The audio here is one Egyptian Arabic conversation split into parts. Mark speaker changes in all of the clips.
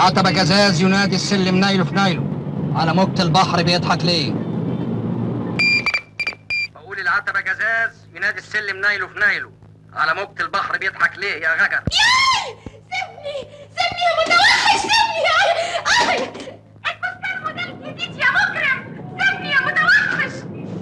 Speaker 1: العتبة جزاز ينادي السلم نايله في نايله على موجة البحر بيضحك ليه بقول العتبة جزاز ينادي السلم نايله في نايله على موجة البحر بيضحك ليه يا غجر
Speaker 2: سيبني سيبني يا متوحش سيبني اي اي الفستان موديل جديد يا مجرم سيبني يا متوحش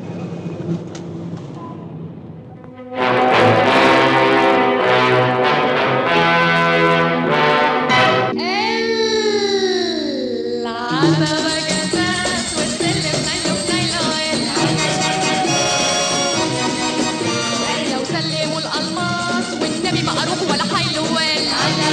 Speaker 2: العتبة جزاز والسلم نايله في نايله لو سلموا الألماس والنبي ما أروح ولا حيلوان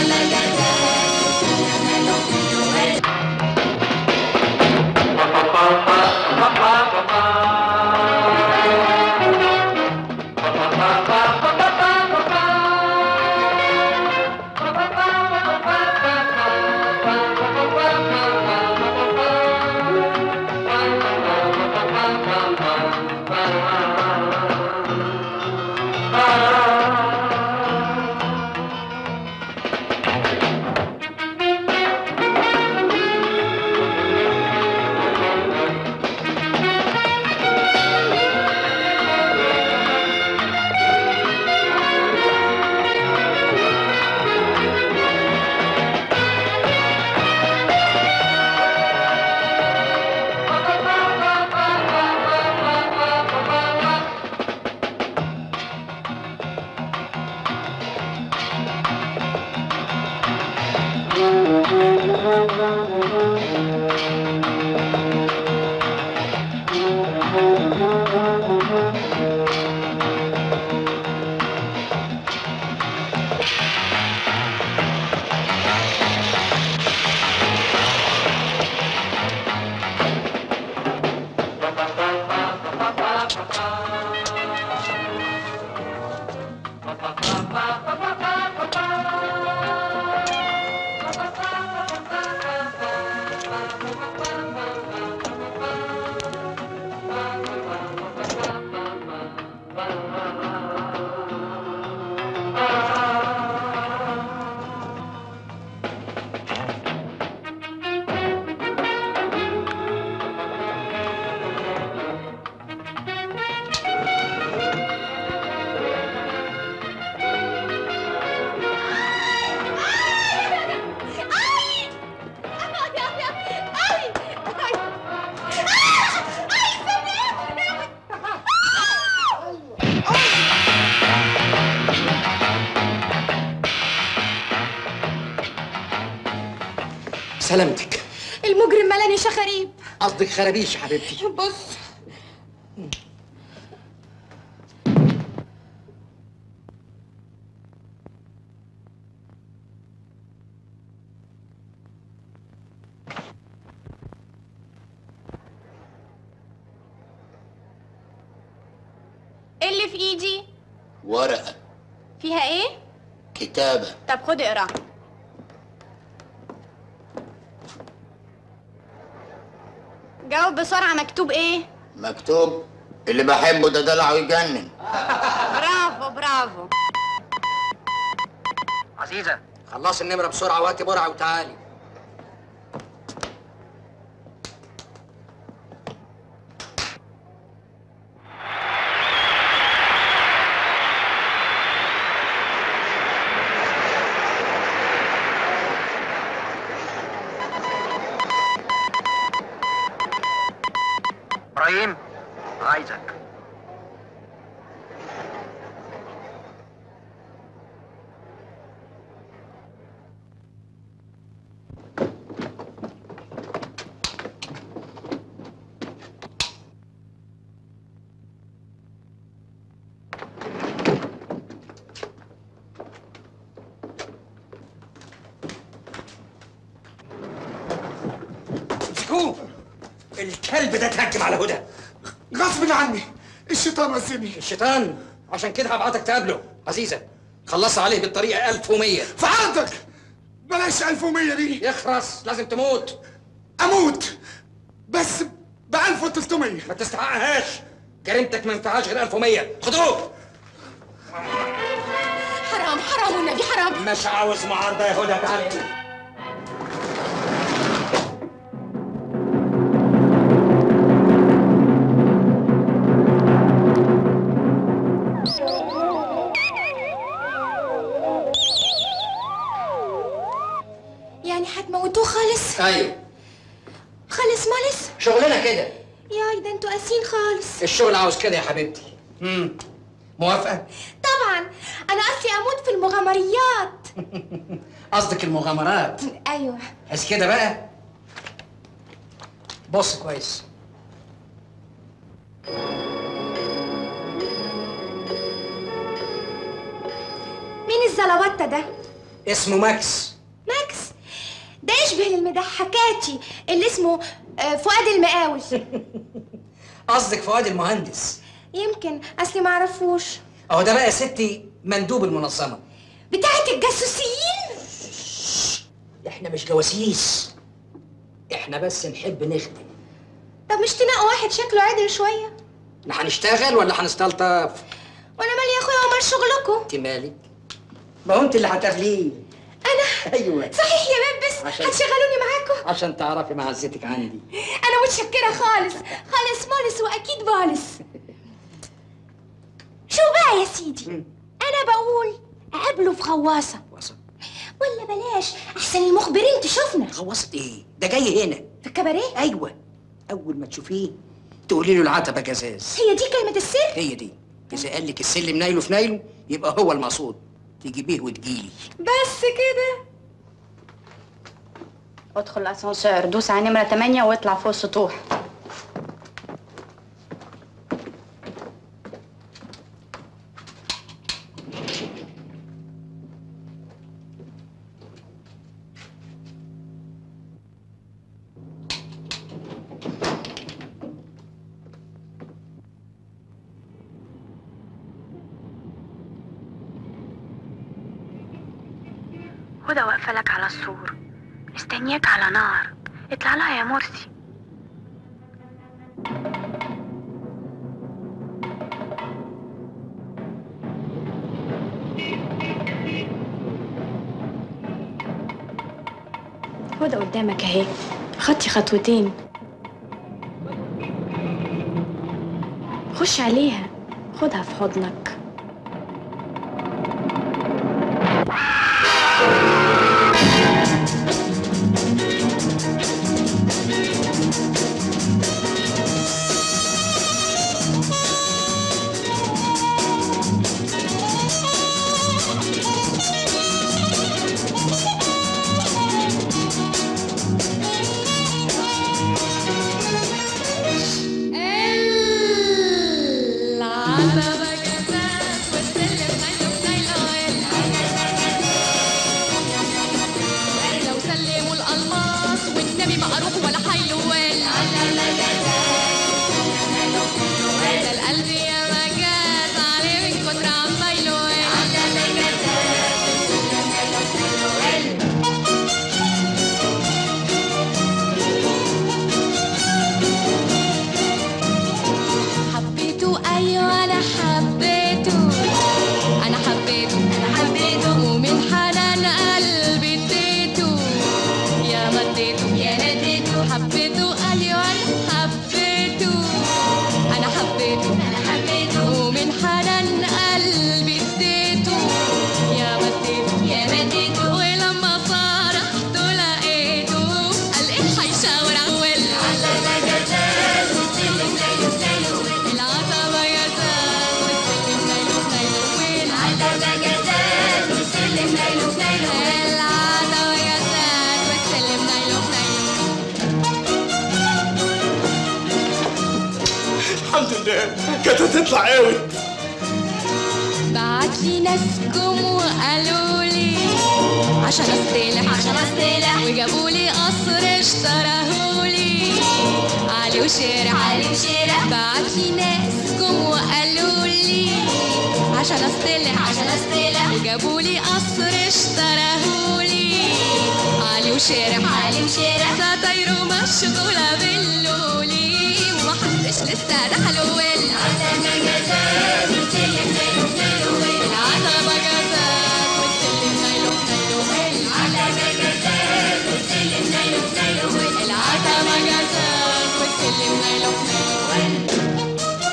Speaker 3: سلامتك
Speaker 2: المجرم ملاني شخاريب
Speaker 3: قصدك خرابيش يا حبيبتي
Speaker 2: بص إيه اللي في ايدي
Speaker 4: ورقة
Speaker 2: فيها ايه
Speaker 4: كتابة
Speaker 2: طب خد اقرا جاوب بسرعة مكتوب ايه
Speaker 4: مكتوب اللي بحبه ده دلع ويجنن
Speaker 2: برافو برافو
Speaker 1: عزيزة خلصي النمرة بسرعة وقتي برعة وتعالي ابراهيم عايزك
Speaker 3: امسكوه الكلب ده اتهجم على هدى
Speaker 5: غصب عني الشيطان وزني
Speaker 3: الشيطان عشان كده هبعتك تقابله عزيزة خلص عليه بالطريقة 1100
Speaker 5: في عرضك بلاش 1100 دي
Speaker 3: يخرس لازم تموت
Speaker 5: اموت بس ب 1300
Speaker 3: ما تستحقهاش جريمتك ما ينفعهاش غير 1100 خدوه
Speaker 2: حرام حرام والنبي حرام
Speaker 3: مش عاوز معارضة يا هدى تعالي هنا
Speaker 2: خالص
Speaker 3: ايوه
Speaker 2: خالص مالس
Speaker 3: شغلنا كده
Speaker 2: ياي ده انتوا قاسيين خالص
Speaker 3: الشغل عاوز كده يا حبيبتي امم موافقه
Speaker 2: طبعا انا اصلي اموت في المغامريات
Speaker 3: قصدك المغامرات
Speaker 2: ايوه
Speaker 3: بس كده بقى بص كويس
Speaker 2: مين الزلبطه ده
Speaker 3: اسمه ماكس
Speaker 2: ماكس ده يشبه المضحكاتي اللي اسمه آه، فؤاد المقاول
Speaker 3: قصدك فؤاد المهندس
Speaker 2: يمكن اصلي ما اعرفوش
Speaker 3: اهو ده بقى يا ستي مندوب المنظمه
Speaker 2: بتاعت الجاسوسيين
Speaker 3: احنا مش جواسيس احنا بس نحب نخدم
Speaker 2: طب مش تنقوا واحد شكله عدل شويه
Speaker 3: احنا هنشتغل ولا هنستلطف
Speaker 2: وانا مالي يا اخويا ومال شغلكم
Speaker 3: انت مالك ما هو انت اللي هتغليه
Speaker 2: انا
Speaker 3: ايوه
Speaker 2: صحيح يا باب بس
Speaker 3: عشان-
Speaker 2: هتشغلوني معاكم
Speaker 3: عشان تعرفي معزتك عندي
Speaker 2: انا متشكره خالص خالص مالس واكيد بالس شو بقى يا سيدي انا بقول اقابله في غواصه
Speaker 3: وصل
Speaker 2: ولا بلاش احسن المخبرين تشوفنا
Speaker 3: خلصت ايه ده جاي هنا
Speaker 2: في الكباريه
Speaker 3: ايوه اول ما تشوفيه تقولي له العتبه جزاز
Speaker 2: هي دي كلمه السر
Speaker 3: هي دي اذا قال لك السلم نايله في نايله يبقى هو المقصود تجيبيه وتجيلي
Speaker 2: بس كده
Speaker 6: ادخل الاسانسير دوس على نمرة 8 واطلع فوق السطوح
Speaker 7: هدى واقفة لك على السور مستنياك على نار اطلع لها يا مرسي هدى قدامك اهي خطي خطوتين خش عليها خدها في حضنك
Speaker 8: لو سلموا الألماس والنبي ما أروح ولا حيوان ده القلب يا مجاز عليه من كتر عمايله حبيته أيوة أنا حبيته أنا حبيته أنا حبيته ومن حنان قلبي اديته يا مديته يا نديته حبيته أيوة أنا حبيته أنا حبيته أنا حبيته ومن حنان قلبي اديته يا مديته يا مديته ولما فرحت لقيته قال إيه هيشاور أول العتبة جزاز والسلم نايله نايله العتبة جزاز والسلم نايله نايله العتبة جزاز والسلم نايله نايله العتبة جزاز والسلم نايله نايله
Speaker 5: الحمد لله كانت هتطلع اوت
Speaker 8: بعت لي ناسكم وقالوا لي عشان استلح عشان استلح وجابوا لي قصر اشتراهولي علي وشارع علي وشارع بعت لي ناسكم وقالوا لي عشان استلح عشان استلح وجابوا لي قصر اشتراهولي علي وشارع علي وشارع ستايره مشغوله باللولي ومحدش لسه دخلوا العتبة جزاز والسلم نايله نايله العتبة جزاز والسلم نايله نايله العتبة جزاز والسلم نايله نايله العتبة جزاز والسلم نايله نايله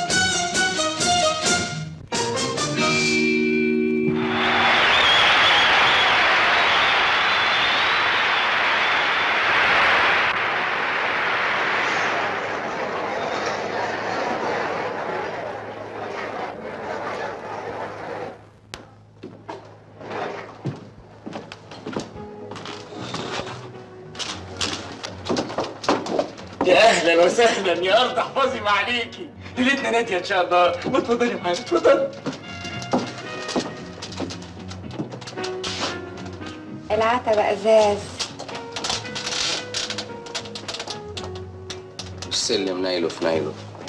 Speaker 5: يا اهلا وسهلا يا ارض احفظي ما عليكي ليلتنا ناديه ان شاء الله ما اتفضلي معانا اتفضلي
Speaker 2: العتبة ازاز
Speaker 3: السلم نايله في نايله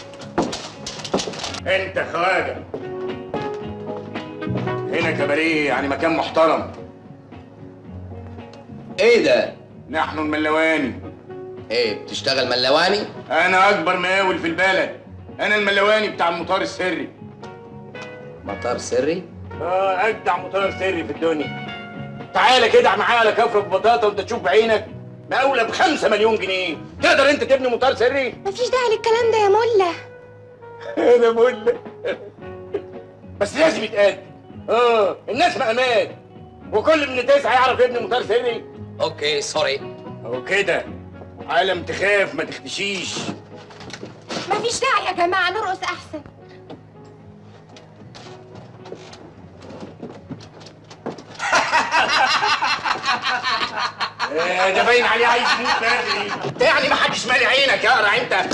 Speaker 5: انت خواجه هنا كباريه يعني مكان محترم
Speaker 3: ايه ده؟
Speaker 5: نحن الملواني
Speaker 3: ايه بتشتغل ملواني؟
Speaker 5: انا اكبر مقاول في البلد انا الملواني بتاع المطار السري
Speaker 3: مطار سري؟
Speaker 5: اه اجدع مطار سري في الدنيا تعالى كده معايا على كفر ببطاطا وانت تشوف بعينك مقاولة بخمسة مليون جنيه تقدر انت تبني مطار سري؟
Speaker 2: مفيش داعي للكلام ده يا ملا
Speaker 5: انا بقول لك بس لازم يتقاد اه الناس مقامات وكل ابن تسعة يعرف يبني مطار سري
Speaker 3: اوكي سوري
Speaker 5: اهو كده عالم تخاف ما تختشيش
Speaker 2: مفيش داعي يا جماعة نرقص أحسن
Speaker 5: آه، ده باين عليه عايز يموت بدري ده يعني ما حدش مالي عينك يا قرع انت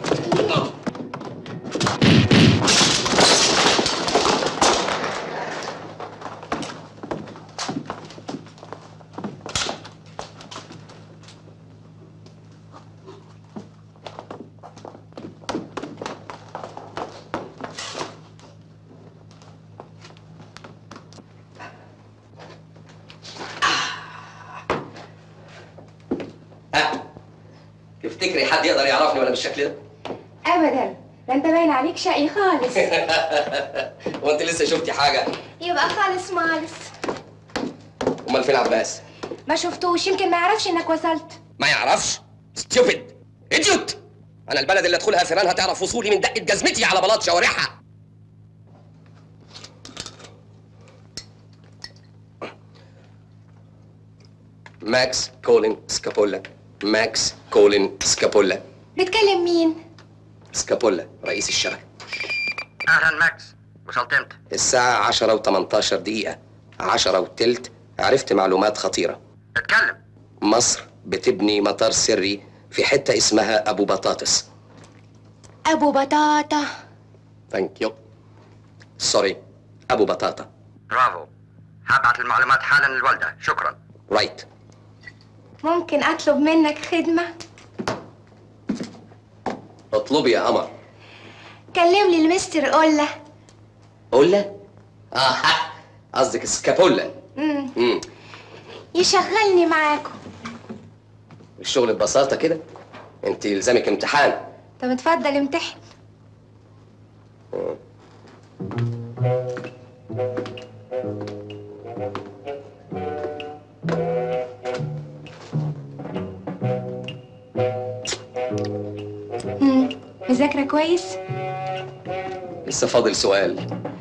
Speaker 3: ها تفتكري حد يقدر يعرفني وانا بالشكل ده؟
Speaker 2: أبدا ده أنت باين عليك شقي خالص
Speaker 3: وانت لسه شفتي حاجه؟
Speaker 2: يبقى خالص مالص
Speaker 3: امال فين عباس؟
Speaker 2: ما شفتوش يمكن ما يعرفش إنك وصلت
Speaker 3: ما يعرفش؟ ستيوبد ايديوت انا البلد اللي ادخلها فيران هتعرف وصولي من دقه جزمتي على بلاط شوارعها ماكس كولين سكابولا ماكس كولين سكابولا
Speaker 2: بتكلم مين؟
Speaker 3: سكابولا رئيس الشبكه
Speaker 1: اهلا ماكس وصلت امتى؟
Speaker 3: الساعة عشرة و18 دقيقة عشرة وتلت عرفت معلومات خطيرة
Speaker 1: اتكلم
Speaker 3: مصر بتبني مطار سري في حتة اسمها أبو بطاطس
Speaker 2: أبو بطاطا
Speaker 3: ثانك يو سوري أبو بطاطا
Speaker 1: برافو هبعت المعلومات حالا للوالدة شكرا
Speaker 3: رايت
Speaker 2: ممكن أطلب منك خدمة؟
Speaker 3: اطلبي يا قمر
Speaker 2: كلم لي المستر قولة
Speaker 3: قولة؟ اه قصدك سكابولا
Speaker 2: مم.
Speaker 3: امم
Speaker 2: يشغلني معاكم
Speaker 3: الشغل ببساطة كده انت يلزمك امتحان
Speaker 2: طب اتفضل امتحن مم. مذاكرة كويس؟
Speaker 3: لسه فاضل سؤال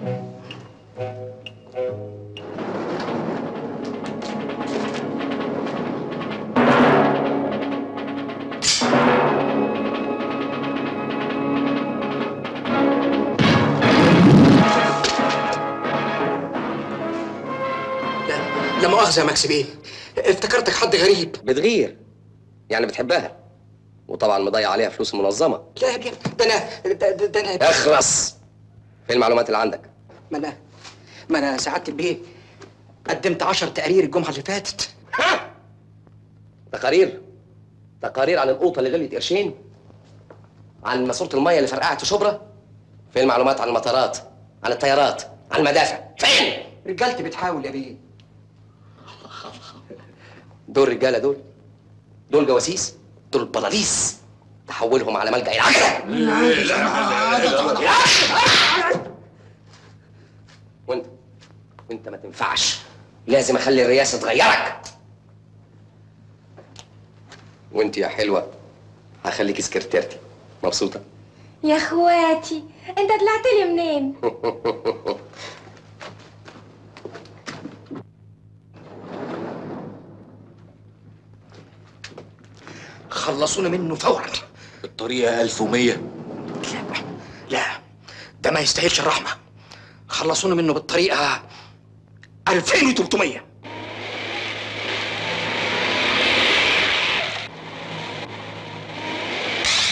Speaker 9: لا لا مؤاخذة يا ماكس بيه افتكرتك حد غريب
Speaker 3: بتغير يعني بتحبها وطبعا مضيع عليها فلوس المنظمة
Speaker 9: لا يا ابني ده انا ده, ده, ده انا
Speaker 3: اخرس فين المعلومات اللي عندك
Speaker 9: ما انا ما انا سعادة البيه قدمت عشر تقارير الجمعة اللي فاتت
Speaker 3: تقارير تقارير عن القوطه اللي غليت قرشين عن ماسوره الميه اللي فرقعت في شبرا فين المعلومات عن المطارات عن الطيارات عن المدافع فين
Speaker 9: رجالتي بتحاول يا بيه
Speaker 3: دول رجاله دول دول جواسيس دول بلاليس تحولهم على ملجأ العسل وانت وانت ما تنفعش لازم اخلي الرئاسه تغيرك وانت يا حلوه هخليكي سكرتيرتي مبسوطه
Speaker 2: يا اخواتي انت طلعت لي منين؟
Speaker 9: خلصونا منه فورا
Speaker 5: الطريقة 1100
Speaker 9: لا ده ما يستاهلش الرحمة خلصونا منه بالطريقة 2300
Speaker 2: لا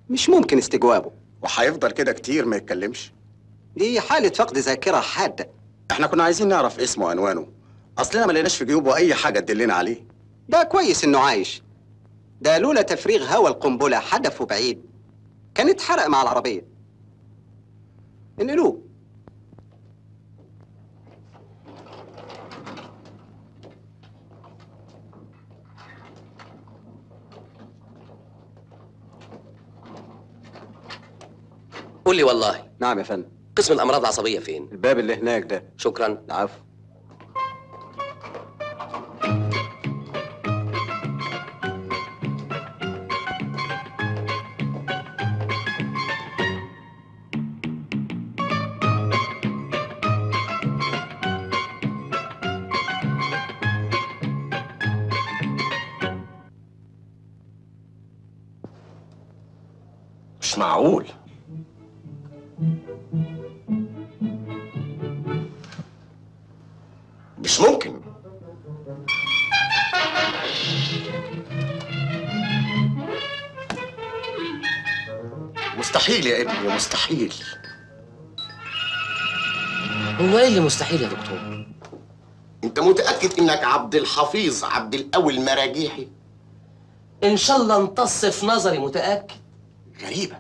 Speaker 10: مش ممكن استجوابه
Speaker 11: وهيفضل كده كتير ما يتكلمش
Speaker 10: دي حالة فقد ذاكرة حادة
Speaker 11: احنا كنا عايزين نعرف اسمه وعنوانه اصلنا ما لقيناش في جيوبه اي حاجه تدلنا عليه
Speaker 10: ده كويس انه عايش ده لولا تفريغ هوا القنبلة حدفه بعيد كان اتحرق مع العربية انقلوه
Speaker 3: قول لي والله
Speaker 10: نعم يا فندم
Speaker 3: قسم الامراض العصبيه فين
Speaker 10: الباب اللي هناك ده
Speaker 3: شكرا
Speaker 10: العفو
Speaker 11: مش معقول مش ممكن مستحيل يا ابني مستحيل
Speaker 3: هو ايه اللي مستحيل يا دكتور
Speaker 11: انت متاكد انك عبد الحفيظ عبد القوي المراجيحي
Speaker 3: ان شاء الله امتص في نظري متاكد
Speaker 11: غريبه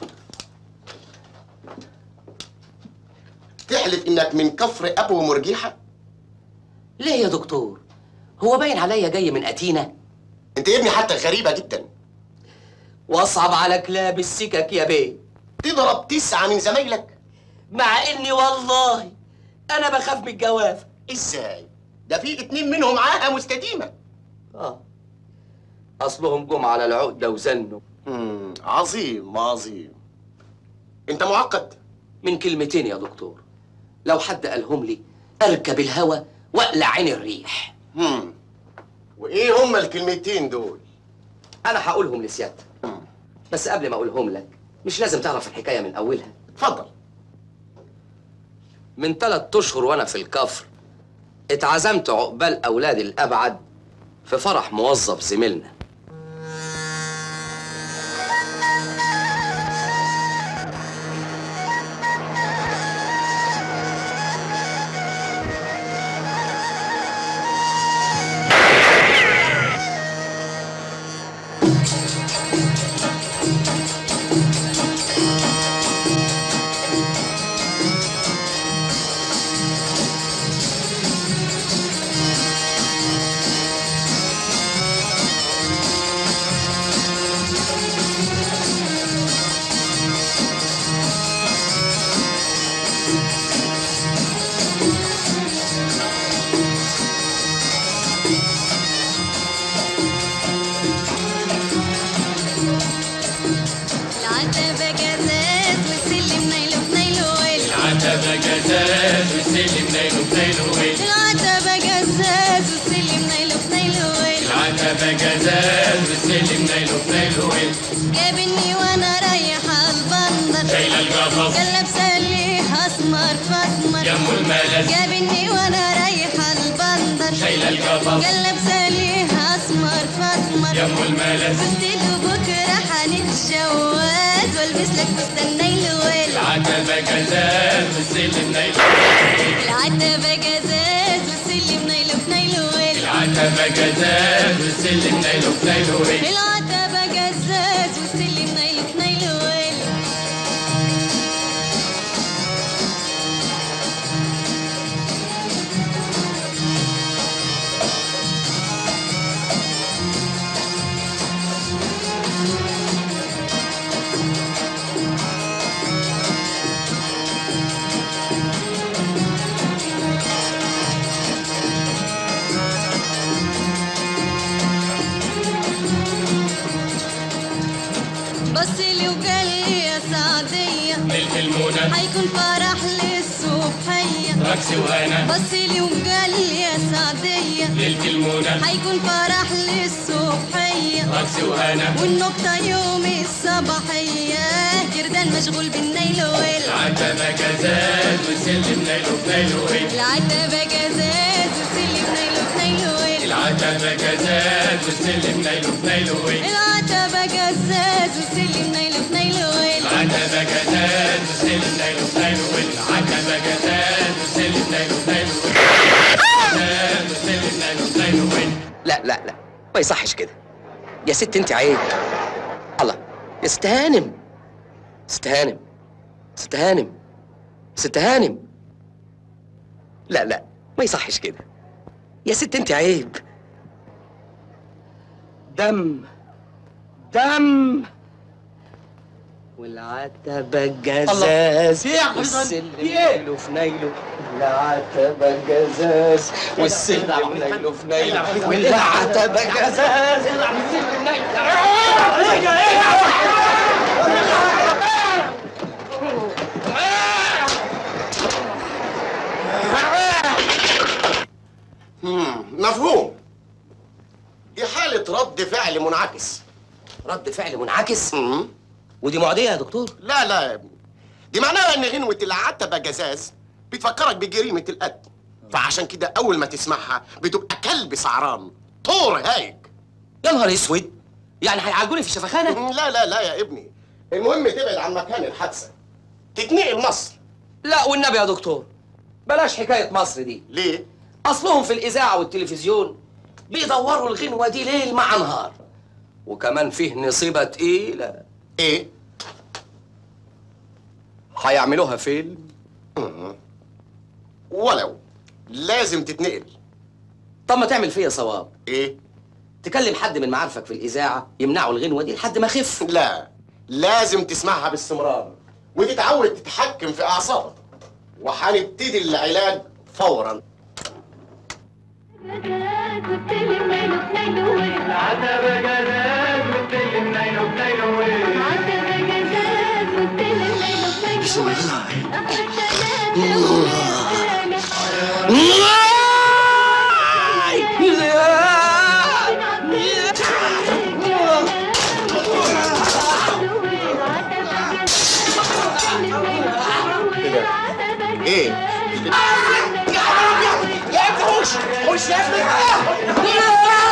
Speaker 11: تحلف انك من كفر ابو مرجيحه
Speaker 3: ليه يا دكتور هو باين عليا جاي من اتينا
Speaker 11: انت يا ابني حتى غريبه جدا
Speaker 3: واصعب على كلاب السكك يا بيه
Speaker 11: تضرب تسعه من زمايلك
Speaker 3: مع اني والله انا بخاف من الجواف
Speaker 11: ازاي ده في اتنين منهم عاهه مستديمه
Speaker 3: اه اصلهم جم على العقده وزنوا
Speaker 11: مم. عظيم عظيم انت معقد
Speaker 3: من كلمتين يا دكتور لو حد قالهم لي اركب الهوا واقلع عين الريح
Speaker 11: مم. وايه هما الكلمتين دول
Speaker 3: انا هقولهم لسيادتك بس قبل ما اقولهم لك مش لازم تعرف الحكايه من اولها
Speaker 11: اتفضل
Speaker 3: من ثلاث اشهر وانا في الكفر اتعزمت عقبال اولادي الابعد في فرح موظف زميلنا
Speaker 8: العتبة جزاز والسلم نايله في نايله ويل
Speaker 12: العتبة جزاز والسلم نايله بنايله ويل
Speaker 8: العتبة جزاز والسلم نايله في نايله ويل
Speaker 12: العتبة جزاز والسلم نايله بنايله ويل
Speaker 8: جابني وانا رايحة البندر
Speaker 12: شايلة القفص
Speaker 8: كان لابسة ليه اسمر فاسمر
Speaker 12: يمو الملس
Speaker 8: جابني وانا رايحة البندر
Speaker 12: شايلة القفص
Speaker 8: كان لابسة ليه اسمر فاسمر
Speaker 12: يمو الملس
Speaker 8: قلت له بكرة هنتجوز والبس لك فستان نايل ويل
Speaker 12: العتبة جزاز والسلم نايله
Speaker 8: العتبة جزاز والسلم نايله في نايله ويل
Speaker 12: العتبة جزاز والسلم نايله بنايله ويل
Speaker 8: العتبة جزاز والسلم نايله في نايله ويل بص لي وقال لي يا سعدية
Speaker 12: ليلة المنى
Speaker 8: حيكون فرح للصبحية
Speaker 12: رقص وهنا
Speaker 8: بص لي وقال لي يا سعدية
Speaker 12: ليلة المنى
Speaker 8: حيكون فرح للصبحية
Speaker 12: رقص وهنا
Speaker 8: والنقطة يوم الصباحية جردان مشغول بالنيل ويل
Speaker 12: العتبة جزاز والسلم نايله بنايله ويل
Speaker 8: العتبة جزاز والسلم نيل في نيل ويل
Speaker 12: العتبة العتبة جزاز والسلم نايله في نايله وين
Speaker 8: العتبة جزاز والسلم نايله في نايله وين
Speaker 12: العتبة جزاز والسلم نايله في نايله وين العتبة جزاز والسلم نايله في نايله وين جزاز والسلم نايله في نايله وين
Speaker 3: لا لا لا ما يصحش كده يا ست انت عيب الله يا ست هانم ست هانم ست هانم ست هانم لا لا ما يصحش كده يا ست انت عيب دم دم والعتبة جزاز
Speaker 9: في ايه يا حبيب قلبي؟
Speaker 3: والسلم
Speaker 9: في ايه؟
Speaker 3: نايله في نايله العتبة جزاز والسلم نايله في نايله والعتبة جزاز والسلم نايله
Speaker 13: مم، مفهوم دي حالة رد فعل منعكس
Speaker 3: رد فعل منعكس ودي معدية يا دكتور
Speaker 13: لا لا يا ابني دي معناها ان غنوة العتبة جزاز بتفكرك بجريمة القتل فعشان كده أول ما تسمعها بتبقى كلب سعران طور هايج
Speaker 3: يا نهار اسود يعني هيعالجوني في الشفخانة؟
Speaker 13: لا لا لا يا ابني المهم تبعد عن مكان الحادثة تتنقل مصر
Speaker 3: لا والنبي يا دكتور بلاش حكاية مصر دي
Speaker 13: ليه؟
Speaker 3: أصلهم في الإذاعة والتلفزيون بيدوروا الغنوة دي ليل مع نهار وكمان فيه نصيبة تقيلة
Speaker 13: إيه؟
Speaker 3: هيعملوها فيلم
Speaker 13: ولو لازم تتنقل
Speaker 3: طب ما تعمل فيا صواب
Speaker 13: ايه
Speaker 3: تكلم حد من معارفك في الإذاعة يمنعوا الغنوة دي لحد ما أخف
Speaker 13: لا لازم تسمعها باستمرار وتتعود تتحكم في أعصابك وهنبتدي العلاج فورا
Speaker 12: العتبة جزاز والسلم نايله في نايله وين
Speaker 13: ايه
Speaker 12: يا ابني خش خش يا ابني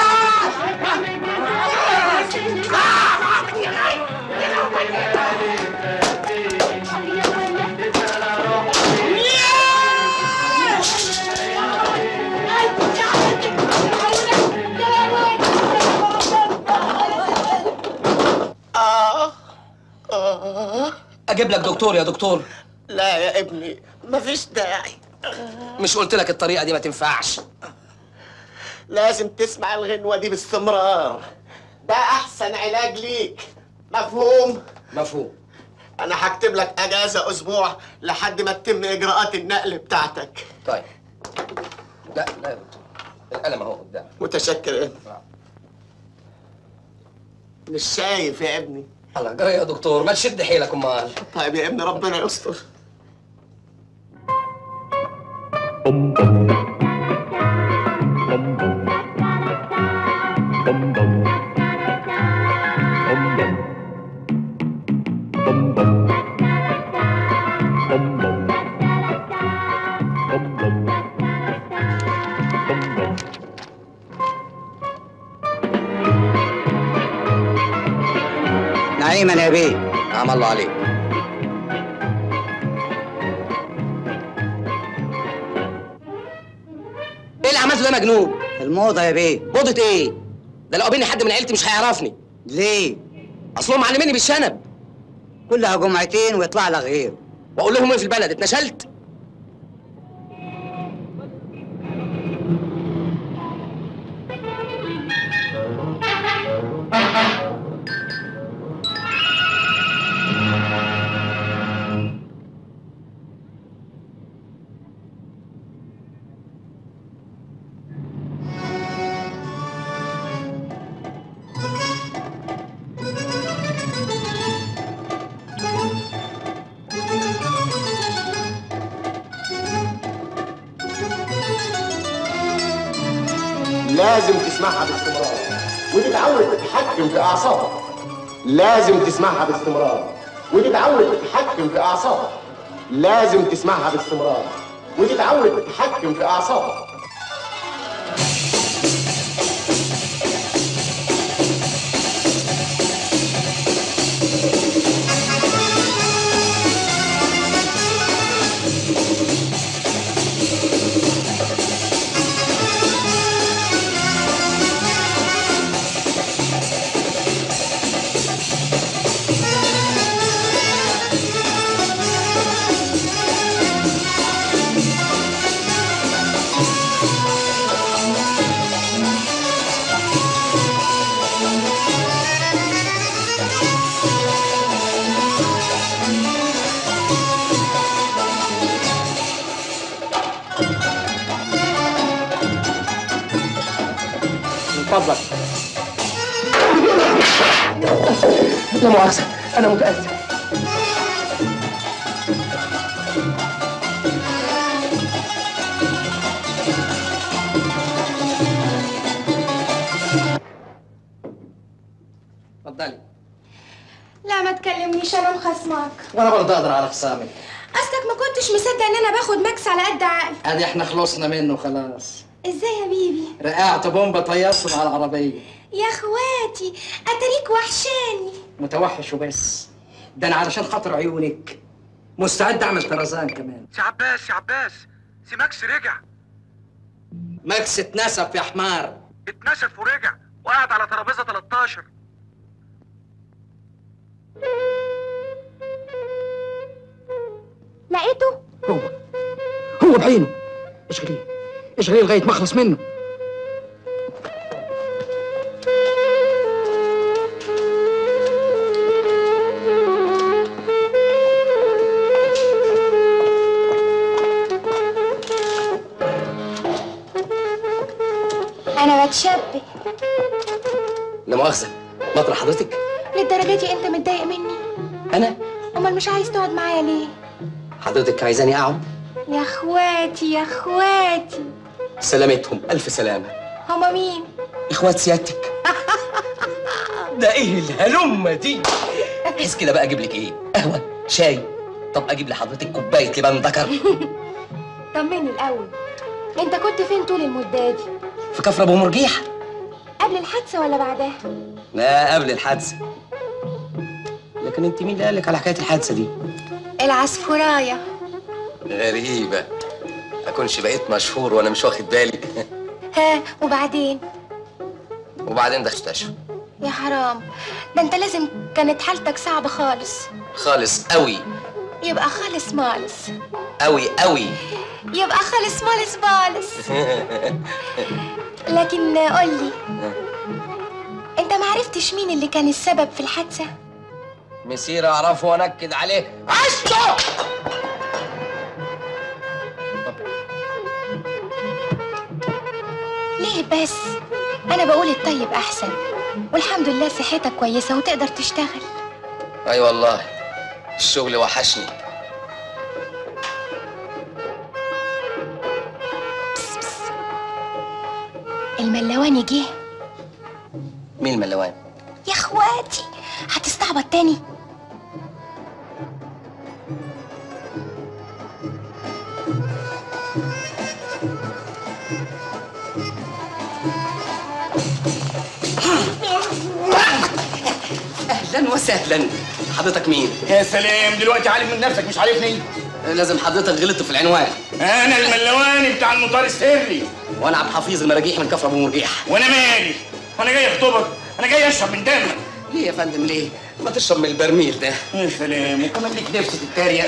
Speaker 13: آه آه
Speaker 3: أجيب لك دكتور يا دكتور
Speaker 13: لا يا ابني مفيش داعي
Speaker 3: مش قلت لك الطريقة دي ما تنفعش
Speaker 13: لازم تسمع الغنوة دي باستمرار ده أحسن علاج ليك مفهوم؟
Speaker 3: مفهوم
Speaker 13: أنا هكتب لك أجازة أسبوع لحد ما تتم إجراءات النقل بتاعتك
Speaker 3: طيب لا لا يا دكتور القلم أهو قدامك
Speaker 13: متشكر يا ابني مش شايف يا ابني
Speaker 3: الله جرى يا دكتور ما تشد حيلك أمال
Speaker 13: طيب يا ابني ربنا يستر
Speaker 9: نعيما يا بيه
Speaker 3: نعم الله عليك ايه اللي عملته ده يا مجنون؟
Speaker 9: الموضة يا بيه
Speaker 3: موضة ايه؟ ده لو قابلني حد من عيلتي مش هيعرفني
Speaker 9: ليه؟
Speaker 3: اصلهم معلميني بالشنب
Speaker 9: كلها جمعتين ويطلع لك غيره
Speaker 3: واقول لهم ايه في البلد اتنشلت؟
Speaker 13: لازم تسمعها باستمرار وتتعود تتحكم في أعصابك لازم تسمعها باستمرار وتتعود تتحكم في أعصابك لازم تسمعها باستمرار وتتعود تتحكم في أعصابك
Speaker 9: فضلك
Speaker 3: لا مؤاخذة أنا متأسف اتفضلي
Speaker 2: لا ما تكلمنيش انا مخصماك
Speaker 9: وانا برضه اقدر على خصامك
Speaker 2: اصلك ما كنتش مصدق ان انا باخد مكس على قد عقلي
Speaker 9: ادي احنا خلصنا منه خلاص
Speaker 2: ازاي يا بيبي
Speaker 9: رقعت بومبا طيرته على العربيه
Speaker 2: يا اخواتي اتاريك وحشاني
Speaker 9: متوحش وبس ده انا علشان خاطر عيونك مستعد اعمل طرزان كمان
Speaker 14: سي عباس سي عباس سي ماكس رجع
Speaker 9: ماكس اتنسف يا حمار
Speaker 14: اتنشف ورجع وقعد على ترابيزه 13
Speaker 2: لقيته
Speaker 9: هو هو بعينه اشغليه اشغليه لغايه ما اخلص منه
Speaker 2: انا بتشبه
Speaker 3: لا مؤاخذة مطرح حضرتك
Speaker 2: للدرجه دي انت متضايق مني
Speaker 3: أنا
Speaker 2: امال مش عايز تقعد معايا ليه
Speaker 3: حضرتك عايزاني أقعد
Speaker 2: يا اخواتي يا اخواتي
Speaker 3: سلامتهم ألف سلامة
Speaker 2: هما مين
Speaker 3: إخوات سيادتك ده إيه الهلمة دي بحيث كده بقى أجيب لك إيه قهوة شاي طب أجيب لحضرتك كوباية لبان ذكر
Speaker 2: طمني الاول انت كنت فين طول المده دي
Speaker 3: في كفر أبو مرجيح
Speaker 2: قبل الحادثه ولا بعدها
Speaker 3: لا قبل الحادثة لكن أنت مين اللي قالك على حكاية الحادثة دي
Speaker 2: العصفورايه
Speaker 3: غريبة أكونش بقيت مشهور وأنا مش واخد بالي
Speaker 2: ها وبعدين
Speaker 3: وبعدين ده مستشفى
Speaker 2: يا حرام ده انت لازم كانت حالتك صعبه خالص
Speaker 3: خالص قوي
Speaker 2: يبقى خالص مالص
Speaker 3: قوي قوي
Speaker 2: يبقى خالص مالص بالص لكن قولي انت معرفتش مين اللي كان السبب في الحادثه
Speaker 3: مسير أعرفه وأنكد عليه عشته
Speaker 2: ليه بس انا بقول الطيب احسن والحمد لله صحتك كويسه وتقدر تشتغل
Speaker 3: أي والله الشغل وحشني
Speaker 2: الملواني جه
Speaker 3: مين الملوان
Speaker 2: يا اخواتي هتستعبط تاني
Speaker 3: أهلا وسهلا حضرتك مين؟
Speaker 5: يا سلام دلوقتي عارف من نفسك مش عارفني
Speaker 3: لازم حضرتك غلطت في العنوان
Speaker 5: انا الملواني بتاع المطار السري
Speaker 3: وأنا عبد الحفيظ المراجيح من كفر أبو مرجيح
Speaker 5: وانا مالي وانا جاي اخطبك انا جاي اشرب من دمك
Speaker 3: ليه يا فندم ليه؟ ما تشرب من البرميل ده
Speaker 5: يا سلام وكمان ليك نفس تتريق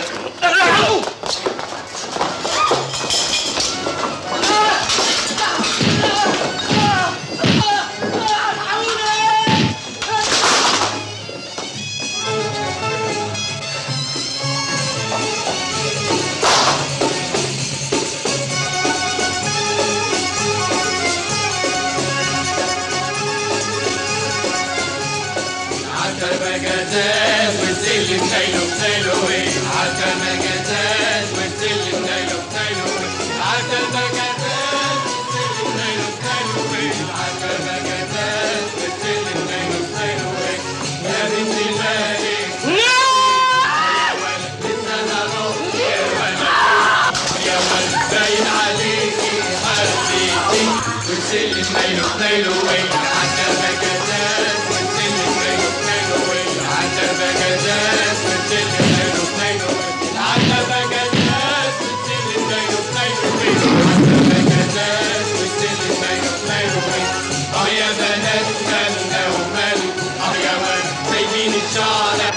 Speaker 12: عتبة جزاز والسلم نايله بنايله عتبة جزاز والسلم نايله بنايله عتبة جزاز والسلم نايله بنايله عتبة جزاز والسلم نايله بنايله يا بنت الملك يا ولد لسه انا روح يا ولد يا ولد باين عليكي حبيبتي والسلم نايله بنايله عتبة جزاز والسلم نايله بنايله عتبة جزاز والسلم نايله بنايله عتبة جزاز والسلم نايله بنايله عتبة جزاز والسلم نايله بنايله اه يا بنات مالنا ومالك اه يا ولد سايبين الشارع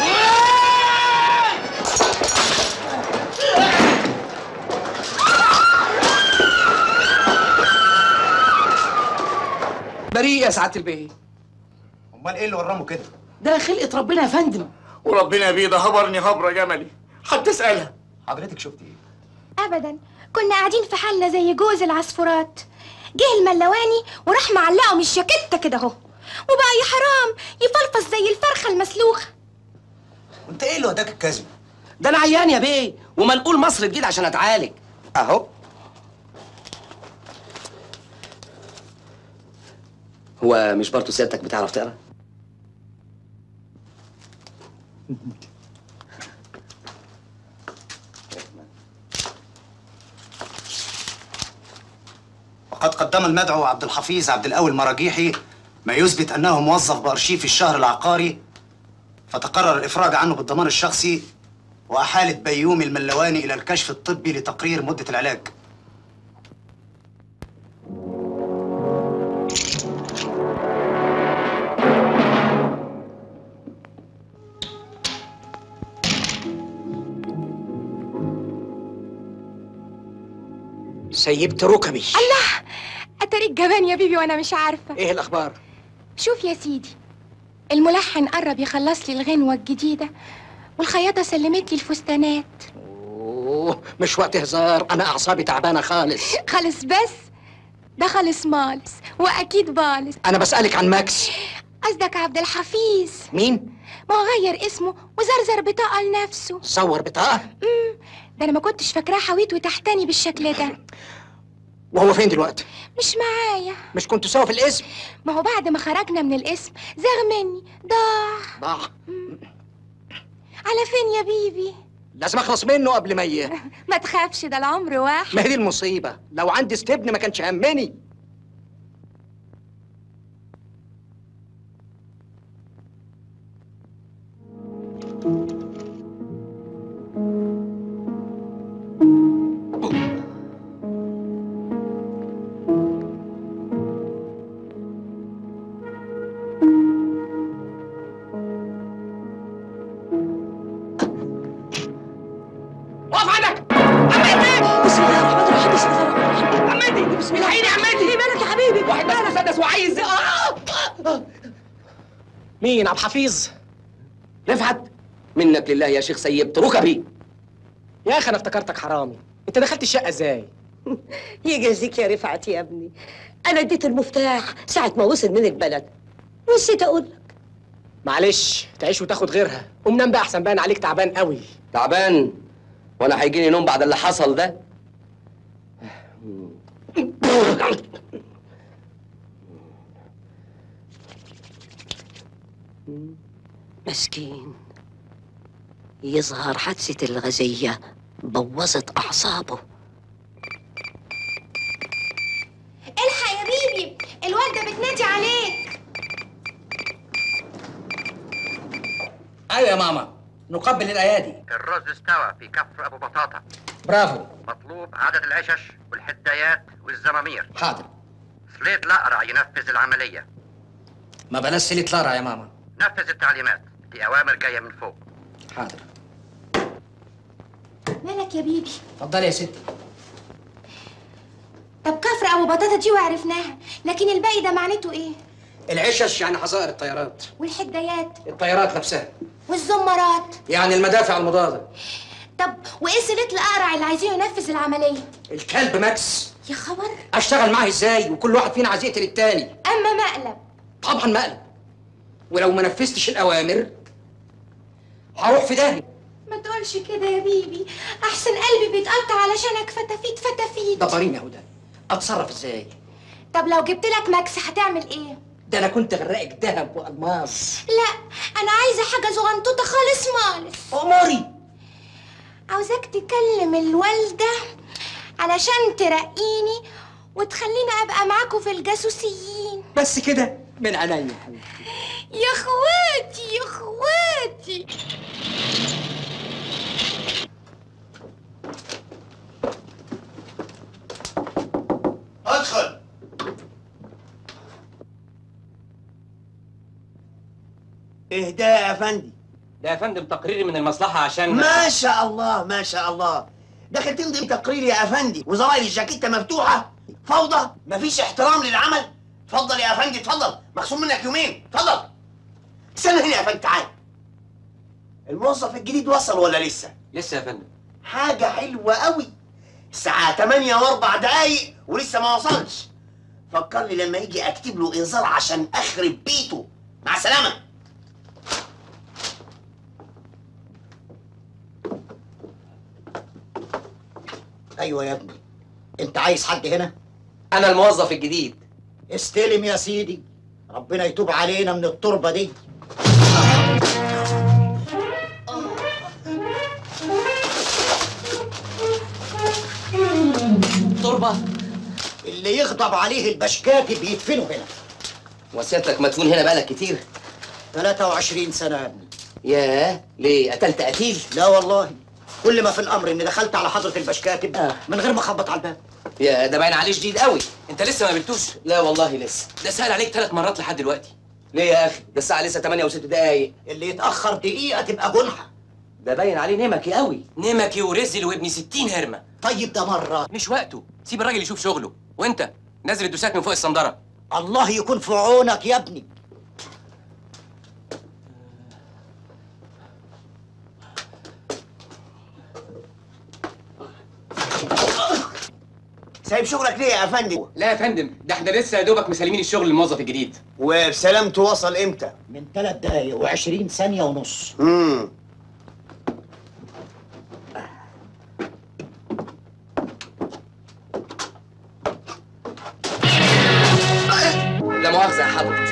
Speaker 9: بريء يا سعاده البيه
Speaker 11: امال ايه اللي ورمه كده
Speaker 9: ده خلقه ربنا يا فندم
Speaker 5: وربنا بيه ده هبرني هبره جملي حتى اسالها
Speaker 11: حضرتك شفت ايه
Speaker 2: ابدا كنا قاعدين في حالنا زي جوز العصفورات جه الملواني وراح معلقه من الجاكيته كده اهو وبقى يا حرام يفلفص زي الفرخه المسلوخه
Speaker 9: وانت ايه اللي وداك الكازينو
Speaker 3: ده انا عيان يا بيه ومنقول مصر جديد عشان اتعالج
Speaker 9: اهو
Speaker 3: هو مش برضه سيادتك بتعرف تقرا
Speaker 15: وقد قدم المدعو عبد الحفيظ عبد القوي المراجيحي ما يثبت انه موظف بارشيف الشهر العقاري فتقرر الافراج عنه بالضمان الشخصي واحاله بيومي الملواني الى الكشف الطبي لتقرير مده العلاج
Speaker 9: سيبت ركبي
Speaker 2: الله اتاريك جبان يا بيبي وانا مش عارفه
Speaker 9: ايه الاخبار
Speaker 2: شوف يا سيدي الملحن قرب يخلص لي الغنوه الجديده والخياطه سلمت لي الفستانات
Speaker 9: اوه مش وقت هزار انا اعصابي تعبانه خالص
Speaker 2: خلص بس ده خلص مالس واكيد بالس
Speaker 9: انا بسالك عن ماكس
Speaker 2: قصدك عبد الحفيظ
Speaker 9: مين
Speaker 2: ما هو غير اسمه وزرزر بطاقه لنفسه
Speaker 9: صور بطاقه
Speaker 2: امم ده انا ما كنتش فاكراه حويت وتحتاني بالشكل ده
Speaker 9: وهو فين دلوقتي
Speaker 2: مش معايا
Speaker 9: مش كنتوا سوا في الاسم
Speaker 2: ما هو بعد ما خرجنا من الاسم زاغ مني ضاع
Speaker 9: ضاع
Speaker 2: على فين يا بيبي
Speaker 9: لازم اخلص منه قبل ما ي...
Speaker 2: ما تخافش ده العمر واحد
Speaker 9: ما هي دي المصيبه لو عندي استبن ما كانش همني
Speaker 3: وقف عندك عمتي بسم الله الرحمن الرحيم بسم الله الرحمن الرحيم عمتي بسم الله الحقيني يا عمتي ايه مالك يا حبيبي واحد بس مسدس وعايز آه! آه!
Speaker 9: مين عبد الحفيظ
Speaker 3: رفعت منك لله يا شيخ سيبت ركبي
Speaker 9: يا اخي انا افتكرتك حرامي انت دخلت الشقه ازاي
Speaker 16: يجازيك يا رفعت يا ابني انا اديت المفتاح ساعه ما وصل من البلد نسيت اقول لك
Speaker 9: معلش تعيش وتاخد غيرها قوم نام بقى احسن باين عليك تعبان قوي
Speaker 3: تعبان وانا هيجيني نوم بعد اللي حصل ده
Speaker 16: مسكين يظهر حادثة الغزية بوظت أعصابه
Speaker 2: الحق يا بيبي الوالده بتنادي عليك
Speaker 9: ايوه يا ماما نقبل الايادي
Speaker 1: الرز استوى في كف ابو بطاطا
Speaker 9: برافو
Speaker 1: مطلوب عدد العشش والحدايات والزمامير
Speaker 9: حاضر
Speaker 1: سليت الأقرع ينفذ العملية
Speaker 9: ما بلاش سيلة لارا يا ماما
Speaker 1: نفذ التعليمات دي أوامر جاية من فوق
Speaker 9: حاضر
Speaker 2: مالك يا بيبي
Speaker 9: اتفضلي يا ستي
Speaker 2: طب كفر ابو بطاطا دي وعرفناها لكن الباقي ده معناته ايه
Speaker 9: العشش يعني حظائر الطيارات
Speaker 2: والحدايات
Speaker 9: الطيارات نفسها
Speaker 2: والزمارات
Speaker 9: يعني المدافع المضادة
Speaker 2: طب وايه صله الاقرع اللي عايزينه ينفذ العمليه
Speaker 9: الكلب ماكس
Speaker 2: يا خبر
Speaker 9: اشتغل معاه ازاي وكل واحد فينا عايز يقتل التاني
Speaker 2: اما مقلب
Speaker 9: طبعا مقلب ولو ما نفذتش الاوامر هروح في داهيه
Speaker 2: ما تقولش كده يا بيبي احسن قلبي بيتقطع علشانك فتافيت فتافيت
Speaker 9: دبرين يا هدى اتصرف ازاي
Speaker 2: طب لو جبت لك ماكس هتعمل ايه
Speaker 9: ده انا كنت غرقك ذهب والماس
Speaker 2: لا انا عايزه حاجه صغنطوطه خالص مالس
Speaker 9: اموري
Speaker 2: عاوزاك تكلم الوالده علشان ترقيني وتخليني ابقى معاكوا في الجاسوسيين
Speaker 9: بس كده من عينيا
Speaker 2: يا اخواتي يا اخواتي
Speaker 13: ادخل
Speaker 17: اهداء يا افندي
Speaker 18: ده يا فندم تقريري من المصلحة عشان
Speaker 17: ما شاء الله ما شاء الله داخل تمضي تقرير يا افندي وزراير الجاكيته مفتوحه فوضى مفيش احترام للعمل اتفضل يا افندي اتفضل مخصوم منك يومين اتفضل استنى هنا يا افندي تعال الموظف الجديد وصل ولا لسه
Speaker 18: لسه يا فندم
Speaker 17: حاجه حلوه قوي الساعه 8 واربع دقايق ولسه ما وصلش فكرني لما يجي اكتب له انذار عشان اخرب بيته مع السلامه
Speaker 9: ايوه يا ابني انت عايز حد هنا
Speaker 3: انا الموظف الجديد
Speaker 9: استلم يا سيدي ربنا يتوب علينا من التربه دي
Speaker 3: تربه
Speaker 9: اللي يغضب عليه البشكاتب يدفنه هنا
Speaker 3: وسيادتك مدفون هنا بقالك كتير
Speaker 9: 23 سنه يا ابني
Speaker 3: ياه ليه قتلت قتيل
Speaker 9: لا والله كل ما في الامر اني دخلت على حضره البشكاتب من غير ما اخبط على الباب
Speaker 3: يا ده باين عليه شديد قوي
Speaker 18: انت لسه ما قابلتوش
Speaker 3: لا والله لسه
Speaker 18: ده سأل عليك ثلاث مرات لحد دلوقتي
Speaker 3: ليه يا اخي ده الساعه لسه 8 و6 دقايق
Speaker 9: اللي يتاخر دقيقه تبقى جنحه
Speaker 3: ده باين عليه نمكي قوي
Speaker 18: نمكي ورزل وابن 60 هرمه
Speaker 9: طيب ده مره
Speaker 18: مش وقته سيب الراجل يشوف شغله وانت نزل الدوسات من فوق الصندره
Speaker 9: الله يكون في عونك يا ابني
Speaker 17: سايب شغلك ليه يا افندم
Speaker 18: لا يا فندم ده احنا لسه يا دوبك مسلمين الشغل للموظف الجديد
Speaker 17: وبسلامته وصل امتى
Speaker 9: من ثلاث دقايق و20 ثانيه ونص
Speaker 17: امم
Speaker 3: لا مؤاخذه يا حضرتك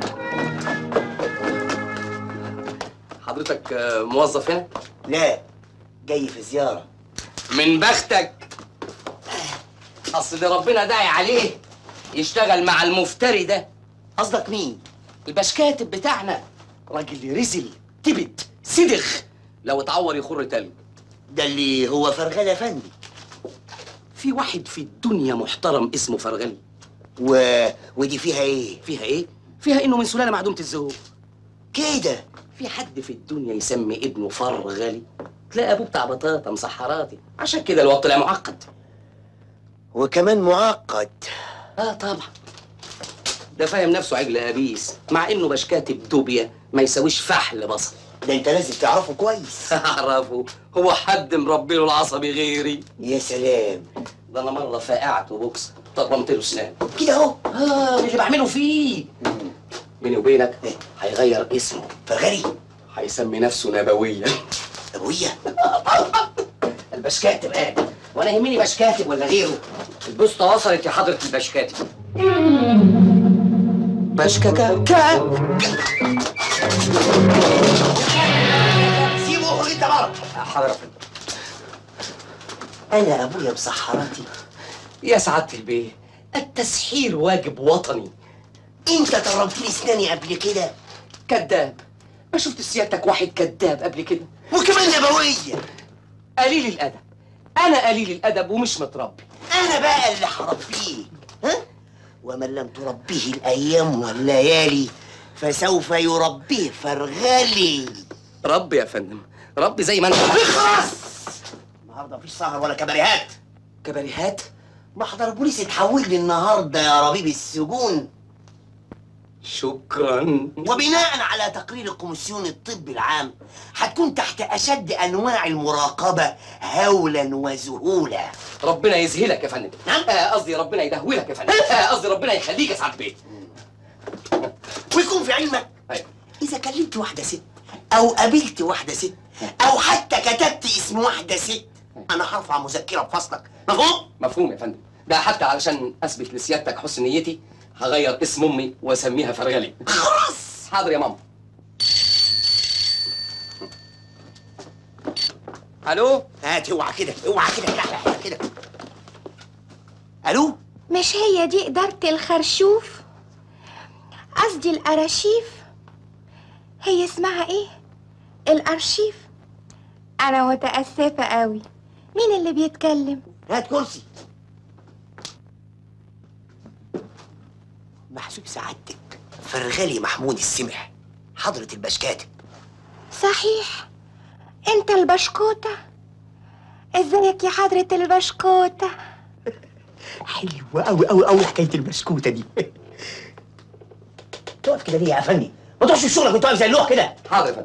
Speaker 3: حضرتك آه، موظف هنا
Speaker 17: لا جاي في زياره
Speaker 3: من بختك اصل ده ربنا داعي عليه يشتغل مع المفتري ده
Speaker 17: قصدك مين
Speaker 3: البشكاتب بتاعنا راجل رزل تبت سدخ لو اتعور يخر تلج
Speaker 17: ده اللي هو فرغل يا فندم
Speaker 3: في واحد في الدنيا محترم اسمه فرغلي
Speaker 17: و... ودي فيها ايه
Speaker 3: فيها ايه فيها انه من سلاله معدومه الذوق
Speaker 17: كده
Speaker 3: في حد في الدنيا يسمي ابنه فرغلي تلاقي ابوه بتاع بطاطا مسحراتي عشان كده الواد طلع معقد
Speaker 17: وكمان معقد
Speaker 3: اه طبعا ده فاهم نفسه عجل ابيس مع انه باش كاتب دوبيا ما يساويش فحل بصل
Speaker 17: ده انت لازم تعرفه كويس
Speaker 3: اعرفه هو حد مربي له العصبي غيري
Speaker 17: يا سلام
Speaker 3: ده انا مره فقعته بوكس طرمت له سنان
Speaker 17: كده اهو
Speaker 3: اه اللي بعمله فيه بيني وبينك هيغير اسمه
Speaker 17: فرغلي
Speaker 3: هيسمي نفسه نبويا
Speaker 17: نبوية
Speaker 3: البشكاتب قال وانا يهمني بشكاتب ولا غيره البوسطه وصلت يا حضره البشكاتب بشككا كا
Speaker 17: سيبه اخرج انت بره
Speaker 3: حضرتك
Speaker 17: انا ابويا مسحراتي
Speaker 3: يا سعاده البيه التسحير واجب وطني
Speaker 17: انت طرمت لي اسناني قبل كده
Speaker 3: كذاب ما شفت سيادتك واحد كذاب قبل كده
Speaker 17: وكمان نبويه
Speaker 3: قليل الادب انا قليل الادب ومش متربي
Speaker 17: انا بقى اللي هربيه ها ومن لم تربيه الايام والليالي فسوف يربيه فرغلي
Speaker 3: ربي يا فندم ربي زي ما انت
Speaker 17: اخرس النهارده مفيش سهر ولا كباريهات
Speaker 3: كباريهات
Speaker 17: محضر بوليس اتحول لي النهارده يا ربيب السجون
Speaker 3: شكرا
Speaker 17: وبناء على تقرير الكوميسيون الطبي العام هتكون تحت اشد انواع المراقبه هولا وذهولا
Speaker 3: ربنا يذهلك يا فندم
Speaker 17: نعم.
Speaker 3: آه، قصدي ربنا يدهولك يا فندم آه، قصدي ربنا يخليك يا سعاده البيه
Speaker 17: ويكون في علمك
Speaker 3: أيوة.
Speaker 17: اذا كلمت واحده ست او قابلت واحده ست او حتى كتبت اسم واحده ست انا هرفع مذكره بفصلك مفهوم
Speaker 3: مفهوم يا فندم ده حتى علشان اثبت لسيادتك حسن نيتي هغير اسم امي واسميها فرغلي
Speaker 17: خلاص
Speaker 3: حاضر يا ماما الو
Speaker 17: هات اوعى كده اوعى كده لا لا كده الو
Speaker 2: مش هي دي إدارة الخرشوف قصدي الأراشيف هي اسمها إيه؟ الأرشيف أنا متأسفة قوي مين اللي بيتكلم؟
Speaker 17: هات كرسي محسوب سعادتك فرغلي محمود السمح حضرة البشكاتب
Speaker 2: صحيح أنت البشكوتة ازيك يا حضرة البشكوتة
Speaker 17: حلوة أوي أوي أوي حكاية البسكوتة دي تقف كده ليه يا أفندي؟ ما تقفش في شغلك وانت واقف زي اللوح كده
Speaker 3: حاضر يا فندم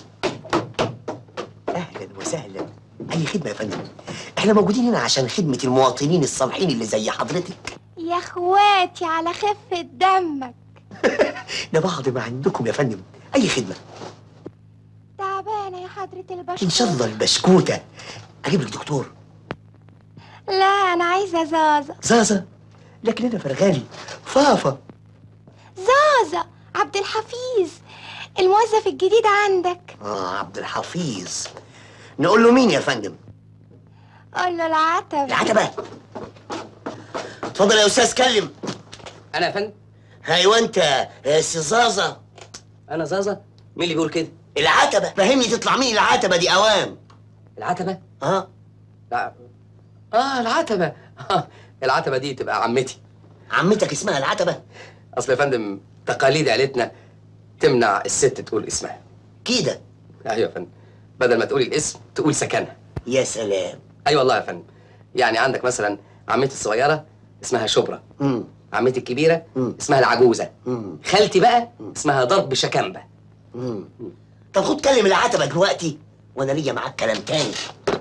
Speaker 17: أهلا وسهلا أي خدمة يا فندم احنا موجودين هنا عشان خدمة المواطنين الصالحين اللي زي حضرتك
Speaker 2: يا اخواتي على خفة دمك
Speaker 17: ده بعض ما عندكم يا فندم اي خدمه
Speaker 2: تعبانة يا حضرة البشر
Speaker 17: ان شاء الله البسكوته اجيب لك دكتور
Speaker 2: لا أنا عايزة زازا
Speaker 17: زازا لكن انا فرغالي فافا
Speaker 2: زازا عبد الحفيظ الموظف الجديد عندك
Speaker 17: اه عبد الحفيظ نقول له مين يا فندم
Speaker 2: قول له العتبة
Speaker 17: العتبه اتفضل يا استاذ كلم
Speaker 3: انا يا فندم
Speaker 17: ايوه انت يا سي زازا
Speaker 3: انا زازا مين اللي بيقول كده
Speaker 17: العتبه فهمني تطلع مين العتبه دي اوام
Speaker 3: العتبه
Speaker 17: اه
Speaker 3: لا اه العتبه آه. العتبه دي تبقى عمتي
Speaker 17: عمتك اسمها العتبه
Speaker 3: اصل يا فندم تقاليد عيلتنا تمنع الست تقول اسمها
Speaker 17: كده
Speaker 3: ايوه يا فندم بدل ما تقولي الاسم تقول سكنها
Speaker 17: يا سلام
Speaker 3: ايوه والله يا فندم يعني عندك مثلا عمتي الصغيره اسمها شبرا
Speaker 17: مم.
Speaker 3: عمتي الكبيره
Speaker 17: مم.
Speaker 3: اسمها العجوزه
Speaker 17: مم.
Speaker 3: خالتي بقى اسمها ضرب شكامبه
Speaker 17: مم. طب خد كلم العتبه دلوقتي وانا ليا معاك كلام تاني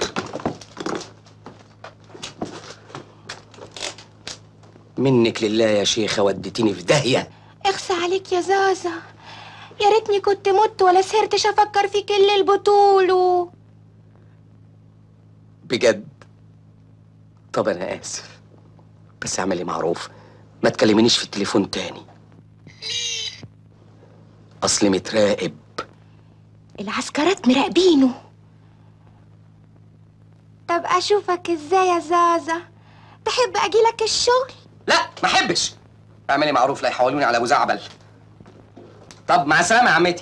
Speaker 3: منك لله يا شيخه وديتيني في داهيه
Speaker 2: اخسى عليك يا زازا يا ريتني كنت مت ولا سهرتش افكر فيك الا البطولو
Speaker 3: بجد طب انا اسف بس اعملي معروف ما تكلمينيش في التليفون تاني اصلي متراقب
Speaker 2: العسكرات مراقبينه طب اشوفك ازاي يا زازا تحب اجيلك الشغل
Speaker 3: لا ما احبش اعملي معروف لا يحولوني على ابو زعبل طب مع السلامه يا عمتي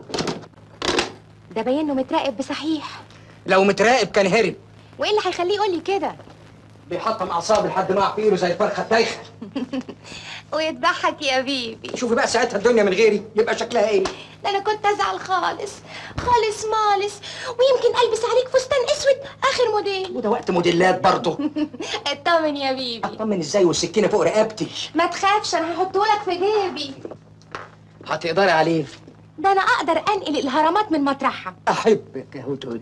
Speaker 2: ده باين انه متراقب بصحيح
Speaker 9: لو متراقب كان هرب
Speaker 2: وايه اللي هيخليه يقول لي كده
Speaker 9: بيحطم اعصاب لحد ما عقيله زي الفرخه الدايخه
Speaker 2: ويضحك يا بيبي
Speaker 9: شوفي بقى ساعتها الدنيا من غيري يبقى شكلها ايه
Speaker 2: ده انا كنت ازعل خالص خالص مالص ويمكن البس عليك فستان اسود اخر موديل
Speaker 9: وده وقت موديلات برضه
Speaker 2: اطمن يا بيبي
Speaker 9: اطمن ازاي والسكينه فوق رقبتي
Speaker 2: ما تخافش انا هحطهولك في جيبي
Speaker 9: هتقدري عليه
Speaker 2: ده انا اقدر انقل الهرمات من مطرحها
Speaker 9: احبك يا هدهد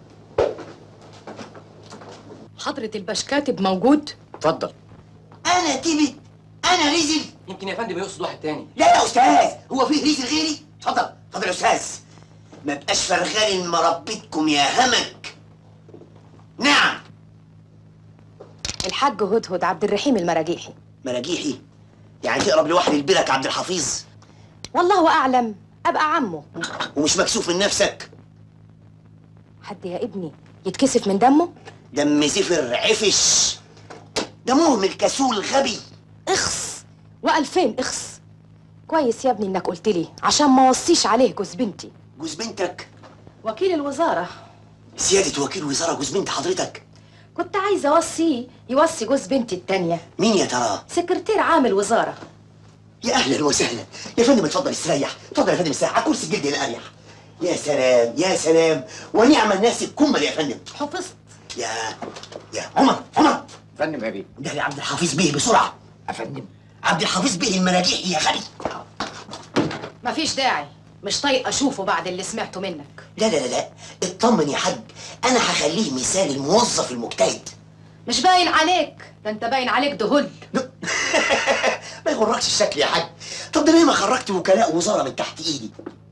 Speaker 19: حضرة البشكاتب موجود؟
Speaker 3: اتفضل
Speaker 17: انا تبت انا ريزل
Speaker 3: يمكن يا فندم يقصد واحد تاني
Speaker 17: لا يا استاذ هو فيه ريزل غيري اتفضل اتفضل يا استاذ ما بقاش فرغالي مربيتكم يا همك نعم
Speaker 19: الحاج هدهد عبد الرحيم المراجيحي
Speaker 17: مراجيحي يعني تقرب لوحدي البرك عبد الحفيظ
Speaker 19: والله أعلم أبقى عمه
Speaker 17: ومش مكسوف من نفسك
Speaker 19: حد يا ابني يتكسف من دمه؟
Speaker 17: دم زفر عفش ده مهمل كسول غبي
Speaker 19: اخس وألفين اخس كويس يا ابني انك قلت لي عشان ما وصيش عليه جوز بنتي
Speaker 17: جوز بنتك
Speaker 19: وكيل الوزارة
Speaker 17: سيادة وكيل وزارة جوز بنت حضرتك
Speaker 19: كنت عايزة أوصيه يوصي جوز بنتي التانية
Speaker 17: مين يا ترى؟
Speaker 19: سكرتير عامل وزارة
Speaker 17: يا اهلا وسهلا يا فندم اتفضل استريح اتفضل يا فندم استريح على كرسي الجلد الاريح يا سلام يا سلام ونعم الناس الكمل يا فندم
Speaker 19: حفظت
Speaker 17: يا يا عمر عمر
Speaker 9: فندم يا بيه
Speaker 17: ده لعبد الحفيظ بيه بسرعه
Speaker 9: يا فندم
Speaker 17: عبد الحفيظ بيه المراجيح يا غبي
Speaker 19: مفيش داعي مش طايق أشوفه بعد اللي سمعته منك
Speaker 17: لا لا لا لا اطمن يا حاج انا هخليه مثال الموظف المجتهد
Speaker 19: مش باين عليك ده انت باين عليك دهل
Speaker 17: ما يغركش الشكل يا حاج طب ده ليه ما خرجت وكلاء وزاره من تحت ايدي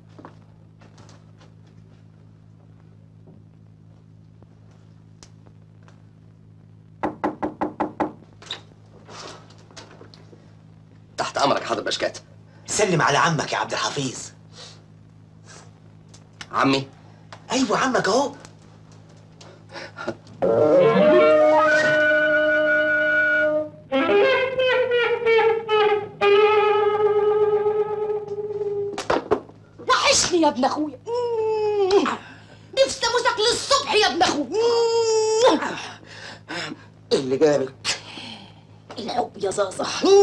Speaker 3: تحت امرك يا حضر بشكات
Speaker 17: سلم على عمك يا عبد الحفيظ
Speaker 3: عمي
Speaker 17: ايوه عمك اهو
Speaker 19: وحشني يا ابن اخويا نفسي اموتك للصبح يا ابن اخويا
Speaker 17: ايه اللي جابك
Speaker 19: الحب يا زازا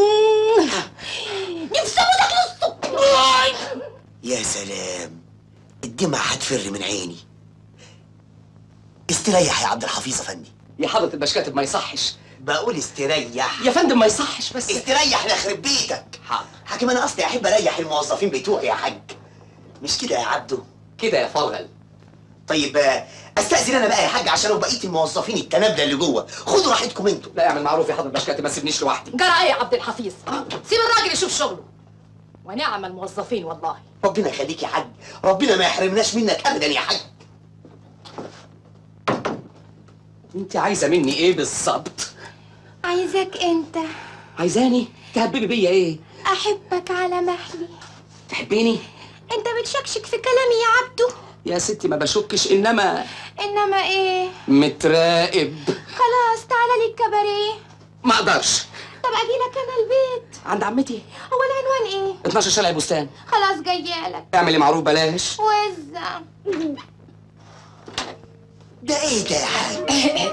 Speaker 19: نفسي اموتك للصبح
Speaker 17: يا سلام الدمعة هتفر من عيني استريح يا عبد الحفيظ افندي
Speaker 3: يا حضرة البشكاتب ما يصحش
Speaker 17: بقول استريح
Speaker 3: يا فندم ما يصحش بس
Speaker 17: استريح لخرب بيتك
Speaker 3: حاضر
Speaker 17: حاكم انا اصلي احب اريح الموظفين بتوعي يا حاج مش كده يا عبده
Speaker 3: كده يا فرغل
Speaker 17: طيب آه، استاذن انا بقى يا حاج عشان بقيه الموظفين التنابله اللي جوه خدوا راحتكم انتوا
Speaker 3: لا اعمل معروف يا حضرة بشكاتي ما تسيبنيش لوحدي
Speaker 19: جرى ايه يا عبد الحفيظ سيب الراجل يشوف شغله ونعم الموظفين والله
Speaker 17: ربنا يخليك يا حاج ربنا ما يحرمناش منك ابدا يا حاج
Speaker 3: انت عايزه مني ايه بالظبط
Speaker 2: عايزك انت
Speaker 3: عايزاني تهببي بيا ايه
Speaker 2: احبك على مهلي
Speaker 3: تحبيني
Speaker 2: انت بتشكشك في كلامي يا عبدو
Speaker 3: يا ستي ما بشكش انما
Speaker 2: انما ايه
Speaker 3: متراقب
Speaker 2: خلاص تعالى لي الكباريه
Speaker 3: ما اقدرش
Speaker 2: طب اجي لك انا البيت
Speaker 3: عند عمتي
Speaker 2: هو العنوان ايه
Speaker 3: 12 شارع البستان
Speaker 2: خلاص جايه لك
Speaker 3: اعملي معروف بلاش
Speaker 2: وزع
Speaker 17: ده ايه ده يا حاج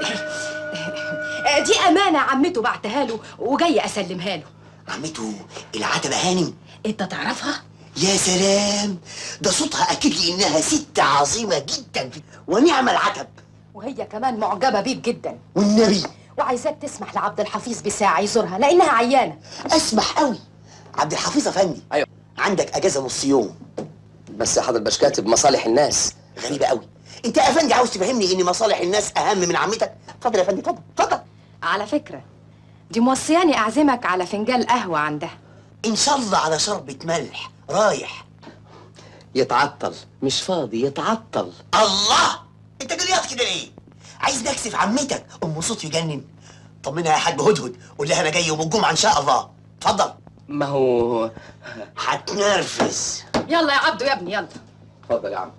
Speaker 19: دي امانه عمته بعتها له وجاي اسلمها له
Speaker 17: عمته العتبه هانم
Speaker 19: انت تعرفها
Speaker 17: يا سلام ده صوتها اكيد لي انها ست عظيمه جدا ونعم العتب
Speaker 19: وهي كمان معجبه بيك جدا
Speaker 17: والنبي
Speaker 19: وعايزاك تسمح لعبد الحفيظ بساعه يزورها لانها عيانه
Speaker 17: اسمح قوي عبد الحفيظ افندي
Speaker 3: ايوه
Speaker 17: عندك اجازه نص يوم
Speaker 3: بس يا حضرة بشكاتي بمصالح الناس
Speaker 17: غريبه قوي انت يا افندي عاوز تفهمني ان مصالح الناس اهم من عمتك اتفضل يا افندي اتفضل اتفضل
Speaker 19: على فكره دي موصياني اعزمك على فنجان قهوه عندها
Speaker 17: ان شاء الله على شربة ملح رايح
Speaker 3: يتعطل مش فاضي يتعطل
Speaker 17: الله انت جريات كده ليه عايز نكسف عمتك ام صوت يجنن طمنها يا حاج هدهد قول لها انا جاي يوم الجمعه ان شاء الله اتفضل
Speaker 3: ما هو
Speaker 17: هتنرفز
Speaker 19: يلا يا عبدو يا ابني يلا
Speaker 3: اتفضل يا عم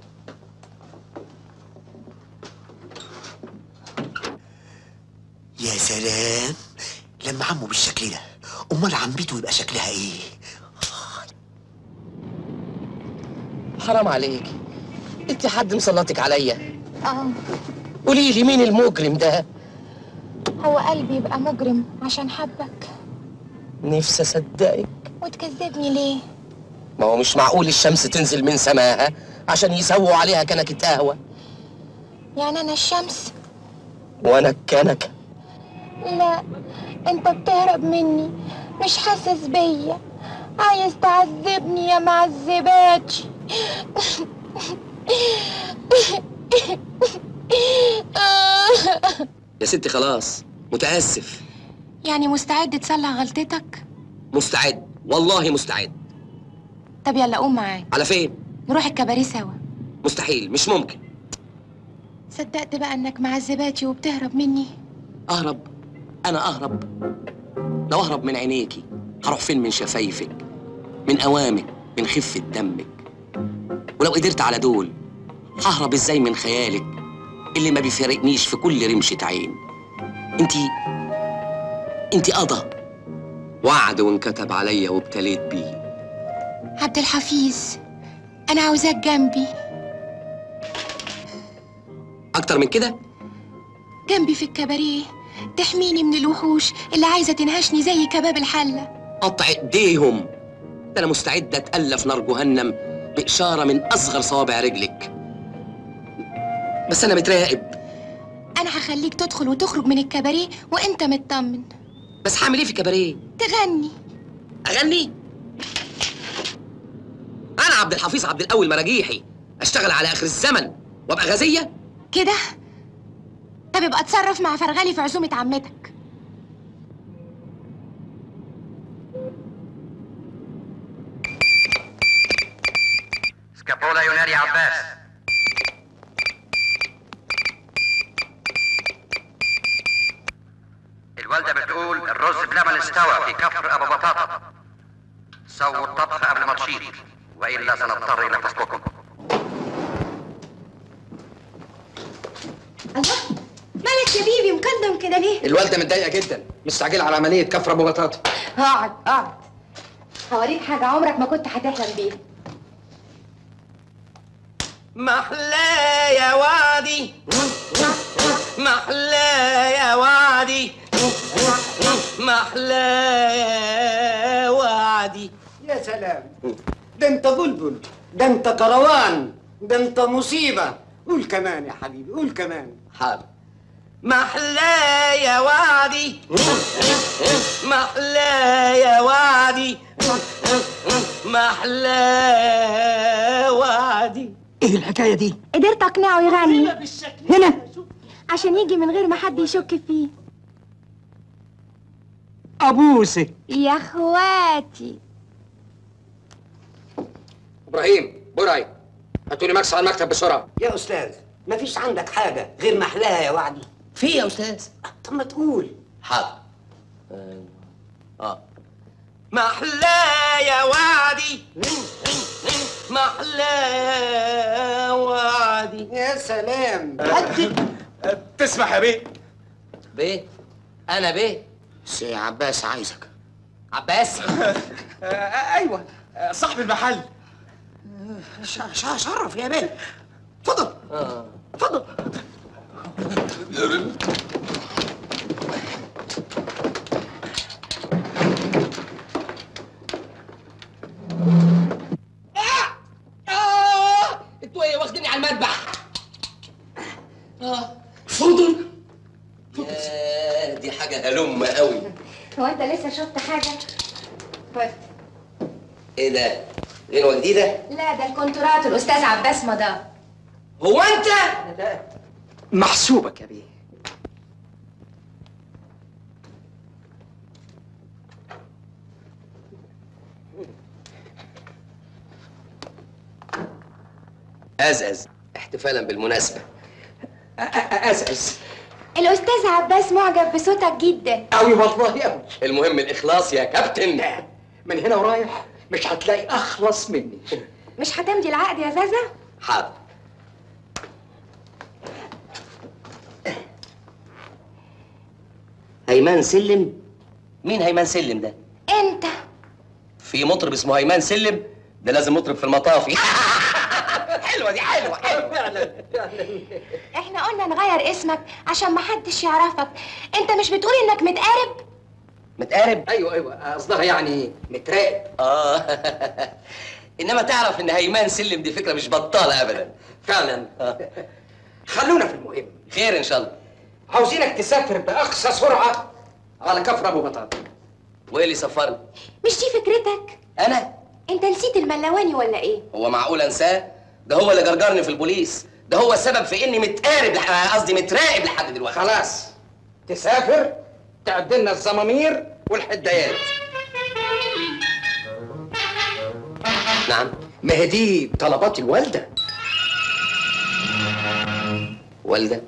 Speaker 17: يا سلام لما عمه بالشكل ده امال عمته يبقى شكلها ايه
Speaker 3: حرام عليك انت حد مسلطك عليا
Speaker 2: اه
Speaker 3: قولي لي مين المجرم ده
Speaker 2: هو قلبي يبقى مجرم عشان حبك
Speaker 3: نفسي اصدقك
Speaker 2: وتكذبني ليه
Speaker 3: ما هو مش معقول الشمس تنزل من سماها عشان يسووا عليها كنكة قهوة
Speaker 2: يعني انا الشمس
Speaker 3: وانا الكنكة
Speaker 2: لا انت بتهرب مني مش حاسس بيا عايز تعذبني يا معذباتي
Speaker 3: يا ستي خلاص متأسف
Speaker 2: يعني مستعد تصلح غلطتك
Speaker 3: مستعد والله مستعد
Speaker 2: طب يلا قوم معايا
Speaker 3: على فين
Speaker 2: نروح الكباريه سوا
Speaker 3: مستحيل مش ممكن
Speaker 2: صدقت بقى انك معذباتي وبتهرب مني
Speaker 3: اهرب انا اهرب لو اهرب من عينيكي هروح فين من شفايفك من اوامك من خفة دمك ولو قدرت على دول ههرب ازاي من خيالك اللي ما بيفارقنيش في كل رمشة عين انتي انتي قضى وعد وانكتب عليا وابتليت بيه
Speaker 2: عبد الحفيظ انا عاوزاك جنبي
Speaker 3: اكتر من كده
Speaker 2: جنبي في الكباريه تحميني من الوحوش اللي عايزه تنهشني زي كباب الحله
Speaker 3: قطع ايديهم ده انا مستعد اتالف نار جهنم باشاره من اصغر صوابع رجلك بس انا متراقب
Speaker 2: انا هخليك تدخل وتخرج من الكباريه وانت مطمن
Speaker 3: بس هعمل ايه في كباريه
Speaker 2: تغني
Speaker 3: اغني انا عبد الحفيظ عبد القوي المراجيحي اشتغل على اخر الزمن وابقى غازيه
Speaker 2: كده طب يبقى اتصرف مع فرغلي في عزومه عمتك
Speaker 1: سكابولا ينادي عباس الوالدة بتقول الرز بلبن استوى في كفر أبو بطاطا سووا الطبخ قبل ما تشيط وإلا سنضطر إلى تسلقكم
Speaker 2: الله مالك يا بيبي مقدم كده ليه
Speaker 3: الوالده متضايقه جدا مستعجله على عمليه كفر ابو بطاطا
Speaker 19: اقعد اقعد هوريك حاجه عمرك ما كنت هتحلم بيها
Speaker 3: محلى يا وادي محلى يا وادي محلى يا وادي
Speaker 9: يا سلام ده انت بلبل ده انت كروان ده انت مصيبة قول كمان يا حبيبي قول كمان
Speaker 3: حاضر محلى يا وادي محلى يا وادي محلى وادي
Speaker 9: ايه الحكايه دي
Speaker 2: قدرت اقنعه يغني
Speaker 9: هنا
Speaker 2: عشان يجي من غير ما حد يشك فيه
Speaker 9: ابوسك
Speaker 2: يا اخواتي
Speaker 3: ابراهيم برعي هاتوا لي ماكس على المكتب بسرعه
Speaker 9: يا استاذ مفيش عندك حاجه غير محلاها يا وعدي
Speaker 3: في يا استاذ
Speaker 9: طب ما تقول
Speaker 3: حاضر اه, آه. محلى يا وعدي محلى يا وعدي
Speaker 9: يا سلام
Speaker 11: تسمح يا بيه
Speaker 3: بيه انا بيه
Speaker 4: سي عباس عايزك
Speaker 3: عباس
Speaker 11: ايوه صاحب المحل
Speaker 9: شرف يا بيه اتفضل
Speaker 3: اه
Speaker 9: اتفضل
Speaker 3: آه! انتوا ايه واخديني على المذبح اه فضل ياه دي حاجه هلمه قوي
Speaker 2: هو انت لسه شفت حاجه خد
Speaker 3: ايه ده غنوه جديده
Speaker 2: لا ده الكونترات الاستاذ عباس مضى
Speaker 3: هو انت
Speaker 9: محسوبك يا بيه
Speaker 3: ازأز احتفالا بالمناسبه
Speaker 9: ازأز
Speaker 2: الاستاذ عباس معجب بصوتك جدا
Speaker 9: قوي والله قوي
Speaker 3: المهم الاخلاص يا كابتن
Speaker 9: من هنا ورايح مش هتلاقي اخلص مني
Speaker 2: مش هتمضي العقد يا زازا
Speaker 3: حاضر هيمان سلم مين هيمان سلم ده
Speaker 2: انت
Speaker 3: في مطرب اسمه هيمان سلم ده لازم مطرب في المطافي حلوه دي حلوه حلوه
Speaker 9: فعلا
Speaker 2: احنا قلنا نغير اسمك عشان محدش يعرفك انت مش بتقول انك متقارب
Speaker 3: متقارب
Speaker 9: ايوه ايوه قصدها يعني متراقب
Speaker 3: اه انما تعرف ان هيمان سلم دي فكره مش بطاله ابدا
Speaker 9: فعلا خلونا في المهم
Speaker 3: خير ان شاء الله
Speaker 9: عاوزينك تسافر باقصى سرعه على كفر ابو بطاطا
Speaker 3: وايه اللي سفرني
Speaker 2: مش دي فكرتك
Speaker 3: انا
Speaker 2: انت نسيت الملواني ولا ايه
Speaker 3: هو معقول انساه ده هو اللي جرجرني في البوليس ده هو السبب في اني متقارب لح- قصدي متراقب لحد دلوقتي
Speaker 9: خلاص تسافر تعد لنا الزمامير والحدايات
Speaker 3: نعم
Speaker 9: ما هي دي طلبات الوالده
Speaker 3: والده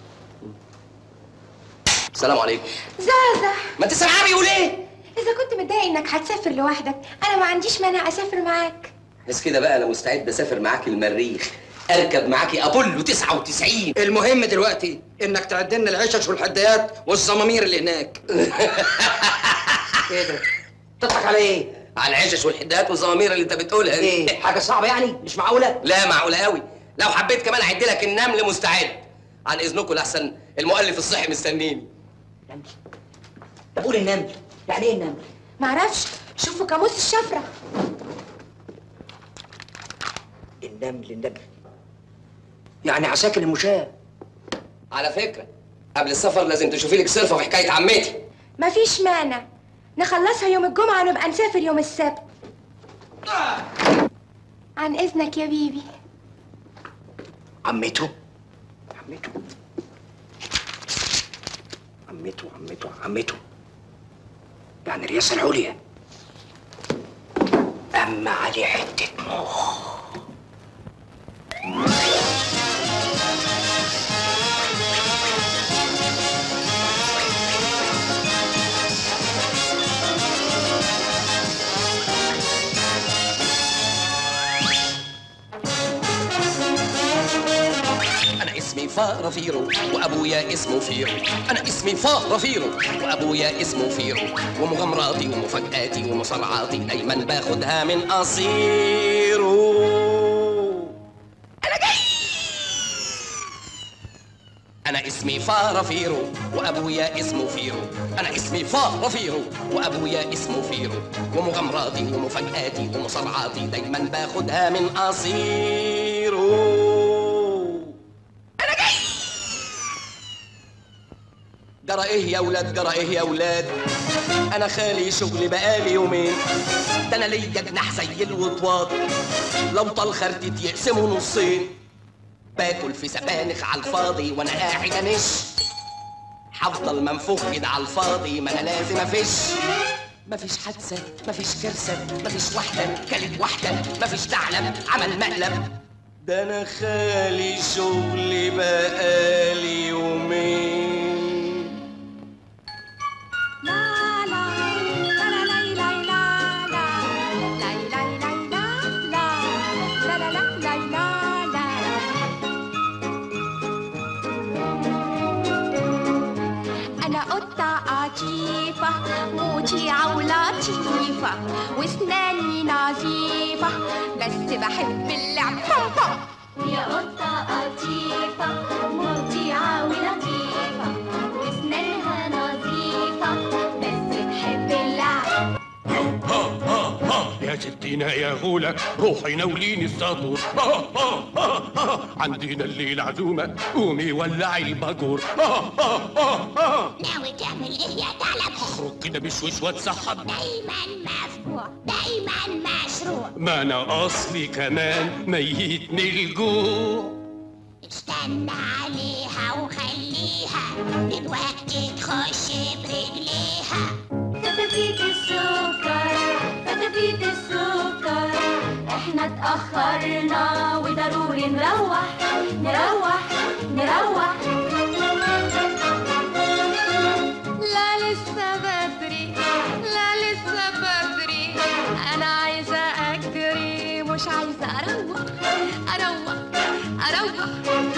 Speaker 3: السلام عليكم
Speaker 2: زازا
Speaker 3: ما انت سامعاه بيقول ايه
Speaker 2: اذا كنت متضايق انك هتسافر لوحدك انا ما عنديش مانع اسافر معاك
Speaker 3: بس كده بقى انا مستعد اسافر معاك المريخ اركب معاكي ابولو 99
Speaker 9: المهم دلوقتي انك تعد لنا العشش والحدايات والزمامير اللي هناك ايه ده تضحك على ايه
Speaker 3: على العشش والحدات والزمامير اللي انت بتقولها دي
Speaker 9: ايه حاجه صعبه يعني مش معقوله
Speaker 3: لا معقوله قوي لو حبيت كمان اعد لك النمل مستعد عن اذنكم لحسن المؤلف الصحي مستنيني
Speaker 9: طب قول النمل يعني ايه النمل
Speaker 2: معرفش شوفوا كاموس الشفره
Speaker 9: النمل النمل يعني عساكر المشاة
Speaker 3: على فكره قبل السفر لازم تشوفي لك صرفه في حكايه عمتي
Speaker 2: مفيش مانع نخلصها يوم الجمعه ونبقى نسافر يوم السبت عن اذنك يا بيبي
Speaker 9: عمته عمته عمته عمته عمته يعني الرئاسة العليا أما عليه حتة مخ
Speaker 3: انا اسمي فرافيرو وابويا اسمه فيرو انا اسمي فرافيرو وابويا اسمه فيرو ومغامراتي ومفاجآتي ومصارعاتي دايما باخدها من قصيرو انا جاي انا اسمي فرافيرو وابويا اسمه فيرو انا اسمي فرافيرو وابويا اسمه فيرو ومغامراتي ومفاجآتي ومصارعاتي دايما باخدها من قصيرو ده جرى ايه يا ولاد جرى ايه يا ولاد انا خالي شغلي بقالي يومين ده انا ليا جناح زي الوطواط لو طال خرتيت يقسموا نصين باكل في سبانخ على الفاضي وانا قاعد انش هفضل منفوخ كده على الفاضي ما انا لازم افش مفيش حادثة مفيش كارثة مفيش واحدة كلت واحدة مفيش ثعلب عمل مقلب ده انا خالي شغلي بقالي يومين
Speaker 2: أنا قطة عجيبة مطيعة ولطيفة وأسناني نظيفة بس بحب اللعب بوم بوم يا قطة لطيفة مطيعة ولطيفة وأسنانها نظيفة بس تحب اللعب
Speaker 12: ها ها ها يا ستينا يا غولة روحي ناوليني الساطور ها ها ها ها عندنا الليل عزومة قومي ولعي الباجور ها ها ها ها
Speaker 2: ناوي تعمل إيه يا ثعلب؟
Speaker 12: اخرج كده بشوش واتسحب
Speaker 2: دايما مفجوع دايما مشروع
Speaker 12: ما انا اصلي كمان ميتني الجوع
Speaker 2: استنى عليها وخليها دلوقتي تخش برجليها فتفيت السكر فتفيت السكر احنا اتأخرنا وضروري نروح نروح نروح لا لسه بدري لا لسه بدري انا عايزة اجري مش عايزة اروح اروح اروح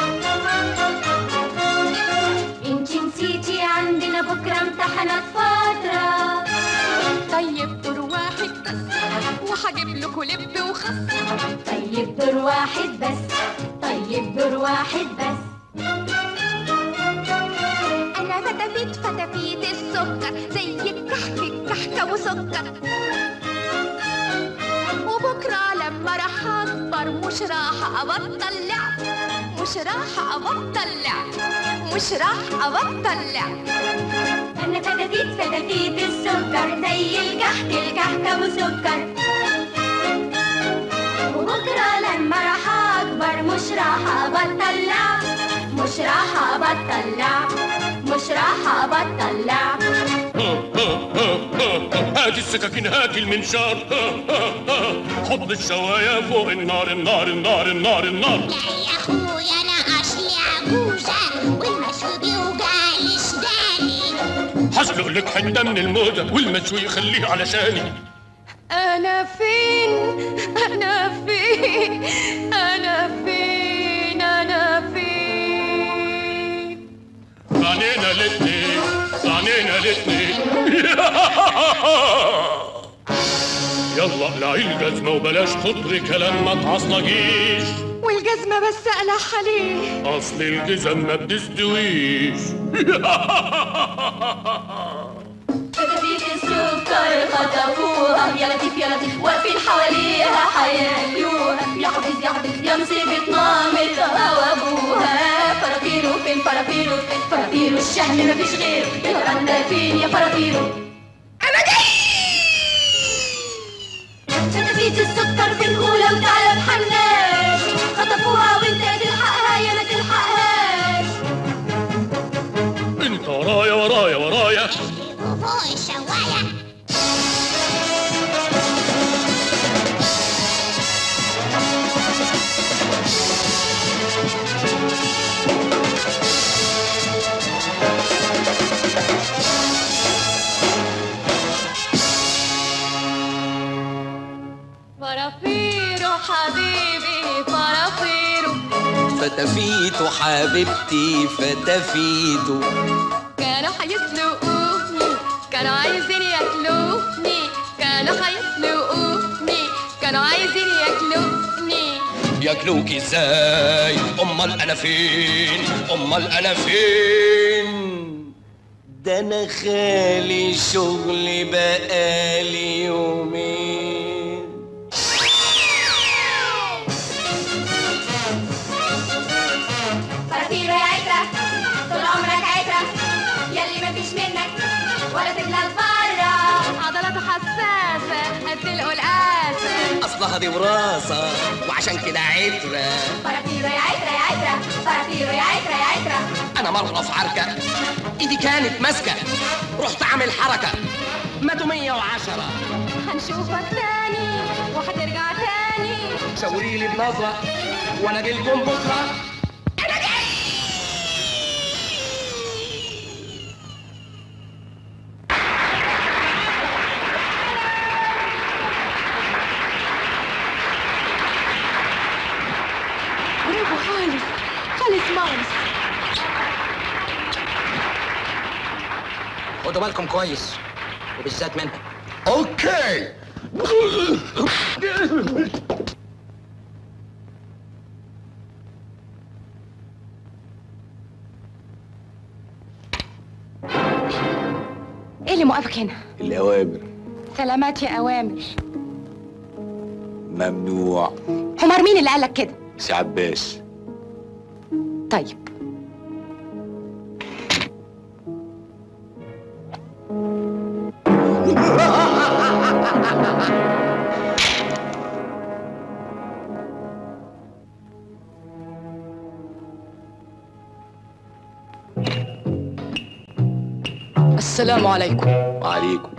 Speaker 2: انتي نسيتي عندنا بكرة امتحانات فترة طيب دور واحد بس وهجيب لكم لب وخس طيب دور واحد بس طيب دور واحد بس انا فتفيت فتفيت السكر زي الكحك الكحكة وسكر وبكرة لما راح أكبر مش راح أبطل لعب مش راح أبطل لعب مش راح أبطل لعب أنا فتفيت فتفيت السكر زي الكحك الكحكة وسكر وبكرة لما راح أكبر مش راح أبطل لعب مش راح أبطل لعب مش راح أبطل لعب
Speaker 12: هاتي السكاكين هاتي المنشار حط الشوايه فوق النار النار النار النار النار
Speaker 2: يا اخويا انا اصلي عجوزه والمشوي بيوجعلي اسناني
Speaker 12: هسلق لك حته من الموزه والمشوي خليه علشاني
Speaker 2: أنا فين أنا فين أنا فين أنا فين
Speaker 12: عنينا الاتنين عنينا الاتنين يلا اقلعي الجزمة وبلاش خضر كلام ما تعصلجيش
Speaker 2: والجزمة بس أقلع عليه
Speaker 12: اصل الجزم ما بتستويش
Speaker 2: فتفيت السكر خطفوها يا لطيف يا لطيف واقفين حواليها حياكلوها يا حبيب يا حبيب يا مصيبة مامتها وابوها فرافيرو فين فرافيرو فين فرافيرو الشهم مفيش غيره يا ترى انت فين يا فرافيرو انا جاي فتفيت السكر في الغولة وتعالى بحناش خطفوها وانت تلحقها يا ما تلحقهاش
Speaker 12: انت ورايا ورايا ورايا
Speaker 2: وفوق الشواية فرافيرو حبيبي فرافيرو
Speaker 3: فتفيتو حبيبتي فتفيتو
Speaker 2: كانوا هيسلقوني كانوا عايزين ياكلوني كانوا هيسلقوني كانوا عايزين ياكلوني
Speaker 3: ياكلوك ازاي امال انا فين امال انا فين ده انا خالي شغلي بقالي يومين
Speaker 2: فرافيرو يا عترة طول عمرك عترة يلي ما
Speaker 3: اصلها دي وراثه وعشان كده عتره
Speaker 2: فرافيرو يا عترة يا عترة فرافيرو يا عترة يا عترة
Speaker 3: انا مره في عركه ايدي كانت ماسكه رحت عامل حركه ماتوا 110
Speaker 2: هنشوفك تاني وهترجع تاني
Speaker 3: شاوري لي بنظره وانا اجي لكم بكره
Speaker 19: برافو خالص خالص مارس
Speaker 3: خدوا بالكم كويس وبالذات منها
Speaker 12: اوكي
Speaker 19: ايه اللي موقفك هنا
Speaker 11: الأوامر
Speaker 19: سلامات يا اوامر
Speaker 11: ممنوع
Speaker 19: حمار مين اللي قالك كده
Speaker 11: سي عباس
Speaker 19: طيب السلام عليكم
Speaker 11: وعليكم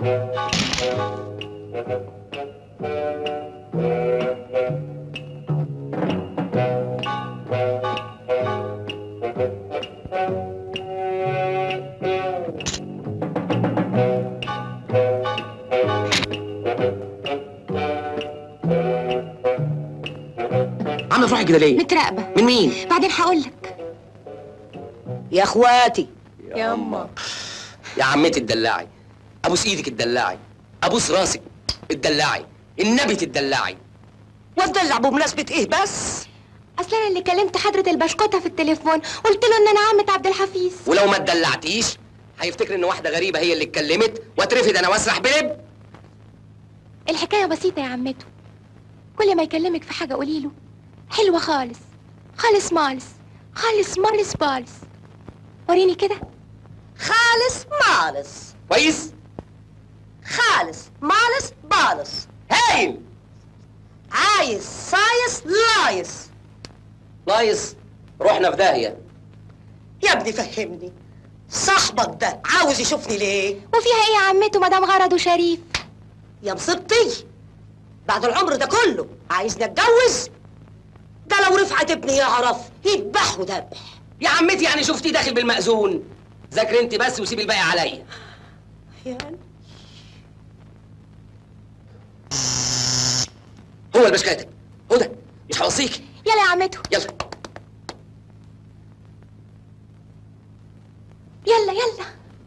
Speaker 3: عامله في روحك كده ليه
Speaker 19: متراقبة
Speaker 3: من مين
Speaker 19: بعدين هقول لك
Speaker 16: يا اخواتي
Speaker 19: يا اما
Speaker 3: يا عمتي الدلاعي ابوس ايدك الدلاعي ابوس راسك الدلاعي النبي تدلعي
Speaker 16: واتدلع بمناسبة ايه بس؟
Speaker 19: اصل انا اللي كلمت حضرة البشكوتة في التليفون قلت له ان انا عمة عبد الحفيظ
Speaker 3: ولو ما اتدلعتيش هيفتكر ان واحده غريبه هي اللي اتكلمت واترفد انا واسرح بلب
Speaker 19: الحكاية بسيطة يا عمته كل ما يكلمك في حاجة قولي له حلوة خالص خالص مالس خالص مالس بالس وريني كده
Speaker 16: خالص مالس
Speaker 3: كويس
Speaker 16: خالص مالس بالس
Speaker 3: هايل
Speaker 16: عايز صايص لايص
Speaker 3: لايص رحنا في داهيه
Speaker 16: يا ابني فهمني صاحبك ده عاوز يشوفني ليه؟
Speaker 19: وفيها ايه يا عمته مدام غرضه شريف
Speaker 16: يا مصيبتي بعد العمر ده كله عايزني اتجوز ده لو رفعت ابني يعرف يذبحه ذبح
Speaker 3: يا عمتي يعني شفتي داخل بالمأذون ذاكري انت بس وسيبي الباقي عليا
Speaker 16: يعني
Speaker 3: هو البشكاتب هدى مش هوصيكي
Speaker 19: يلا يا عمته
Speaker 3: يلا
Speaker 19: يلا يلا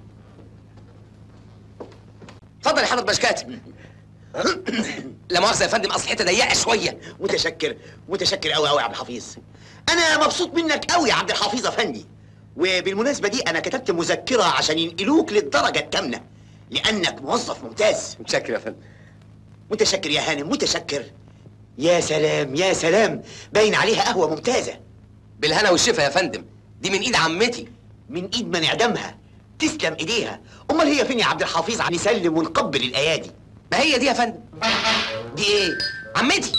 Speaker 3: اتفضل يا حضرة بشكاتب لا مؤاخذة يا فندم اصل الحته ضيقه شويه
Speaker 17: متشكر متشكر قوي قوي يا عبد الحفيظ انا مبسوط منك قوي يا عبد الحفيظ افندي وبالمناسبه دي انا كتبت مذكره عشان ينقلوك للدرجه الثامنه لانك موظف ممتاز
Speaker 3: متشكر يا فندم
Speaker 17: متشكر يا هانم متشكر يا سلام يا سلام باين عليها قهوه ممتازه
Speaker 3: بالهنا والشفا يا فندم دي من ايد عمتي
Speaker 17: من ايد من اعدامها تسلم ايديها امال هي فين يا عبد الحفيظ عم يسلم ونقبل الايادي
Speaker 3: ما هي دي يا فندم دي ايه عمتي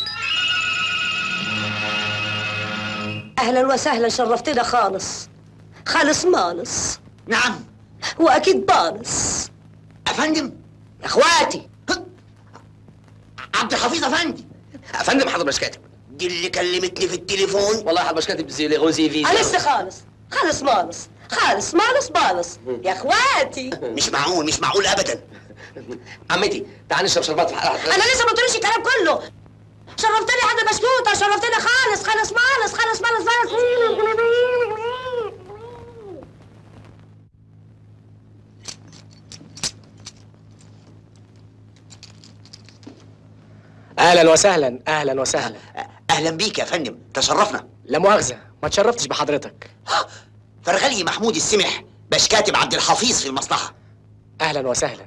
Speaker 16: اهلا وسهلا شرفتنا خالص خالص مالص
Speaker 17: نعم
Speaker 16: واكيد بالص
Speaker 17: افندم
Speaker 16: يا اخواتي
Speaker 17: عبد الحفيظ افندي
Speaker 3: يا فندم حضر بشكاتب
Speaker 17: دي اللي كلمتني في التليفون
Speaker 3: والله يا حضر بشكاتب زي لي غوزي في
Speaker 16: انا لسه خالص خالص مالص خالص مالص بالص يا اخواتي
Speaker 17: مش معقول مش معقول ابدا
Speaker 3: عمتي تعالي نشرب شربات في حلقة.
Speaker 16: انا لسه ما قلتليش الكلام كله شرفتني حاجه بسكوته شرفتني خالص خالص مالص خالص مالص مالص
Speaker 20: اهلا وسهلا اهلا وسهلا
Speaker 17: اهلا بيك يا فندم تشرفنا
Speaker 20: لا مؤاخذه ما تشرفتش بحضرتك
Speaker 17: فرغلي محمود السمح باش كاتب عبد الحفيظ في المصلحه
Speaker 20: اهلا وسهلا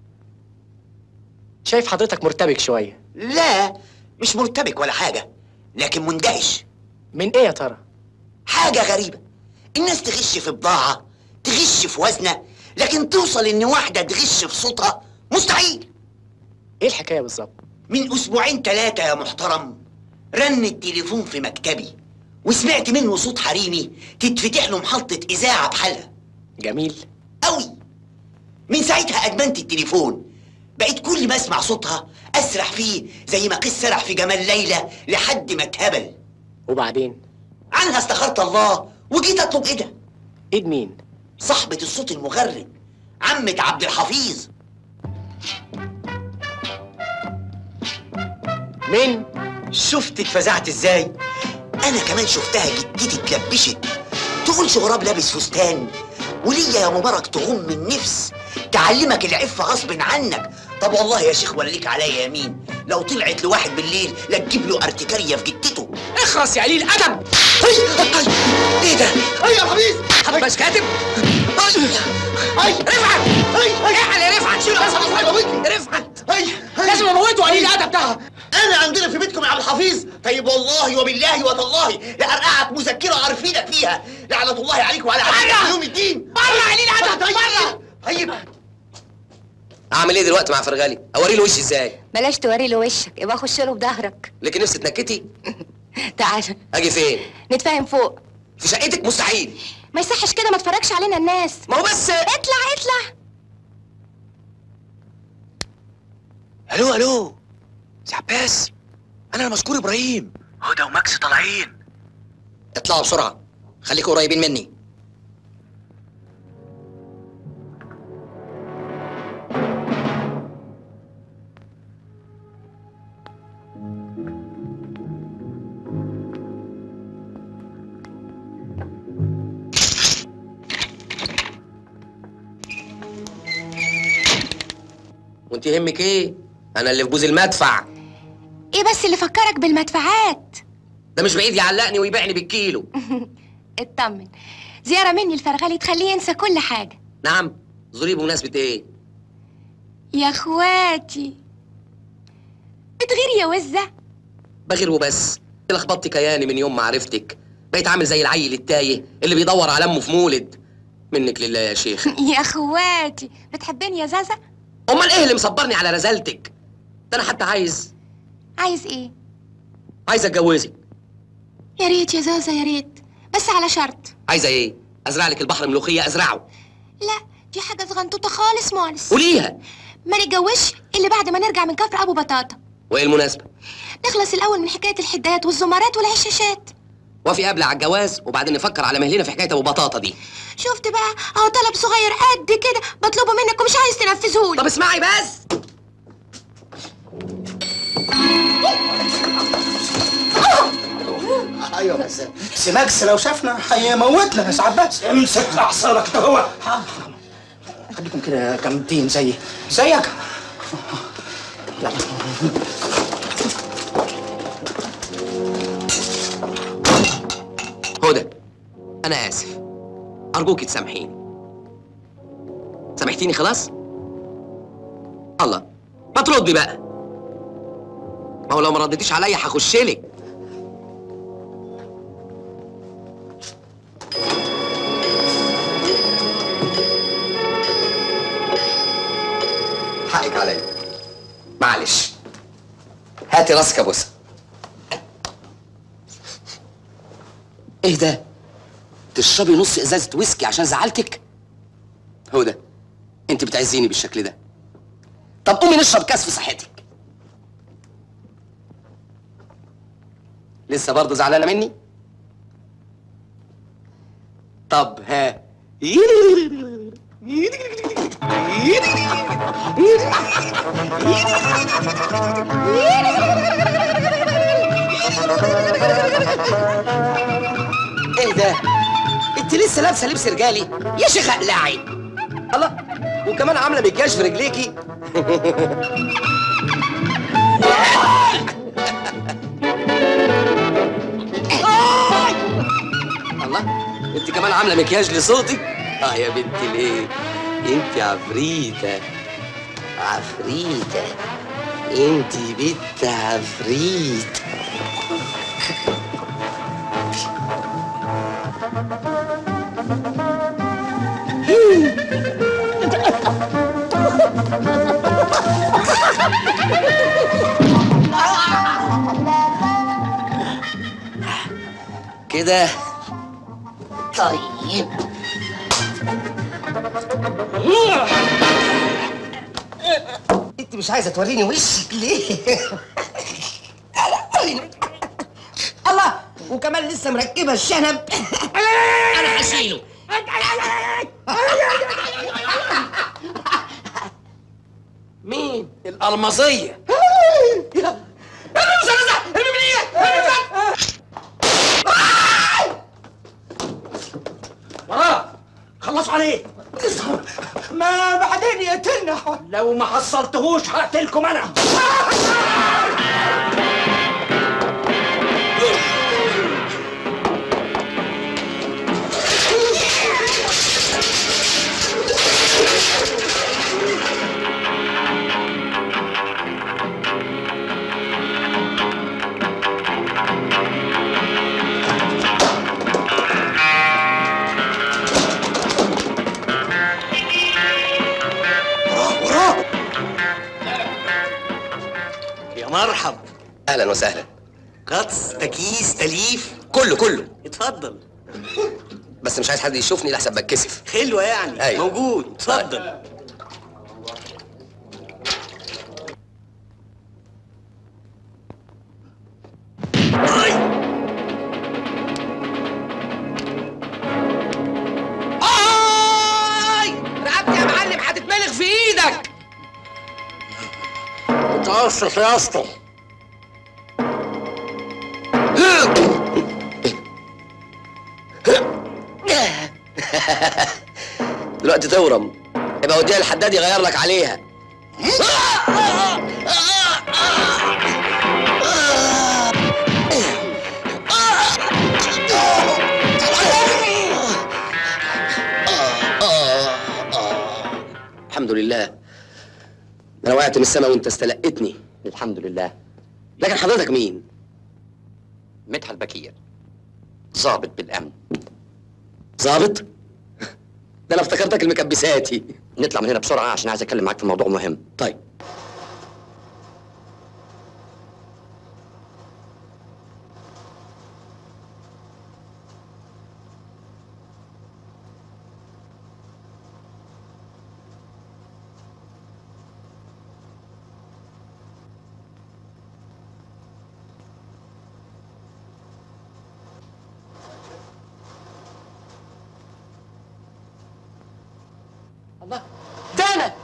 Speaker 20: شايف حضرتك مرتبك شويه
Speaker 17: لا مش مرتبك ولا حاجه لكن مندهش
Speaker 20: من ايه يا ترى
Speaker 17: حاجه غريبه الناس تغش في بضاعه تغش في وزنه لكن توصل ان واحده تغش في صوتها مستحيل
Speaker 20: ايه الحكايه بالظبط
Speaker 17: من اسبوعين ثلاثة يا محترم رن التليفون في مكتبي وسمعت منه صوت حريمي تتفتح له محطة إذاعة بحالها
Speaker 20: جميل
Speaker 17: أوي من ساعتها أدمنت التليفون بقيت كل ما أسمع صوتها أسرح فيه زي ما قس سرح في جمال ليلى لحد ما اتهبل
Speaker 20: وبعدين
Speaker 17: عنها استخرت الله وجيت أطلب إيدها
Speaker 20: ايد مين
Speaker 17: صاحبة الصوت المغرد عمة عبد الحفيظ
Speaker 20: مين
Speaker 17: شفت اتفزعت ازاي انا كمان شفتها جدتي اتلبشت تقول شغراب لابس فستان وليا يا مبارك تغم النفس تعلمك العفة غصب عنك طب والله يا شيخ وليك عليا يمين لو طلعت لواحد بالليل لا تجيب له ارتكارية في جتته
Speaker 20: اخرس يا قليل ادب
Speaker 17: ايه ده؟
Speaker 3: اي يا حبيبي حبس كاتب
Speaker 17: اي
Speaker 3: رفعت اي احل يا رفعت شيل راسك رفعت
Speaker 17: اي
Speaker 3: لازم اموته قليل الادب ده
Speaker 17: انا عندنا في بيتكم يا عبد الحفيظ طيب والله وبالله وتالله لارقعك مذكره عارفينك فيها لعنه الله عليك وعلى عبيدك يوم الدين
Speaker 3: بره قليل ادب
Speaker 17: طيب
Speaker 3: بره
Speaker 17: طيب
Speaker 3: اعمل ايه دلوقتي مع فرغالي اوري له وشي ازاي
Speaker 21: بلاش توري له وشك يبقى خش له بظهرك
Speaker 3: لكن نفسي تنكتي
Speaker 21: تعال
Speaker 3: اجي فين
Speaker 21: نتفاهم فوق
Speaker 3: في شقتك مستحيل
Speaker 21: ما يصحش كده ما تفرجش علينا الناس
Speaker 3: ما هو بس
Speaker 21: اطلع اطلع
Speaker 3: الو الو سي عباس انا المذكور ابراهيم
Speaker 14: هدى وماكس طالعين
Speaker 3: اطلعوا بسرعه خليكوا قريبين مني وانت يهمك ايه انا اللي في بوز المدفع
Speaker 19: ايه بس اللي فكرك بالمدفعات
Speaker 3: ده مش بعيد يعلقني ويبيعني بالكيلو
Speaker 19: اطمن زيارة مني الفرغلي تخليه ينسى كل حاجة
Speaker 3: نعم زوري بمناسبة ايه
Speaker 19: يا اخواتي بتغير يا وزة
Speaker 3: بغير وبس لخبطت كياني من يوم ما عرفتك بقيت عامل زي العيل التايه اللي بيدور على امه في مولد منك لله يا شيخ
Speaker 19: يا اخواتي بتحبني يا زازا
Speaker 3: امال ايه اللي مصبرني على رزالتك ده انا حتى عايز
Speaker 19: عايز ايه
Speaker 3: عايز اتجوزك
Speaker 19: يا ريت يا زازا يا ريت بس على شرط
Speaker 3: عايزه ايه ازرع لك البحر ملوخيه ازرعه
Speaker 19: لا دي حاجة صغنطوطة خالص مالس
Speaker 3: قوليها
Speaker 19: ما نتجوزش اللي بعد ما نرجع من كفر ابو بطاطا
Speaker 3: وايه المناسبه
Speaker 19: نخلص الاول من حكاية الحدات والزمارات والعشاشات
Speaker 3: وافي قبل على الجواز وبعدين نفكر على مهلنا في حكايه ابو بطاطا دي
Speaker 19: شفت بقى اهو طلب صغير قد كده بطلبه منك ومش عايز تنفذهولي
Speaker 3: طب اسمعي بس
Speaker 15: ايوه بس سماكس لو شافنا هيموتنا يا سعد بس امسك اعصابك ده هو خليكم كده جامدين زي زيك يلا
Speaker 3: هدى انا اسف ارجوك تسامحيني سامحتيني خلاص الله ما تردي بقى ما هو لو ما رديتيش عليا هخش لك حقك عليا معلش هاتي راسك يا بوسه ايه ده تشربي نص ازازه ويسكي عشان زعلتك هدى انت بتعزيني بالشكل ده طب قومي نشرب كاس في صحتك لسه برضه زعلانه مني طب ها ايه ده انت لسه لابسه لبس رجالي يا شيخ اقلعي الله وكمان عامله مكياج في رجليكي الله انت كمان عامله مكياج لصوتك اه يا بنتي ليه انت عفريته عفريته انت بنت عفريت كده طيب انت مش عايزه توريني وشك ليه الله وكمان لسه مركبه الشنب انا هشيله مين الالمظيه
Speaker 9: وراه خلصوا عليه ما بعدين يقتلنا لو ما حصلتهوش هقتلكم انا
Speaker 3: وراه
Speaker 17: يا مرحب
Speaker 3: اهلا وسهلا
Speaker 17: قطس تكيس تليف
Speaker 3: كله كله
Speaker 17: اتفضل
Speaker 3: بس مش عايز حد يشوفني لحسن بتكسف
Speaker 17: حلوة يعني
Speaker 3: أيوة.
Speaker 17: موجود اتفضل
Speaker 3: اي رقبتي يا معلم هتتملغ في ايدك
Speaker 17: متوسط يا اسطى
Speaker 3: دلوقتي تورم يبقى وديها للحداد يغير لك عليها الحمد لله انا وقعت من السما وانت استلقتني
Speaker 1: الحمد لله
Speaker 3: لكن حضرتك مين
Speaker 1: مدحت بكير ضابط بالامن
Speaker 3: ظابط ده انا افتكرتك المكبساتي
Speaker 1: نطلع من هنا بسرعه عشان عايز اتكلم معاك في موضوع مهم
Speaker 3: طيب الله ده انا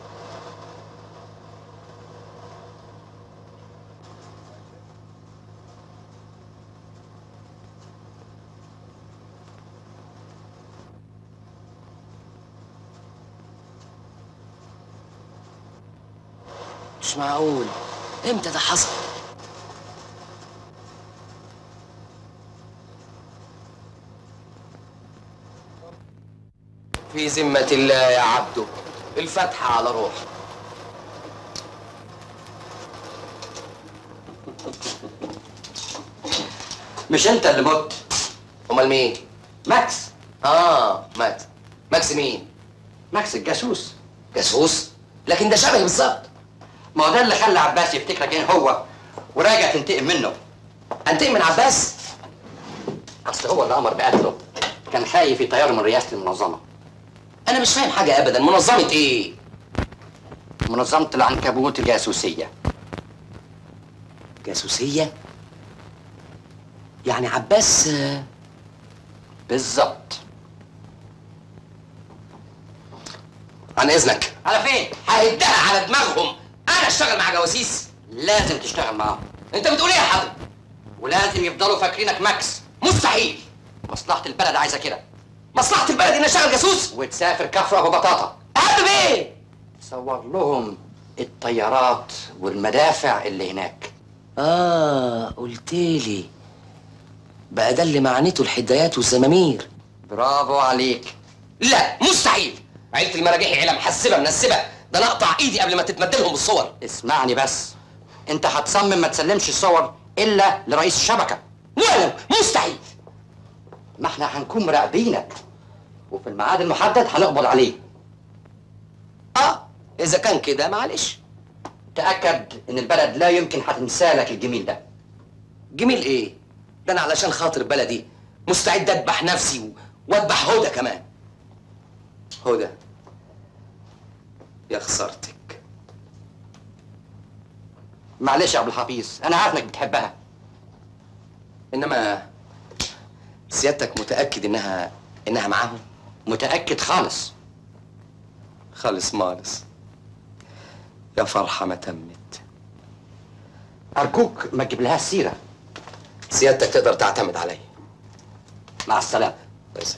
Speaker 3: مش معقول امتى ده حصل في ذمة الله يا عبده الفتحة على روح
Speaker 1: مش انت اللي مت
Speaker 3: امال مين؟
Speaker 1: ماكس
Speaker 3: اه مات ماكس مين؟
Speaker 1: ماكس الجاسوس
Speaker 3: جاسوس لكن ده شبهي بالظبط
Speaker 1: ما هو ده اللي خلى عباس يفتكرك ايه هو وراجع تنتقم منه
Speaker 3: انتقم من عباس
Speaker 1: اصل هو اللي امر بقتله كان خايف يطيره من رئاسه المنظمه
Speaker 3: انا مش فاهم حاجة ابدا منظمة ايه؟
Speaker 1: منظمه العنكبوت الجاسوسيه
Speaker 3: جاسوسية؟ يعني عباس آه،
Speaker 1: بالظبط
Speaker 3: عن اذنك
Speaker 1: على فين
Speaker 3: ههدها على دماغهم انا اشتغل مع جواسيس
Speaker 1: لازم تشتغل معاهم
Speaker 3: انت بتقول ايه يا حضرتك؟
Speaker 1: ولازم يفضلوا فاكرينك ماكس
Speaker 3: مستحيل
Speaker 1: مصلحه البلد عايزه كده
Speaker 3: مصلحة البلد اني اشتغل جاسوس
Speaker 1: وتسافر كفر ابو بطاطا
Speaker 3: اهم ايه؟
Speaker 1: تصور لهم الطيارات والمدافع اللي هناك
Speaker 3: اه قلتلي بقى ده اللي معنيته الحدايات والزمامير
Speaker 1: برافو عليك
Speaker 3: لا مستحيل عيلة المراجيح عيلة محسبة منسبة ده انا اقطع ايدي قبل ما تتمدلهم بالصور
Speaker 1: اسمعني بس انت هتصمم ما تسلمش الصور الا لرئيس الشبكه
Speaker 3: لا مستحيل
Speaker 1: ما احنا هنكون مراقبينك وفي الميعاد المحدد هنقبض عليه
Speaker 3: اه اذا كان كده معلش
Speaker 1: تاكد ان البلد لا يمكن هتنسالك الجميل ده
Speaker 3: جميل ايه؟ ده انا علشان خاطر بلدي مستعد اذبح نفسي و- واذبح هدى كمان هدى يا خسارتك
Speaker 1: معلش يا ابو الحفيظ انا عارف انك بتحبها
Speaker 3: انما سيادتك متاكد انها انها معاهم
Speaker 1: متاكد خالص
Speaker 3: خالص مالص يا فرحه ما تمت
Speaker 1: ارجوك ما تجيب لها السيره
Speaker 3: سيادتك تقدر تعتمد علي
Speaker 1: مع السلامه
Speaker 3: بس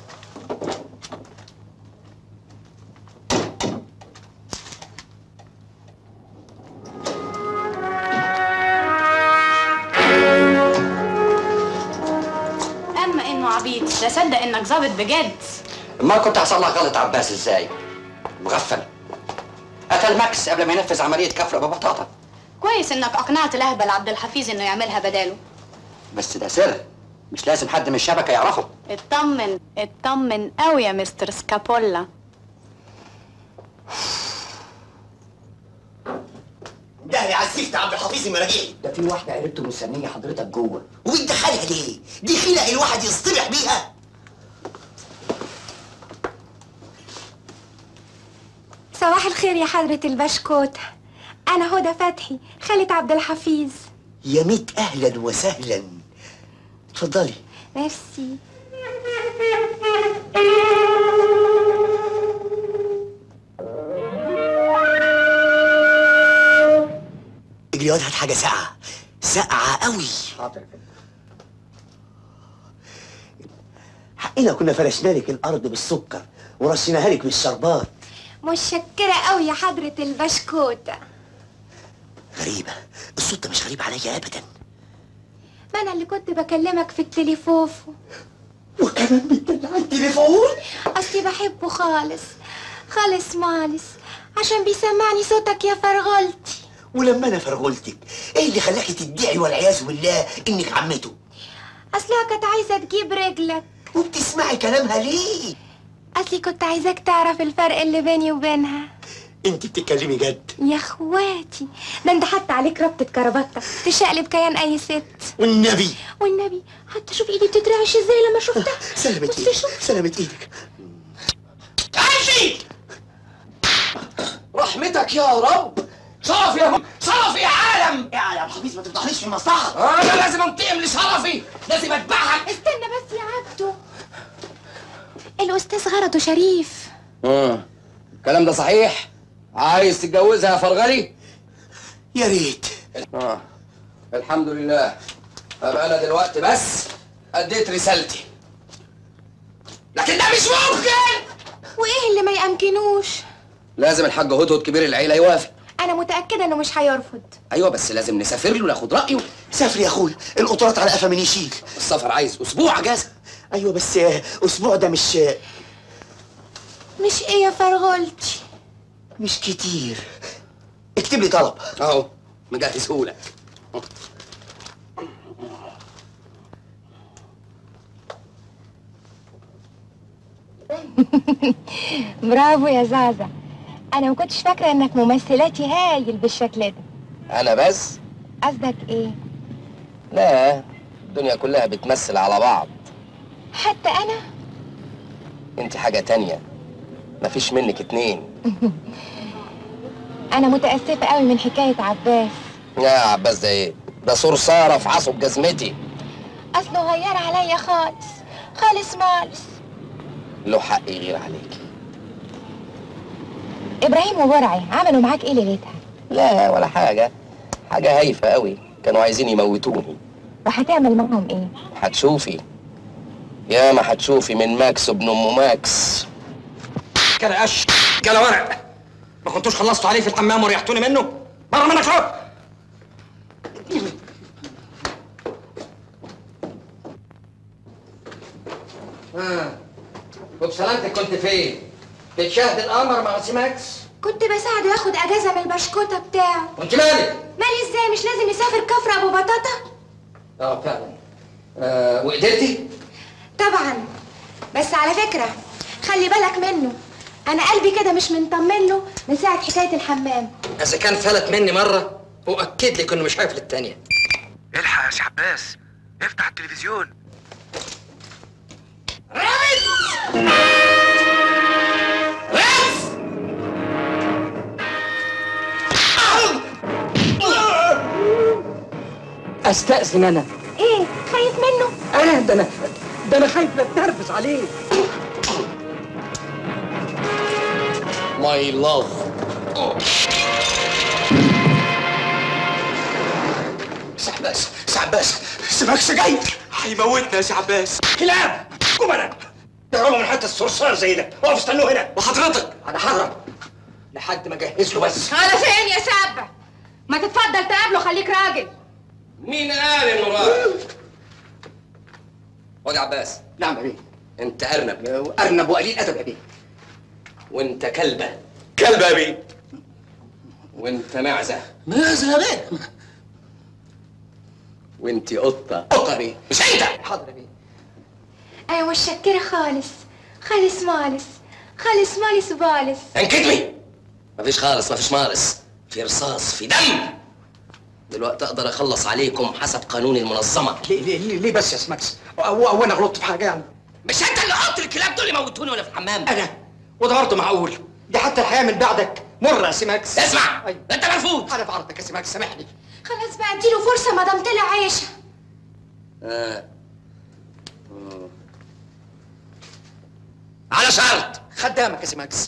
Speaker 7: اما انه عبيط لا صدق انك ظابط بجد
Speaker 1: ما كنت هصلح غلط عباس ازاي مغفل قتل ماكس قبل ما ينفذ عمليه كفر ببطاطا
Speaker 7: كويس انك اقنعت الاهبل عبد الحفيظ انه يعملها بداله
Speaker 1: بس ده سر مش لازم حد من الشبكه يعرفه
Speaker 7: اطمن اطمن قوي يا مستر سكابولا
Speaker 17: ده يا عزيزتي عبد الحفيظ المراجيحي
Speaker 1: ده في واحده قريبته مستنيه حضرتك جوه
Speaker 17: وبتدخلها ليه؟ دي خلق الواحد يصطبح بيها
Speaker 19: صباح الخير يا حضرة البشكوت أنا هدى فتحي خالة عبد الحفيظ
Speaker 17: يا ميت اهلا وسهلا اتفضلي
Speaker 19: نفسي
Speaker 17: اجري واد هات حاجه ساقعه ساقعه قوي
Speaker 1: حاضر
Speaker 17: حقنا كنا فرشنا لك الارض بالسكر ورشيناها لك بالشربات
Speaker 19: متشكرة قوي يا حضرة البشكوت
Speaker 17: غريبه الصوت ده مش غريب عليا ابدا
Speaker 19: ما أنا اللي كنت بكلمك في التليفوفو
Speaker 17: وكمان بتدلع على التليفون
Speaker 19: أصلي بحبه خالص خالص مالص عشان بيسمعني صوتك يا فرغلتي
Speaker 17: ولما انا فرغلتك ايه اللي خلاكي تدعي والعياذ بالله انك عمته
Speaker 19: أصلها كانت عايزة تجيب رجلك
Speaker 17: وبتسمعي كلامها ليه
Speaker 19: أصلي كنت عايزاك تعرف الفرق اللي بيني وبينها
Speaker 17: انت بتتكلمي جد
Speaker 19: يا اخواتي ده انت حتى عليك ربطة كربطة تشقلب كيان اي ست
Speaker 17: والنبي
Speaker 19: والنبي حتى شوف ايدي بتترعش ازاي لما شفتها
Speaker 17: سلامة
Speaker 19: بصي
Speaker 17: ايدك
Speaker 19: شوف.
Speaker 17: سلامة ايدك
Speaker 3: تعالي رحمتك يا رب شرف يا شرف يا عالم
Speaker 17: يا عالم حبيبي ما تفضحنيش في المصلحة
Speaker 3: انا لازم انتقم لشرفي لازم اتبعها
Speaker 19: استنى بس يا عبدو الاستاذ غرضه شريف
Speaker 3: اه الكلام ده صحيح عايز تتجوزها يا فرغلي
Speaker 17: يا ريت
Speaker 3: اه الحمد لله ابقى انا دلوقتي بس اديت رسالتي لكن ده مش ممكن
Speaker 19: وايه اللي ما يمكنوش
Speaker 3: لازم الحاج هدهد كبير العيله يوافق
Speaker 19: انا متاكده انه مش هيرفض
Speaker 3: ايوه بس لازم نسافر له ناخد رايه
Speaker 17: سافر يا اخويا القطارات على قفا من يشيل
Speaker 3: السفر عايز اسبوع اجازه
Speaker 17: ايوه بس آه، اسبوع ده مش آه،
Speaker 19: مش ايه يا فرغلتي
Speaker 17: مش كتير اكتب لي طلب
Speaker 3: اهو مجهزهولك
Speaker 19: برافو يا زازا انا ما كنتش فاكره انك ممثلاتي هايل بالشكل ده
Speaker 3: انا بس
Speaker 19: قصدك ايه
Speaker 3: لا الدنيا كلها بتمثل على بعض
Speaker 19: حتى انا
Speaker 3: انت حاجه تانية مفيش منك اتنين
Speaker 19: انا متاسفه قوي من حكايه عباس
Speaker 3: يا عباس ده ايه ده صرصاره في عصب جزمتي
Speaker 19: اصله غير عليا خالص خالص مالص
Speaker 3: له حق يغير عليك
Speaker 19: ابراهيم وبرعي عملوا معاك ايه ليلتها
Speaker 3: لا ولا حاجه حاجه هايفه قوي كانوا عايزين يموتوني
Speaker 19: وهتعمل معاهم ايه
Speaker 3: هتشوفي يا ما هتشوفي من ماكس ابن ام ماكس
Speaker 1: كان قش كان ورق ما كنتوش خلصتوا عليه في الحمام وريحتوني منه بره منك اهو
Speaker 3: ها وبسلامتك كنت فين؟ بتشاهد القمر مع سي ماكس؟
Speaker 19: كنت بساعده ياخد اجازه من البشكوته بتاعه
Speaker 3: وانت مالك؟
Speaker 19: مالي ازاي مش لازم يسافر كفر ابو بطاطا
Speaker 3: اه فعلا آه وقدرتي؟
Speaker 19: طبعا بس على فكره خلي بالك منه انا قلبي كده مش مطمن له من ساعه حكايه الحمام
Speaker 3: اذا كان فلت مني مره اؤكد لك انه مش هيفلت التانية
Speaker 14: الحق يا سي عباس افتح التلفزيون
Speaker 20: استأذن انا
Speaker 19: ايه خايف منه
Speaker 20: انا ده انا ده انا خايف اتنرفز عليه
Speaker 3: ماي لاف
Speaker 17: سعباس سعباس سماكس جاي هيموتنا يا سعباس كلاب كمنا تهربوا من حته الصرصار زي ده اقف استنوه هنا وحضرتك انا ههرب لحد ما اجهز له بس
Speaker 21: على فين يا سابع ما تتفضل تقابله خليك راجل
Speaker 3: مين قال انه راجل؟ خد يا عباس
Speaker 17: نعم يا بيه
Speaker 3: انت ارنب
Speaker 17: ارنب وقليل ادب يا بيه
Speaker 3: وانت كلبه
Speaker 17: كلب يا بيه
Speaker 3: وانت معزه
Speaker 17: ماذا يا بيه
Speaker 3: وانت قطه
Speaker 17: قطه يا بيه
Speaker 3: مش انت
Speaker 17: حاضر يا بيه
Speaker 19: ايوه متشكرة خالص خالص مالس خالص مالس وبالس
Speaker 3: انكتمي مفيش خالص مفيش مارس في رصاص في دم دلوقتي اقدر اخلص عليكم حسب قانون المنظمه
Speaker 17: ليه ليه ليه, ليه بس يا سماكس هو هو انا غلطت في حاجه يعني
Speaker 3: مش انت اللي قلت الكلاب دول يموتوني وانا في الحمام
Speaker 17: انا وده برضه معقول دي حتى الحياه من بعدك مره يا سماكس
Speaker 3: اسمع
Speaker 17: أيوة.
Speaker 3: انت مرفوض
Speaker 17: انا في عرضك يا سماكس سامحني
Speaker 19: خلاص بقى اديله فرصة ما دام طلع عيشة
Speaker 3: آه. مم. على شرط
Speaker 17: خدامك يا سماكس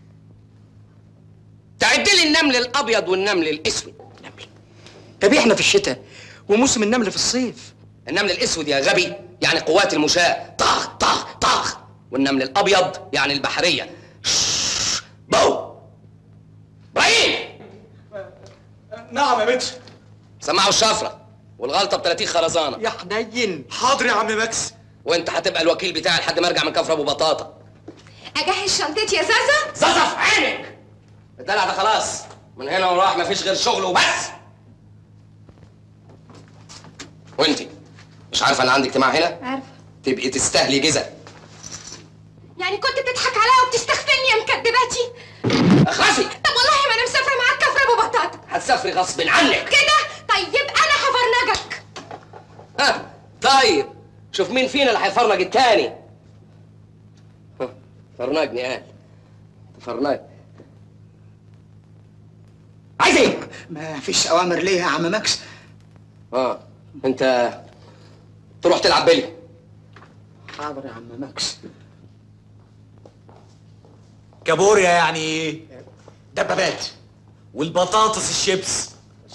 Speaker 3: تعد لي النمل الابيض والنمل الاسود
Speaker 17: طب احنا في الشتاء وموسم النمل في الصيف
Speaker 3: النمل الاسود يا غبي يعني قوات المشاة طخ طخ طخ والنمل الابيض يعني البحريه شش، بو ابراهيم
Speaker 17: نعم يا متر
Speaker 3: سمعوا الشفره والغلطه ب 30 خرزانه
Speaker 17: يا حنين حاضر يا عم ماكس
Speaker 3: وانت هتبقى الوكيل بتاعي لحد ما ارجع من كفر ابو بطاطا
Speaker 19: اجهز شنطتي يا زازا
Speaker 3: زازا في عينك الدلع ده خلاص من هنا وراح مفيش غير شغل وبس وانت مش عارفه ان عندي اجتماع هنا
Speaker 19: عارفة
Speaker 3: تبقي تستاهلي جزا
Speaker 19: يعني كنت بتضحك عليا وبتستخفني يا مكدباتي
Speaker 3: اخرسي
Speaker 19: طب والله ما انا مسافرة معاك كفر ابو بطاطا
Speaker 3: هتسافري غصب عنك
Speaker 19: كده طيب انا هفرنجك
Speaker 3: ها طيب شوف مين فينا اللي هيفرنج التاني ها، فرنجني قال فرنج عايز ايه؟
Speaker 17: ما فيش اوامر ليه يا عم ماكس
Speaker 3: اه انت تروح تلعب بلي
Speaker 17: حاضر يا عم ماكس
Speaker 6: كابوريا يعني ايه؟ دبابات والبطاطس الشيبس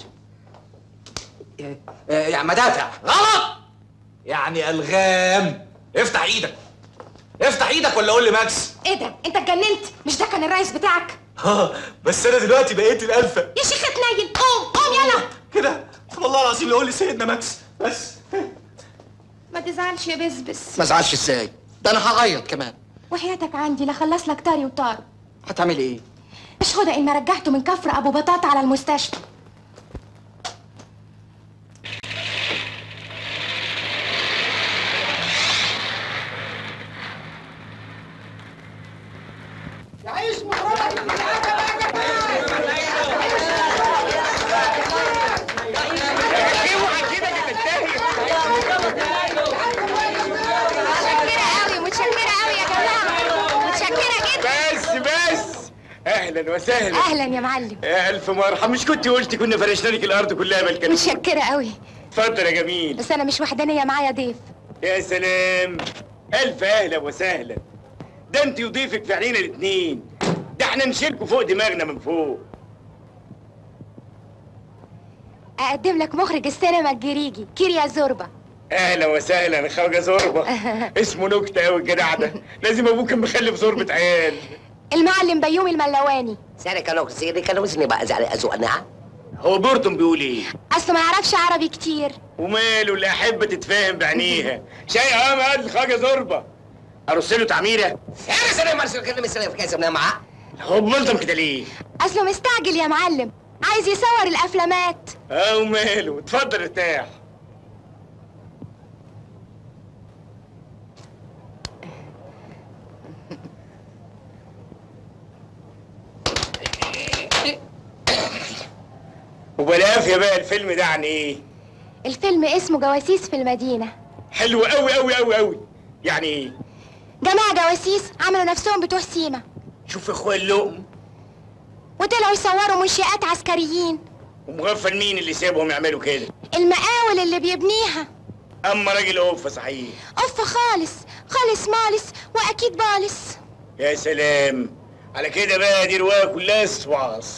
Speaker 17: يعني مدافع
Speaker 6: غلط يعني الغام افتح ايدك افتح ايدك ولا قول لي ماكس
Speaker 19: ايه ده انت اتجننت مش ده كان الرئيس بتاعك
Speaker 6: ها بس انا دلوقتي بقيت الالفه
Speaker 19: يا شيخ اتنين قوم قوم يلا
Speaker 6: كده والله العظيم اللي قول لي سيدنا ماكس بس
Speaker 19: ما تزعلش يا بسبس
Speaker 17: ما ازعلش ازاي ده انا هعيط كمان
Speaker 19: وحياتك عندي لا خلص لك طاري وطار
Speaker 17: هتعملي ايه
Speaker 19: اشهد ان ما رجعته من كفر ابو بطاطا على المستشفى متشكرة قوي متشكرة قوي يا جماعة متشكرة جدا
Speaker 5: بس بس اهلا وسهلا
Speaker 19: اهلا يا معلم
Speaker 5: يا الف مرحبا مش كنت قلت كنا فرشنا لك الارض كلها بالكلام
Speaker 19: متشكرة قوي
Speaker 5: اتفضل يا جميل
Speaker 19: بس انا مش وحدانية معايا ضيف
Speaker 5: يا سلام الف اهلا وسهلا ده انت وضيفك في عينينا الاتنين ده احنا نشيلكوا فوق دماغنا من فوق
Speaker 19: اقدم لك مخرج السينما الجريجي كيريا زوربا
Speaker 5: اهلا وسهلا خواجه زوربه اسمه نكته قوي الجدع ده لازم ابوك كان مخلف زوربه عيال
Speaker 19: المعلم بيومي الملواني
Speaker 22: ساري كانوا سيري كانوا سني بقى زعل ازوقنا
Speaker 5: هو بورتون بيقول ايه
Speaker 19: اصله ما يعرفش عربي كتير
Speaker 5: وماله اللي احب تتفاهم بعينيها شاي اه قال خواجه زوربه ارص له تعميره
Speaker 22: ساري ساري مرسل كلمة ساري في كاس معاه
Speaker 5: هو بملطم كده ليه
Speaker 19: اصله مستعجل يا معلم عايز يصور الافلامات
Speaker 5: اه وماله اتفضل ارتاح وبالعافيه بقى الفيلم ده عن ايه؟
Speaker 19: الفيلم اسمه جواسيس في المدينة
Speaker 5: حلو قوي قوي قوي قوي يعني ايه؟
Speaker 19: جماعة جواسيس عملوا نفسهم بتوع سيما
Speaker 5: شوف اخويا اللقم
Speaker 19: وطلعوا يصوروا منشآت عسكريين
Speaker 5: ومغفل مين اللي سابهم يعملوا كده
Speaker 19: المقاول اللي بيبنيها
Speaker 5: اما راجل اوفى صحيح
Speaker 19: قف خالص خالص مالس واكيد بالس
Speaker 5: يا سلام على كده بقى دي روايه كلها سواس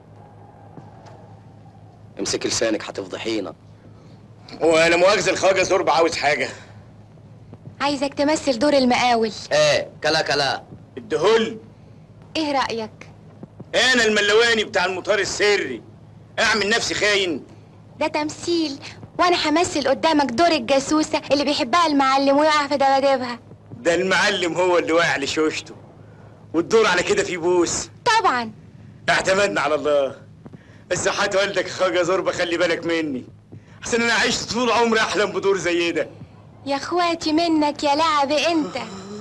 Speaker 3: امسك لسانك هتفضحينا
Speaker 5: ولا مؤاخذه الخواجه زرب عاوز حاجه
Speaker 19: عايزك تمثل دور المقاول
Speaker 3: ايه كلا كلا
Speaker 5: الدهل
Speaker 19: ايه رأيك
Speaker 5: انا الملواني بتاع المطار السري اعمل نفسي خاين
Speaker 19: ده تمثيل وانا همثل قدامك دور الجاسوسة اللي بيحبها المعلم ويقع في دبادبها
Speaker 5: ده المعلم هو اللي واقع لشوشته والدور على كده في بوس
Speaker 19: طبعا
Speaker 5: اعتمدنا على الله بس حات والدك يا خواجه زربه خلي بالك مني احسن انا عشت طول عمري احلم بدور زي ده
Speaker 19: يا اخواتي منك يا لعب انت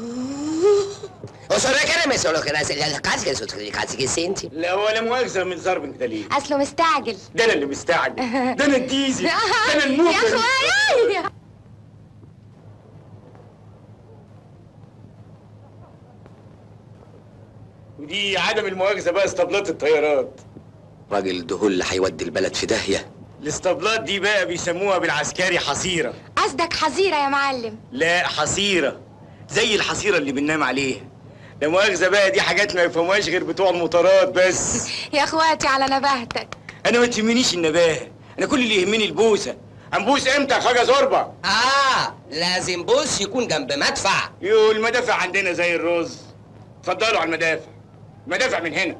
Speaker 22: O solo queremos solo que las las casi que sus casi que siente.
Speaker 5: لا ولا مؤاخذه من ضرب انت ليه
Speaker 19: اصله مستعجل
Speaker 5: ده انا اللي مستعجل ده انا الديزي ده انا الموكر
Speaker 19: يا اخويا
Speaker 5: ودي عدم المؤاخذه بقى اسطبلات الطيارات
Speaker 3: راجل دهل هيودي البلد في داهيه
Speaker 5: الاسطبلات دي بقى بيسموها بالعسكري حصيره
Speaker 19: قصدك حظيرة يا معلم
Speaker 5: لا حصيره زي الحصيره اللي بننام عليها لا مؤاخذه بقى دي حاجات ما يفهموهاش غير بتوع المطارات بس
Speaker 19: يا اخواتي على نباهتك
Speaker 5: انا ما تهمنيش النباهه انا كل اللي يهمني البوسه هنبوس امتى يا خواجه زربه
Speaker 22: اه لازم بوس يكون جنب مدفع
Speaker 5: يو المدافع عندنا زي الرز اتفضلوا على المدافع المدافع من هنا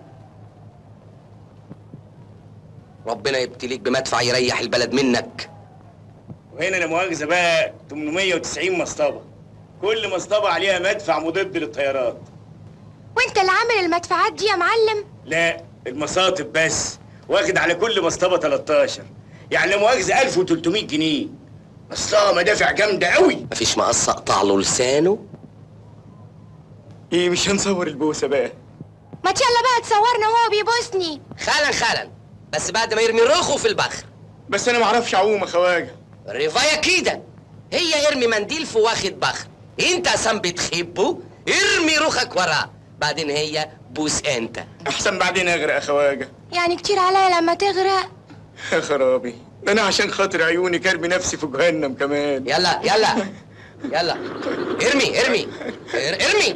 Speaker 3: ربنا يبتليك بمدفع يريح البلد منك
Speaker 5: وهنا لا مؤاخذه بقى 890 مصطبه كل مصطبه عليها مدفع مضاد للطيارات
Speaker 19: وانت اللي عامل المدفعات دي يا معلم
Speaker 5: لا المصاطب بس واخد على كل مصطبه 13 يعني لا مؤاخذه 1300 جنيه اصلها مدافع جامده قوي
Speaker 3: مفيش مقص اقطع له لسانه
Speaker 5: ايه مش هنصور البوسه بقى
Speaker 19: ما يلا بقى تصورنا وهو بيبوسني
Speaker 22: خالا خالا بس بعد ما يرمي رخه في البخر
Speaker 5: بس انا ما اعرفش اعوم يا خواجه
Speaker 22: رفاية كده هي ارمي منديل في واخد بخر انت سام بتحبه ارمي رخك وراه بعدين هي بوس انت
Speaker 5: احسن بعدين اغرق يا خواجه
Speaker 19: يعني كتير عليا لما تغرق
Speaker 5: يا خرابي ده انا عشان خاطر عيوني كرمي نفسي في جهنم كمان
Speaker 22: يلا يلا يلا ارمي ارمي ار- ارمي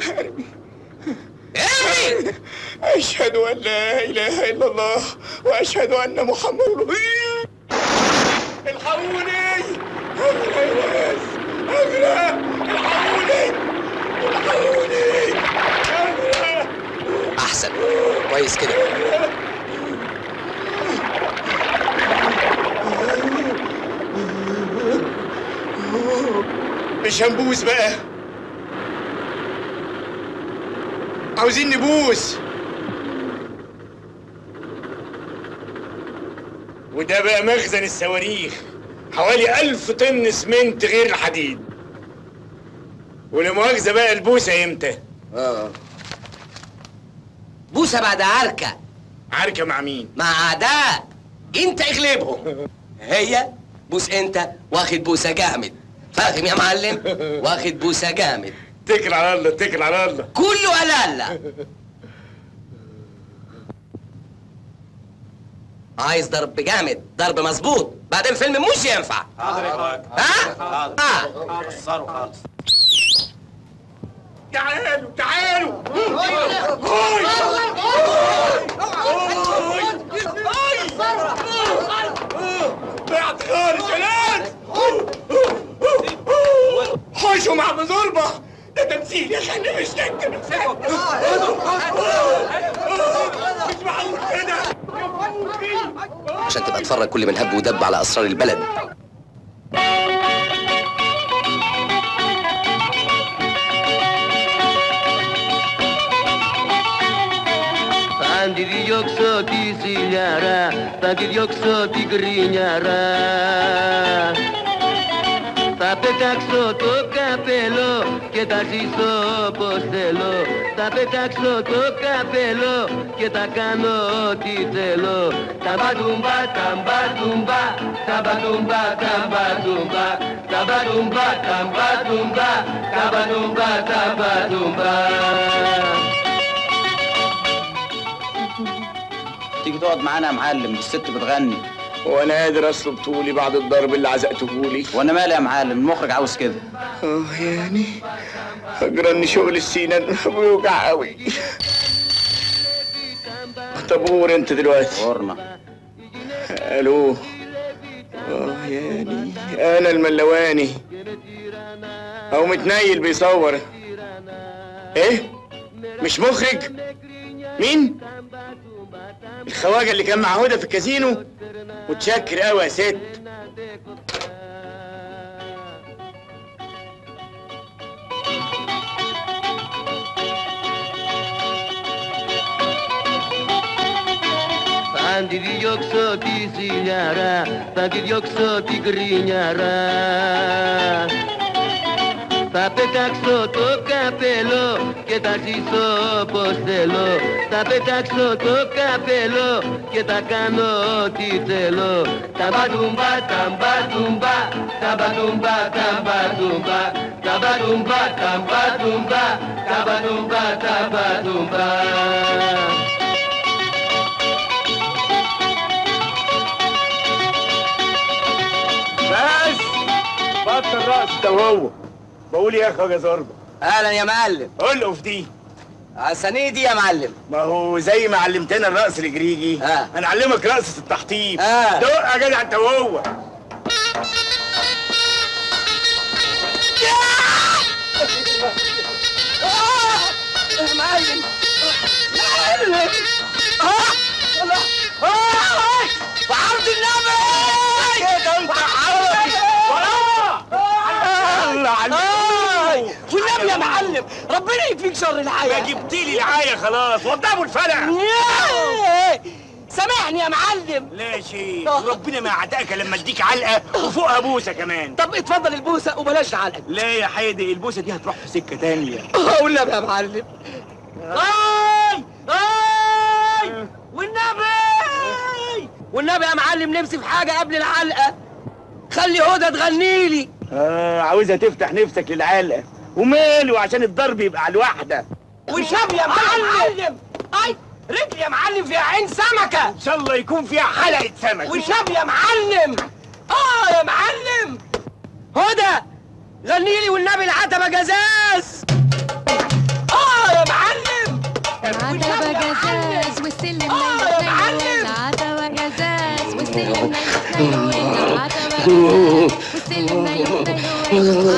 Speaker 22: ارمي
Speaker 5: اشهد ان لا اله الا الله واشهد ان محمد رسول الحقوني اغرق يا ناس اغرق الحقوني الحقوني اغرق
Speaker 3: احسن كويس كده
Speaker 5: مش هنبوس بقى عاوزين نبوس وده بقى مخزن الصواريخ حوالي ألف طن سمنت غير الحديد ولا مؤاخذة بقى البوسة امتى؟
Speaker 22: اه بوسة بعد عركة
Speaker 5: عركة مع مين؟
Speaker 22: مع أعداء انت اغلبهم هي بوس انت واخد بوسة جامد فاهم يا معلم واخد بوسة جامد
Speaker 5: اتكل على الله اتكل على الله
Speaker 22: كله على الله عايز ضرب جامد ضرب مظبوط بعد الفيلم مش ينفع ها؟ اه
Speaker 15: خالص
Speaker 5: تعالوا تعالوا بعد خالص يا ناس حوشوا مع بزربة ده تمثيل يا خلي مش تكتب مش معقول كده
Speaker 3: عشان تبقى تفرج كل من هب ودب على اسرار البلد
Speaker 8: Pandiri yoksa disinyara Fakir yoksa dikrinyara Θα πετάξω το καπέλο και τα ζήσω όπως θέλω Θα πετάξω το καπέλο και τα κάνω ό,τι θέλω Τα μπατούμπα, τα μπατούμπα, τα μπατούμπα, τα μπατούμπα Τα μπατούμπα, τα μπατούμπα, τα μπατούμπα, τα μπατούμπα
Speaker 10: تيجي تقعد معانا يا معلم الست بتغني
Speaker 5: وانا قادر اصلب طولي بعد الضرب اللي عزقتهولي
Speaker 10: وانا مالي يا معلم المخرج عاوز كده
Speaker 5: اه يعني اجرني شغل السينان بيوجع قوي طب قول انت دلوقتي
Speaker 10: غورنا
Speaker 5: الو اه يعني انا الملواني او متنيل بيصور ايه مش مخرج مين الخواجه اللي كان مع هدى في الكازينو متشكر قوي يا ست
Speaker 8: Θα τη διώξω τη ζηλιάρα, θα τη διώξω την κρίνιαρα Θα πετάξω το καπέλο και τα ζήσω όπως θέλω Θα πετάξω το καπέλο και τα κάνω ό,τι θέλω Τα μπατούμπα, τα μπατούμπα, τα μπατούμπα, τα μπατούμπα Τα μπατούμπα, τα μπατούμπα, τα μπατούμπα, τα μπατούμπα
Speaker 5: بس بطل رقص انت وهو بقول يا اخي يا زربه
Speaker 22: اهلا يا معلم
Speaker 5: القف دي
Speaker 22: عسانية دي يا معلم
Speaker 5: ما هو زي ما علمتنا الرقص الجريجي
Speaker 22: آه.
Speaker 5: هنعلمك رقصة التحطيب
Speaker 22: آه.
Speaker 5: دق يا جدع انت وهو
Speaker 22: يا معلم معلم اه الله آه! في عرض النبي
Speaker 5: كده انت الله عليك
Speaker 22: والنبي يا معلم ربنا يكفيك شر
Speaker 5: ما
Speaker 22: الحياة
Speaker 5: جبت لي العايه خلاص وضعوا الفلع
Speaker 22: ياه! سامحني يا معلم
Speaker 5: لا شيء ربنا ما يعتقك لما اديك علقه وفوقها بوسه كمان
Speaker 22: طب اتفضل البوسه وبلاش علقه
Speaker 5: لا يا حيدي البوسه دي هتروح في سكه تانية
Speaker 22: والنبي يا معلم اي اي والنبي والنبي يا معلم نفسي في حاجه قبل العلقه خلي هدى تغني لي
Speaker 5: اه عاوزها تفتح نفسك للعلقه وماله عشان الضرب يبقى على الواحده
Speaker 22: والشاب يا معلم اي رجلي يا معلم فيها عين سمكه
Speaker 5: ان شاء الله يكون فيها حلقه سمك
Speaker 22: والشاب يا معلم اه يا معلم هدى غني لي والنبي العتبه جزاز اه يا معلم
Speaker 19: العتبة جزاز والسلم
Speaker 22: آه يا معلم.
Speaker 19: العتبة جزاز والسلم نيلو نيلو العتبة جزاز والسلم نيلو نيلو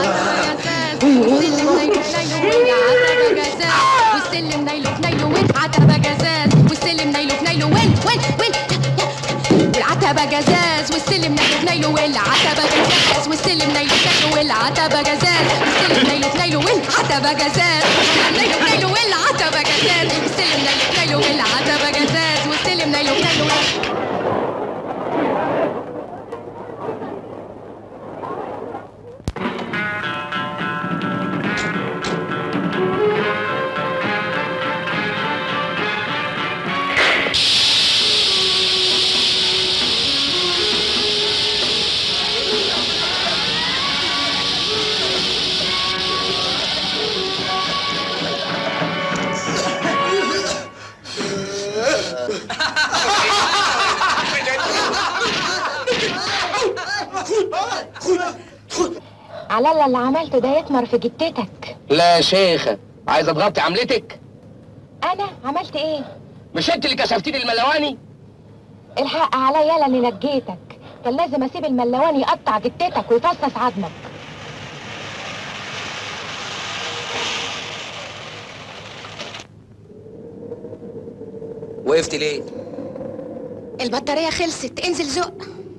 Speaker 19: والسلم نيلو نيلو العتبة جزاز والسلم نيلو نيلو وين وين وين والعتبة جزاز والسلم نيلو نيلو والعتبة جزاز والسلم نيلو نيلو والعتبة جزاز والسلم نيلو نيلو والعتبة جزاز نيلو نيلو والعتبة جزاز والسلم نيلو نيلو والعتبة جزاز والسلم نيلو نيلو
Speaker 23: على الله اللي عملته ده يثمر في جتتك
Speaker 3: لا يا شيخة عايزة تغطي عملتك
Speaker 23: انا عملت ايه
Speaker 3: مش انت اللي كشفتي لي الملواني
Speaker 23: الحق عليا يالا اللي نجيتك كان لازم اسيب الملوان يقطع جتتك ويفصص عظمك
Speaker 3: وقفت ليه
Speaker 19: البطارية خلصت انزل زق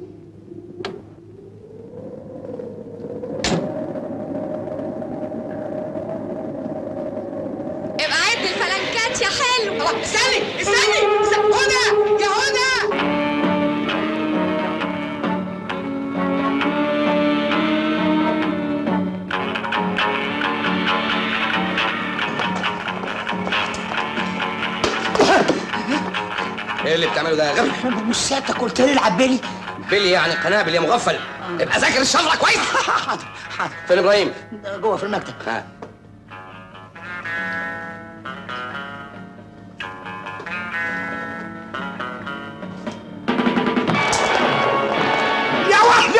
Speaker 19: ابقى عد الفلنكات يا حلو
Speaker 22: استني استني هدى يا هدى
Speaker 3: بتعمله ده يا غبي
Speaker 17: مش سيادتك قلت لي العب بيلي
Speaker 3: بيلي يعني قنابل يا مغفل ابقى ذاكر الشفره كويس
Speaker 17: حاضر حاضر
Speaker 3: فين ابراهيم
Speaker 17: جوه في المكتب
Speaker 3: ها
Speaker 17: يا واحد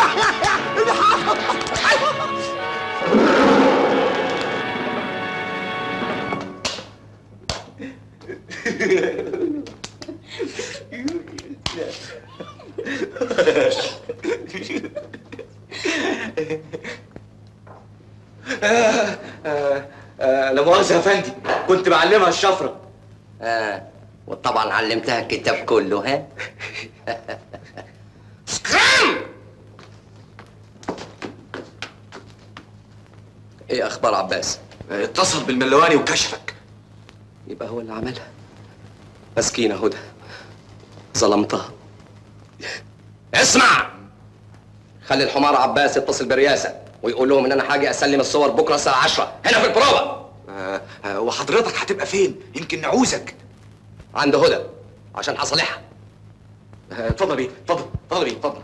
Speaker 3: آه، آه، آه، لا مؤاخذة يا فندي كنت بعلمها الشفرة آه وطبعا علمتها الكتاب كله ها سكرام ايه اخبار عباس
Speaker 6: اتصل بالملواني وكشفك
Speaker 3: يبقى هو اللي عملها مسكينة هدى ظلمتها اسمع خلي الحمار عباس يتصل بالرئاسة ويقول لهم ان انا حاجة اسلم الصور بكرة الساعة 10 هنا في البروفة
Speaker 6: آه، آه، وحضرتك هتبقى فين يمكن نعوزك
Speaker 3: عند هدى عشان هصالحها
Speaker 6: آه، اتفضل بيه اتفضل اتفضل بيه اتفضل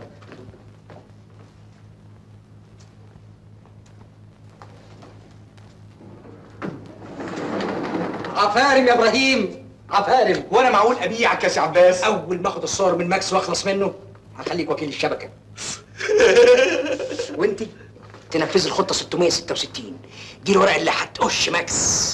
Speaker 20: عفارم يا ابراهيم عفارم
Speaker 6: وانا معقول ابيعك يا سي عباس
Speaker 20: اول ما اخد الصور من ماكس واخلص منه هخليك وكيل الشبكه وانت تنفذي الخطه 666 دي الورق اللي هتقش ماكس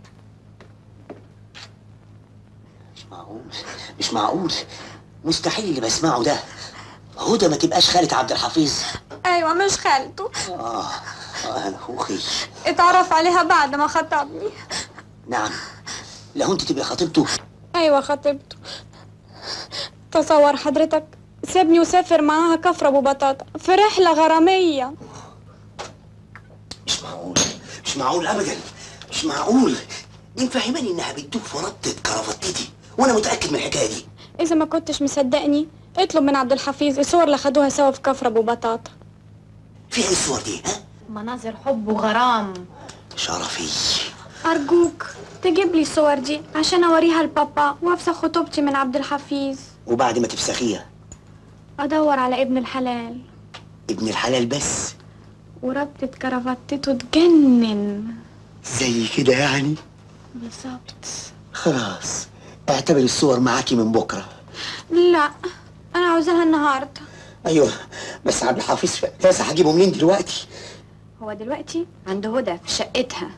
Speaker 17: معقول مش معقول مستحيل اللي بسمعه ده هدى ما تبقاش خالة عبد الحفيظ
Speaker 4: ايوه مش خالته
Speaker 17: اه آه، انا اخوخي
Speaker 4: اتعرف عليها بعد ما خطبني
Speaker 17: نعم لو انت تبقى خطيبته
Speaker 4: ايوه خطيبته تصور حضرتك سابني وسافر معاها كفر ابو بطاطا في رحله غراميه
Speaker 17: مش معقول مش معقول ابدا مش معقول دي مفهماني انها بتدوب في ربطة كرافتتي وانا متاكد من الحكايه دي
Speaker 4: اذا ما كنتش مصدقني اطلب من عبد الحفيظ الصور اللي خدوها سوا في كفر ابو بطاطا
Speaker 17: فيها ايه الصور دي ها
Speaker 4: مناظر حب وغرام
Speaker 17: شرفي
Speaker 4: ارجوك تجيب لي الصور دي عشان اوريها لبابا وافسخ خطوبتي من عبد الحفيظ
Speaker 17: وبعد ما تفسخيها
Speaker 4: ادور على ابن الحلال
Speaker 17: ابن الحلال بس
Speaker 4: وربطة كرافتته تجنن
Speaker 17: زي كده يعني
Speaker 4: بالظبط
Speaker 17: خلاص اعتبر الصور معاكي من بكره
Speaker 4: لا انا عاوزاها النهارده
Speaker 17: ايوه بس عبد الحفيظ لازم هجيبه منين دلوقتي
Speaker 4: هو دلوقتي عند هدى في شقتها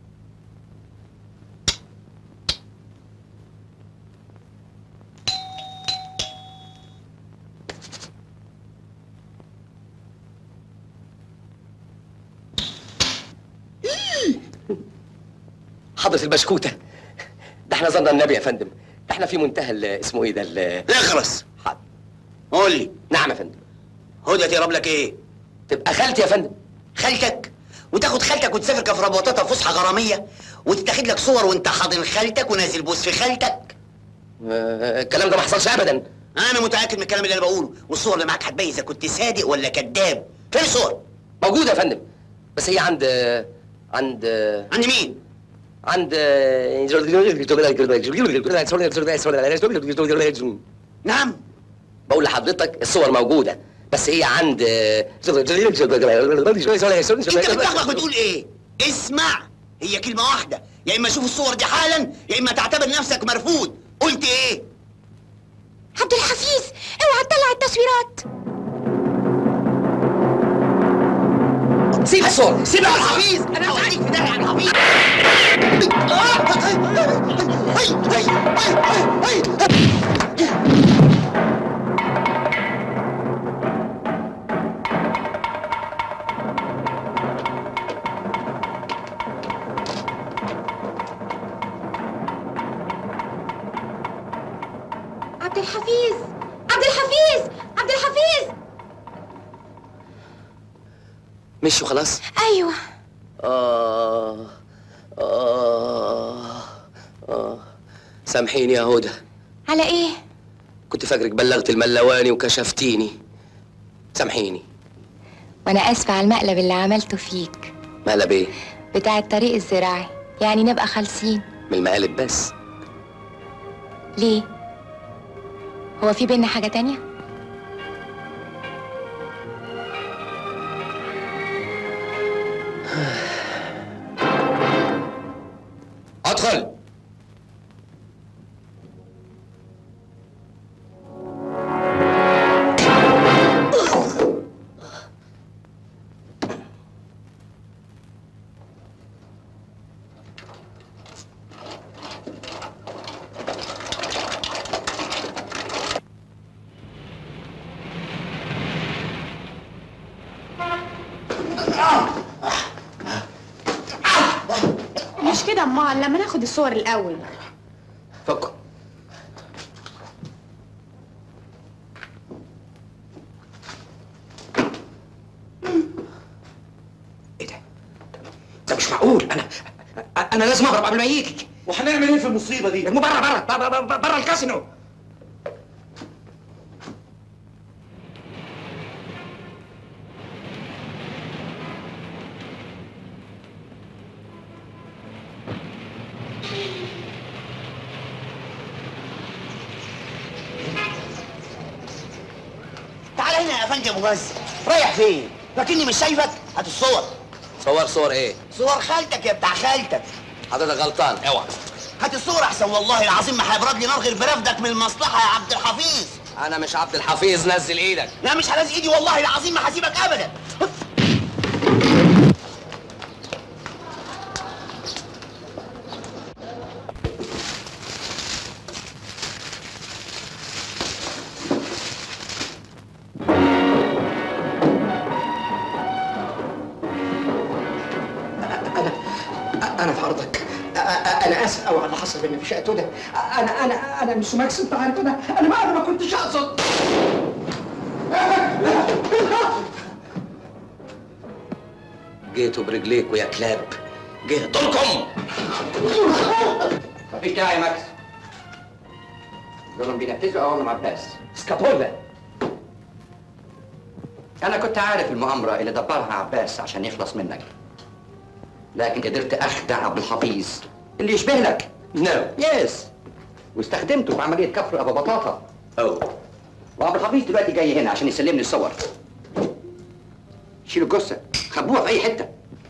Speaker 3: حضرة البشكوتة ده احنا ظن النبي يا فندم ده احنا في منتهى ال- اسمه ايه ده ال-
Speaker 17: اخرس قول لي
Speaker 3: نعم يا فندم
Speaker 17: هدى تقرب لك ايه
Speaker 3: تبقى خالتي يا فندم
Speaker 17: خالتك وتاخد خالتك وتسافر كفر ابو بطاطا فسحه غراميه وتتاخد لك صور وانت حاضن خالتك ونازل بوس في خالتك
Speaker 3: آه، الكلام ده ما حصلش ابدا
Speaker 17: انا متاكد من الكلام اللي انا بقوله والصور اللي معاك هتبين اذا كنت صادق ولا كذاب فين الصور
Speaker 3: موجودة يا فندم بس هي عند عند
Speaker 17: عند مين؟
Speaker 3: عند
Speaker 17: نعم
Speaker 3: بقول لحضرتك الصور موجودة بس هي عند
Speaker 17: انت بتلخبط بتقول ايه؟ اسمع هي كلمه واحده يا اما شوف الصور دي حالا يا اما تعتبر نفسك مرفوض قلت ايه؟
Speaker 4: عبد الحفيظ اوعى تطلع التصويرات
Speaker 3: سيب الصور
Speaker 17: سيب عبد الحفيظ انا هوريك في ده يا عبد الحفيظ
Speaker 4: عبد الحفيظ عبد الحفيظ عبد الحفيظ
Speaker 3: مشوا خلاص
Speaker 4: ايوه
Speaker 3: آه آه آه سامحيني يا هدى
Speaker 4: على ايه
Speaker 3: كنت فاكرك بلغت الملواني وكشفتيني سامحيني
Speaker 23: وانا اسفه على المقلب اللي عملته فيك
Speaker 3: مقلب ايه
Speaker 23: بتاع الطريق الزراعي يعني نبقى خالصين
Speaker 3: من المقالب بس
Speaker 23: ليه هو في بينا حاجة تانية؟
Speaker 3: ادخل
Speaker 21: مش كده امال لما ناخد الصور الاول
Speaker 3: فك
Speaker 20: ده مش معقول انا انا لازم اهرب قبل ما يجي
Speaker 15: وهنعمل ايه في المصيبه دي؟
Speaker 20: بره بره بره بره, بره الكاسينو
Speaker 17: تعال هنا يا افندي ابو غزه رايح فين؟ لكني مش شايفك هات الصور
Speaker 3: صور صور ايه
Speaker 17: صور خالتك يا بتاع خالتك
Speaker 3: حضرتك غلطان اوعى
Speaker 17: هات الصور احسن والله العظيم ما هيبرد لي نار غير برفدك من المصلحه يا عبد الحفيظ
Speaker 3: انا مش عبد الحفيظ نزل ايدك
Speaker 17: لا مش هلاز ايدي والله العظيم ما هسيبك ابدا
Speaker 20: انا في عرضك أ- أ- انا اسف قوي على اللي حصل بينا في شقه هدى انا انا انا مش ماكس انت عارف انا انا ما انا ما كنتش اقصد
Speaker 3: جيتوا برجليكوا يا كلاب جهدولكم مفيش داعي يا ماكس دول بينفذوا اوامر عباس سكابولا انا كنت عارف المؤامره اللي دبرها عباس عشان يخلص منك لكن قدرت اخدع عبد الحفيظ اللي يشبه لك نو يس واستخدمته في عمليه كفر ابو بطاطا او وعبد الحفيظ دلوقتي جاي هنا عشان يسلمني الصور شيلوا الجثه خبوها في اي حته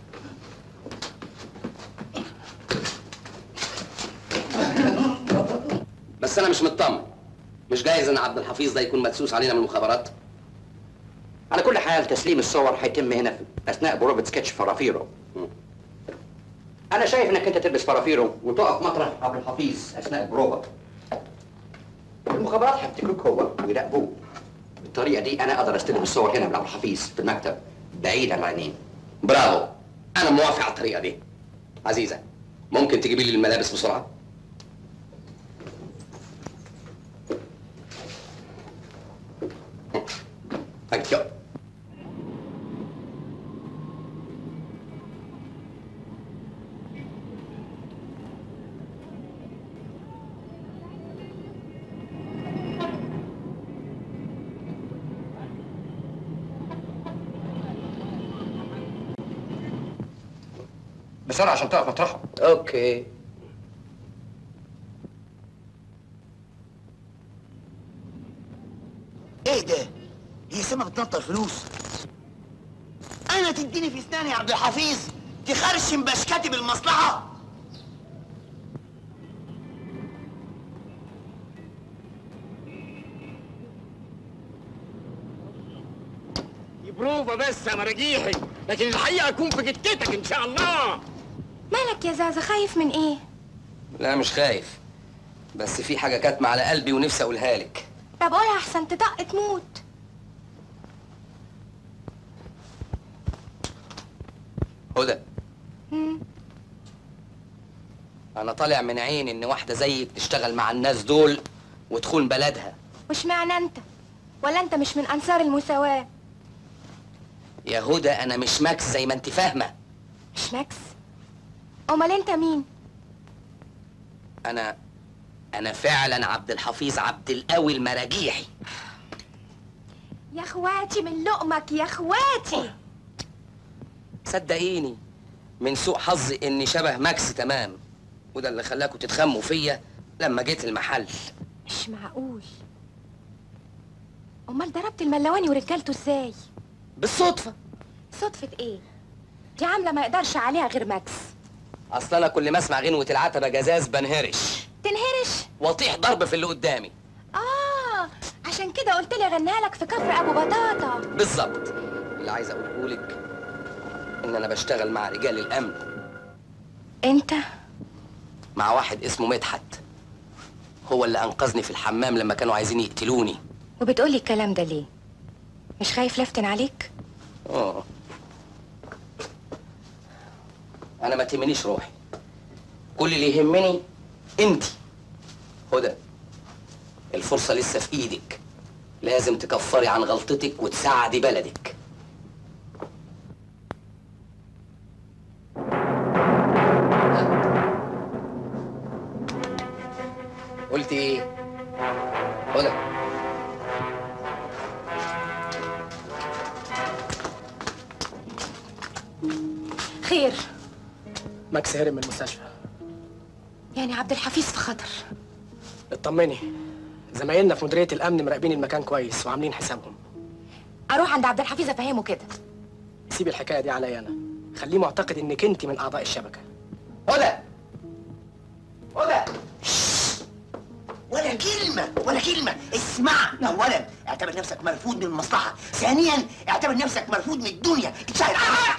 Speaker 3: بس انا مش مطمن مش جايز ان عبد الحفيظ ده يكون مدسوس علينا من المخابرات على كل حال تسليم الصور هيتم هنا في اثناء بروفة سكتش فرافيرو م. انا شايف انك انت تلبس فرافيرو وتقف مطرح عبد الحفيظ اثناء البروفة المخابرات هيفتكروك هو ويراقبوه بالطريقه دي انا اقدر استلم الصور هنا من عبد الحفيظ في المكتب بعيد عن العينين برافو انا موافق على الطريقه دي عزيزه ممكن تجيبي لي الملابس بسرعه ثانك يو بسرعه عشان تقف مطرحه اوكي
Speaker 17: ايه ده؟ هي سما بتنطر فلوس انا تديني في اسناني يا عبد الحفيظ تخرشم بشكاتب المصلحه
Speaker 5: دي بروفة بس يا مراجيحي لكن الحقيقة هكون في جتتك إن شاء الله
Speaker 21: مالك يا زازا خايف من ايه
Speaker 3: لا مش خايف بس في حاجه كاتمه على قلبي ونفسي اقولها لك
Speaker 21: طب قولها احسن تطق تموت
Speaker 3: هدى
Speaker 21: مم.
Speaker 3: انا طالع من عيني ان واحده زيك تشتغل مع الناس دول وتخون بلدها
Speaker 21: وش معنى انت ولا انت مش من انصار المساواة
Speaker 3: يا هدى انا مش ماكس زي ما انت فاهمه
Speaker 21: مش ماكس امال انت مين
Speaker 3: انا انا فعلا عبد الحفيظ عبد القوي المراجيحي
Speaker 21: يا اخواتي من لقمك يا اخواتي
Speaker 3: صدقيني من سوء حظي اني شبه ماكس تمام وده اللي خلاكوا تتخموا فيا لما جيت المحل
Speaker 21: مش معقول
Speaker 23: امال ضربت الملواني ورجالته ازاي
Speaker 3: بالصدفه
Speaker 23: صدفة ايه دي عاملة ما يقدرش عليها غير ماكس
Speaker 3: اصل انا كل ما اسمع غنوه العتبه جزاز بنهرش
Speaker 23: تنهرش
Speaker 3: واطيح ضرب في اللي قدامي
Speaker 23: اه عشان كده قلت لي غنيها لك في كفر ابو بطاطا
Speaker 3: بالظبط اللي عايز اقوله لك ان انا بشتغل مع رجال الامن
Speaker 23: انت
Speaker 3: مع واحد اسمه مدحت هو اللي انقذني في الحمام لما كانوا عايزين يقتلوني
Speaker 23: وبتقولي الكلام ده ليه مش خايف لفتن عليك
Speaker 3: اه انا ما تهمنيش روحي كل اللي يهمني انت هدى الفرصه لسه في ايدك لازم تكفري عن غلطتك وتساعدي بلدك قلت ايه هدى
Speaker 23: خير
Speaker 20: ماكس هرب من المستشفى
Speaker 23: يعني عبد الحفيظ في خطر
Speaker 20: اطمني زمايلنا في مديريه الامن مراقبين المكان كويس وعاملين حسابهم
Speaker 23: اروح عند عبد الحفيظ افهمه كده
Speaker 20: سيب الحكايه دي عليا انا خليه معتقد انك انت من اعضاء الشبكه
Speaker 3: هدى
Speaker 17: هدى ولا كلمة ولا كلمة اسمع أولا اعتبر نفسك مرفوض من المصلحة ثانيا اعتبر نفسك مرفوض من الدنيا اتشهد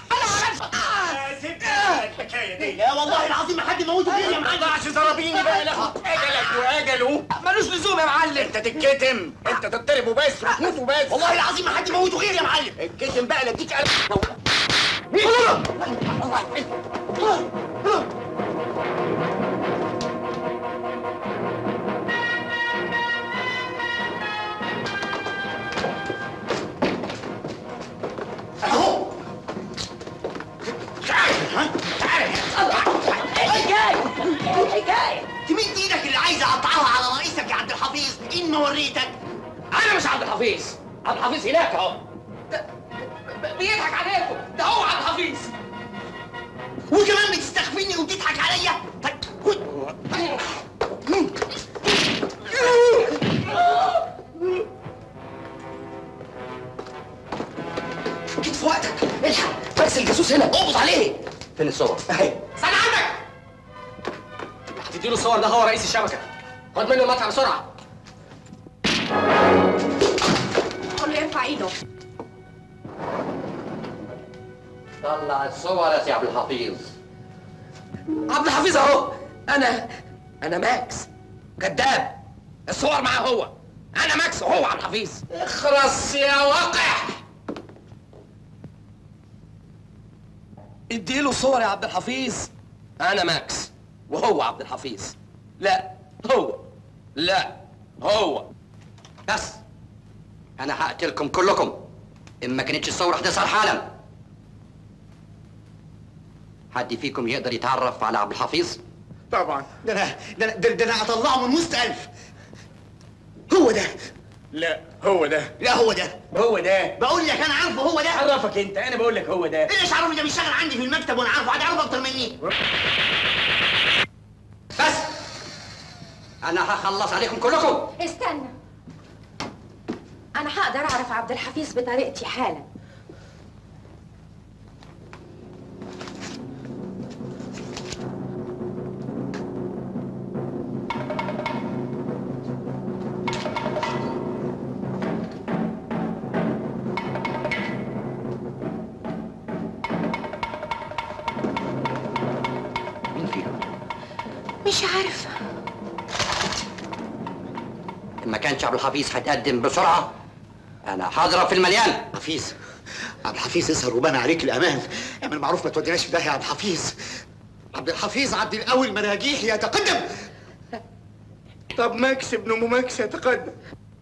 Speaker 5: الحكايه دي
Speaker 17: لا والله العظيم ما حد موته فيا يا معلم
Speaker 5: ما تضيعش زرابيني بقى لا اجلك واجله
Speaker 17: ملوش لزوم يا معلم
Speaker 5: انت تتكتم انت تضطرب وبس وتموت وبس
Speaker 17: والله العظيم ما حد موته غيري يا معلم
Speaker 5: اتكتم بقى لا اديك قلب
Speaker 17: الحكاية الحكاية تمد ايدك اللي عايز اقطعها على رئيسك يا عبد الحفيظ ان ما وريتك
Speaker 3: انا مش عبد الحفيظ عبد الحفيظ هناك اهو بيضحك عليكم ده هو عبد الحفيظ
Speaker 17: وكمان بتستخفيني وبتضحك عليا طيب
Speaker 3: جيت في وقتك الحق فارس الجاسوس هنا اقبض عليه فين الصور اهي
Speaker 20: استنى عندك هتديله الصور ده هو رئيس الشبكه خد منه المدفع بسرعه
Speaker 23: قول له يرفع ايده
Speaker 3: طلع الصور يا سي عبد الحفيظ
Speaker 20: عبد الحفيظ اهو انا انا ماكس
Speaker 3: كذاب الصور معاه هو انا ماكس وهو عبد الحفيظ
Speaker 20: اخرس يا وقح اديله صور يا عبد الحفيظ
Speaker 3: انا ماكس وهو عبد الحفيظ لا هو لا هو بس انا هقتلكم كلكم ان ما كانتش الثوره هتظهر حالا حد فيكم يقدر يتعرف على عبد الحفيظ
Speaker 17: طبعا ده انا ده انا ده, ده انا هطلعه من وسط الف هو ده
Speaker 5: لا هو ده
Speaker 17: لا هو ده
Speaker 5: هو ده
Speaker 17: بقول لك انا عارفه هو ده
Speaker 5: عرفك انت انا بقول لك هو ده
Speaker 17: ايه ايش عرفني ده بيشتغل عندي في المكتب وانا عارفه حد عارفه اكتر مني
Speaker 3: بس انا هخلص عليكم كلكم
Speaker 23: استنى انا هقدر اعرف عبد الحفيظ بطريقتي حالا
Speaker 3: مين فيكم
Speaker 23: مش عارفه
Speaker 3: ما كانش عبد الحفيظ هيتقدم بسرعه انا هضرب في المليان
Speaker 17: حفيظ عبد الحفيظ يسهر وبان عليك الامان اعمل معروف ما توديناش في داهيه يا عبد الحفيظ عبد الحفيظ عبد القوي المراجيح يتقدم
Speaker 5: طب ماكس ابن ام ماكس يتقدم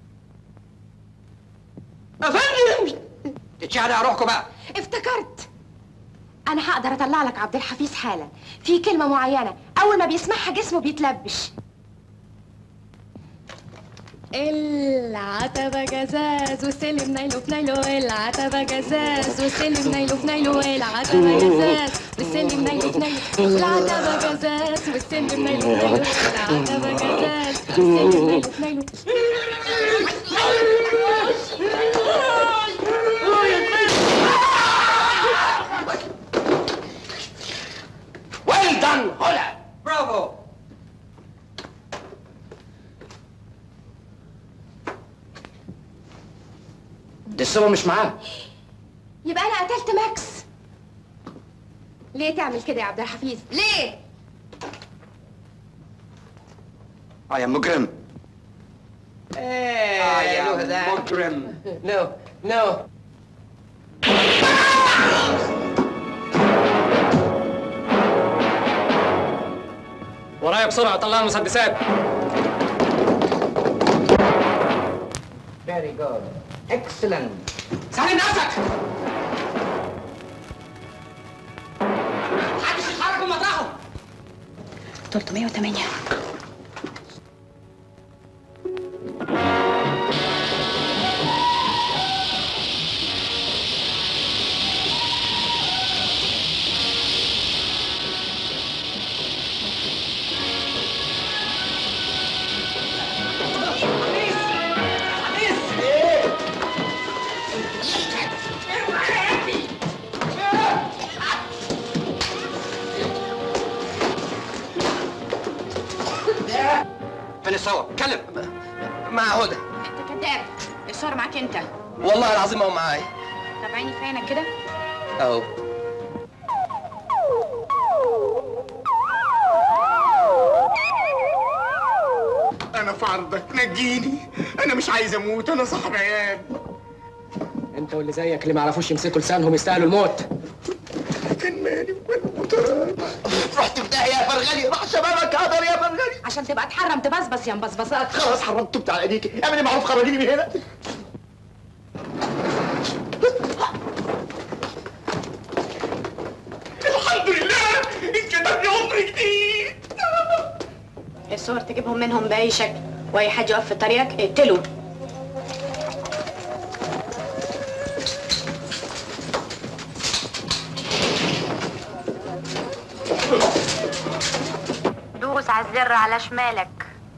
Speaker 23: افندم
Speaker 3: اتشهد على روحكم بقى
Speaker 23: افتكرت انا هقدر اطلع لك عبد الحفيظ حالا في كلمه معينه اول ما بيسمعها جسمه بيتلبش العتبة جزاز والسلم نايله في نايله العتبة جزاز والسلم نايله في نايله العتبة جزاز والسلم نايله في نايله العتبة جزاز والسلم نايله في نايله العتبة جزاز والسلم نايله في نايله
Speaker 3: دي الصور مش معاه
Speaker 21: يبقى انا قتلت ماكس ليه تعمل كده يا عبد الحفيظ ليه
Speaker 11: I am مجرم
Speaker 3: آه يا مجرم نو نو
Speaker 2: ورايا بسرعه طلع المسدسات
Speaker 20: Very good. Excellent.
Speaker 2: سلم نفسك
Speaker 20: محدش يتحرك من مطرحه
Speaker 7: 308
Speaker 3: فين الصور اتكلم مع هدى
Speaker 7: انت كذاب الصور معاك انت
Speaker 3: والله العظيم هو معايا
Speaker 7: طب عيني في عينك كده
Speaker 3: اهو
Speaker 9: انا في عرضك نجيني انا مش عايز اموت انا صاحب عيال
Speaker 2: انت واللي زيك اللي ما يعرفوش يمسكوا لسانهم يستاهلوا الموت
Speaker 9: كان مالي
Speaker 20: رحت في داهيه يا فرغلي راح شبابك هدر يا فرغلي
Speaker 21: عشان تبقى تحرم تبصبص يا مبصبصات
Speaker 20: خلاص حرمت بتاع ايديكي اعملي معروف خرجيني من هنا
Speaker 9: الحمد لله انكتب لي عمر جديد
Speaker 7: الصور تجيبهم منهم بأي شكل وأي حد يقف في طريقك اقتله دوس على الزر على شمالك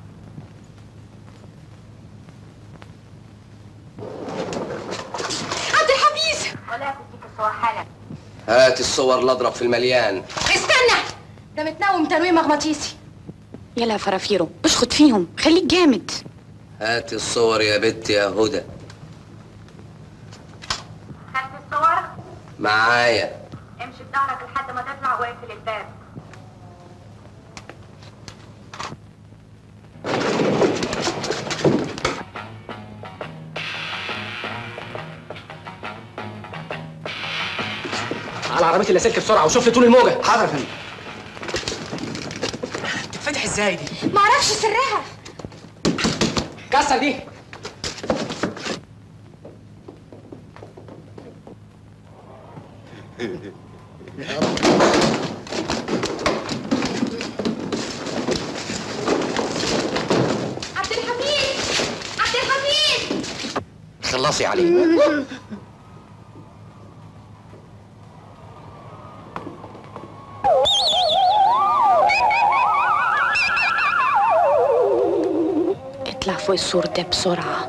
Speaker 21: عبد الحفيظ
Speaker 7: ولا تديك الصور حالك
Speaker 3: هات الصور اللي اضرب في المليان
Speaker 21: استنى ده متنوم تنويم مغناطيسي
Speaker 7: يلا يا فرافيرو اشخط فيهم خليك جامد
Speaker 3: هات الصور يا بت يا هدى
Speaker 7: خدت الصور
Speaker 3: معايا
Speaker 7: امشي بظهرك لحد ما تطلع واقفل الباب
Speaker 2: على عربيه اللاسلكي بسرعه وشوف لي طول الموجه
Speaker 20: حاضر يا فندم
Speaker 2: تتفتح ازاي دي
Speaker 21: معرفش سرها
Speaker 2: كسر دي
Speaker 21: عبد الحفيظ عبد الحفيظ
Speaker 3: خلصي عليه
Speaker 7: اطلع فوق السور ده بسرعة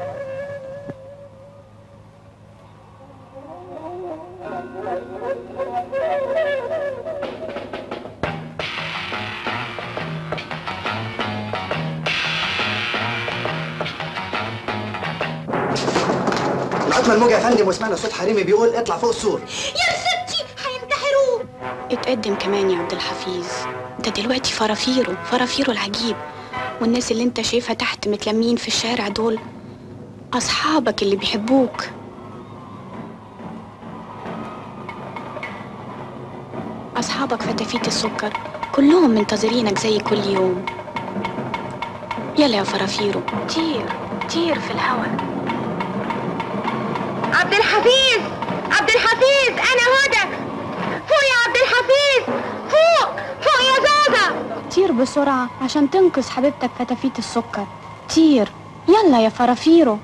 Speaker 15: لغايه ما الموجه يا فندم وسمعنا صوت حريمي بيقول اطلع فوق السور
Speaker 21: يا ستي هينتحروا
Speaker 7: اتقدم كمان يا عبد الحفيظ ده دلوقتي فرافيرو فرافيرو العجيب والناس اللي انت شايفها تحت متلمين في الشارع دول اصحابك اللي بيحبوك اصحابك فتافيت السكر كلهم منتظرينك زي كل يوم يلا يا فرافيرو طير طير في الهوا
Speaker 21: عبد الحفيظ عبد الحفيظ انا هدى فوق يا عبد الحفيظ فوق فوق يا زازا
Speaker 4: طير بسرعة عشان تنقذ حبيبتك فتافيت السكر طير يلا يا فرافيرو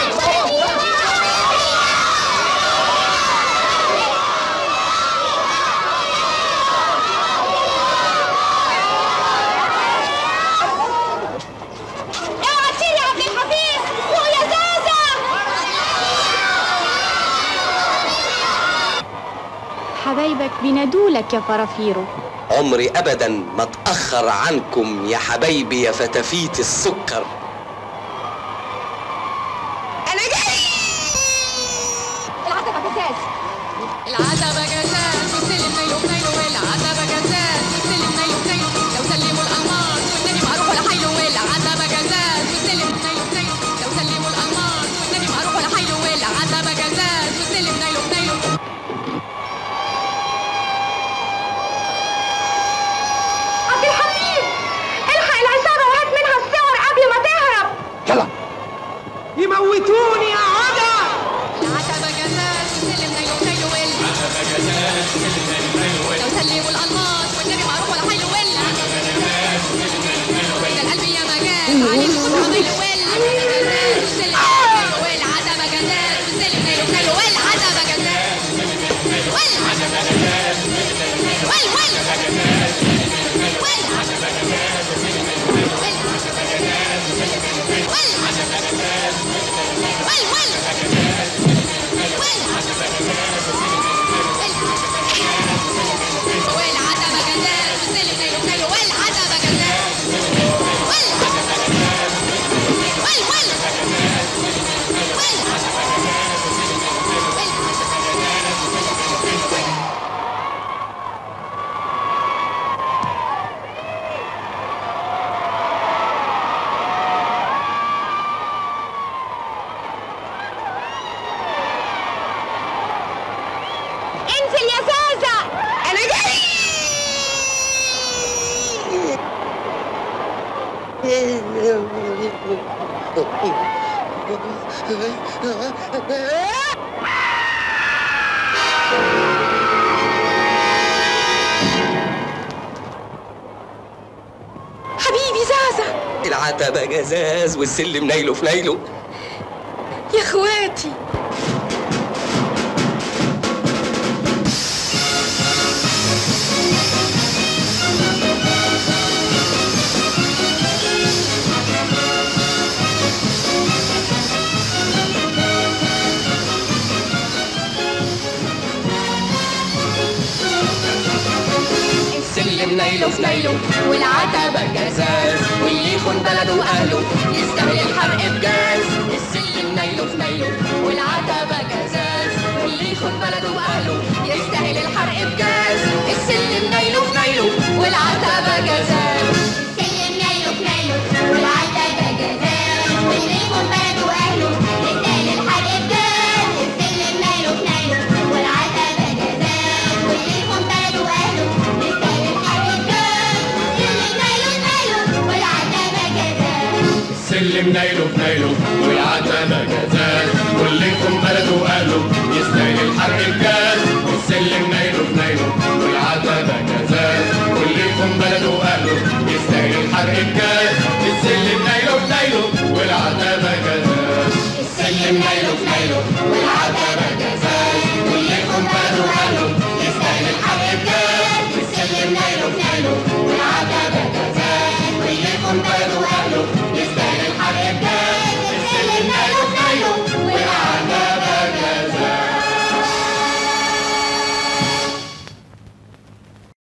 Speaker 21: اوعى تطير يا عبد الحفيظ فوق يا زازا
Speaker 4: حبايبك بينادولك يا فرافيرو
Speaker 3: عمري ابدا ما اتاخر عنكم يا حبايبي يا فتافيت السكر
Speaker 21: انا جاي
Speaker 4: حبيبي زازا
Speaker 3: العتبة جزاز والسلم نايله في نايله
Speaker 4: يا اخواتي
Speaker 19: السلم نايله في نايله والعتبة جزاز واللي يخون بلده واهله يستاهل الحرق بجاز السلم نايله في نايله والعتبة جزاز واللي يخون بلده واهله يستاهل الحرق بجاز السلم نايله في نايله والعتبة جزاز
Speaker 21: السلم نايله في نايله والعتبة جزاز واللي يخون بلده واهله يستاهل الحرق بجاز السلم نايله في نايله والعتبة جزاز واللي يخون بلده واهله يستاهل الحرق بجاز السلم نايله في نايله والعتبة جزاز
Speaker 5: السلم نايله في نايله والعتبة جزاز واللي يكون بلده واهله يستاهل الحرق بجاز السلم نايله في نايله والعتبة جزاز واللي يكون بلده واهله يستاهل الحرق بجاز السلم نايله في نايله والعتبة جزاز السلم نايله في نايله والعتبة جزاز واللي يكون بلده واهله يستاهل الحرق بجاز السلم نايله في نايله والعتبة جزاز واللي يكون بلده واهله يستاهل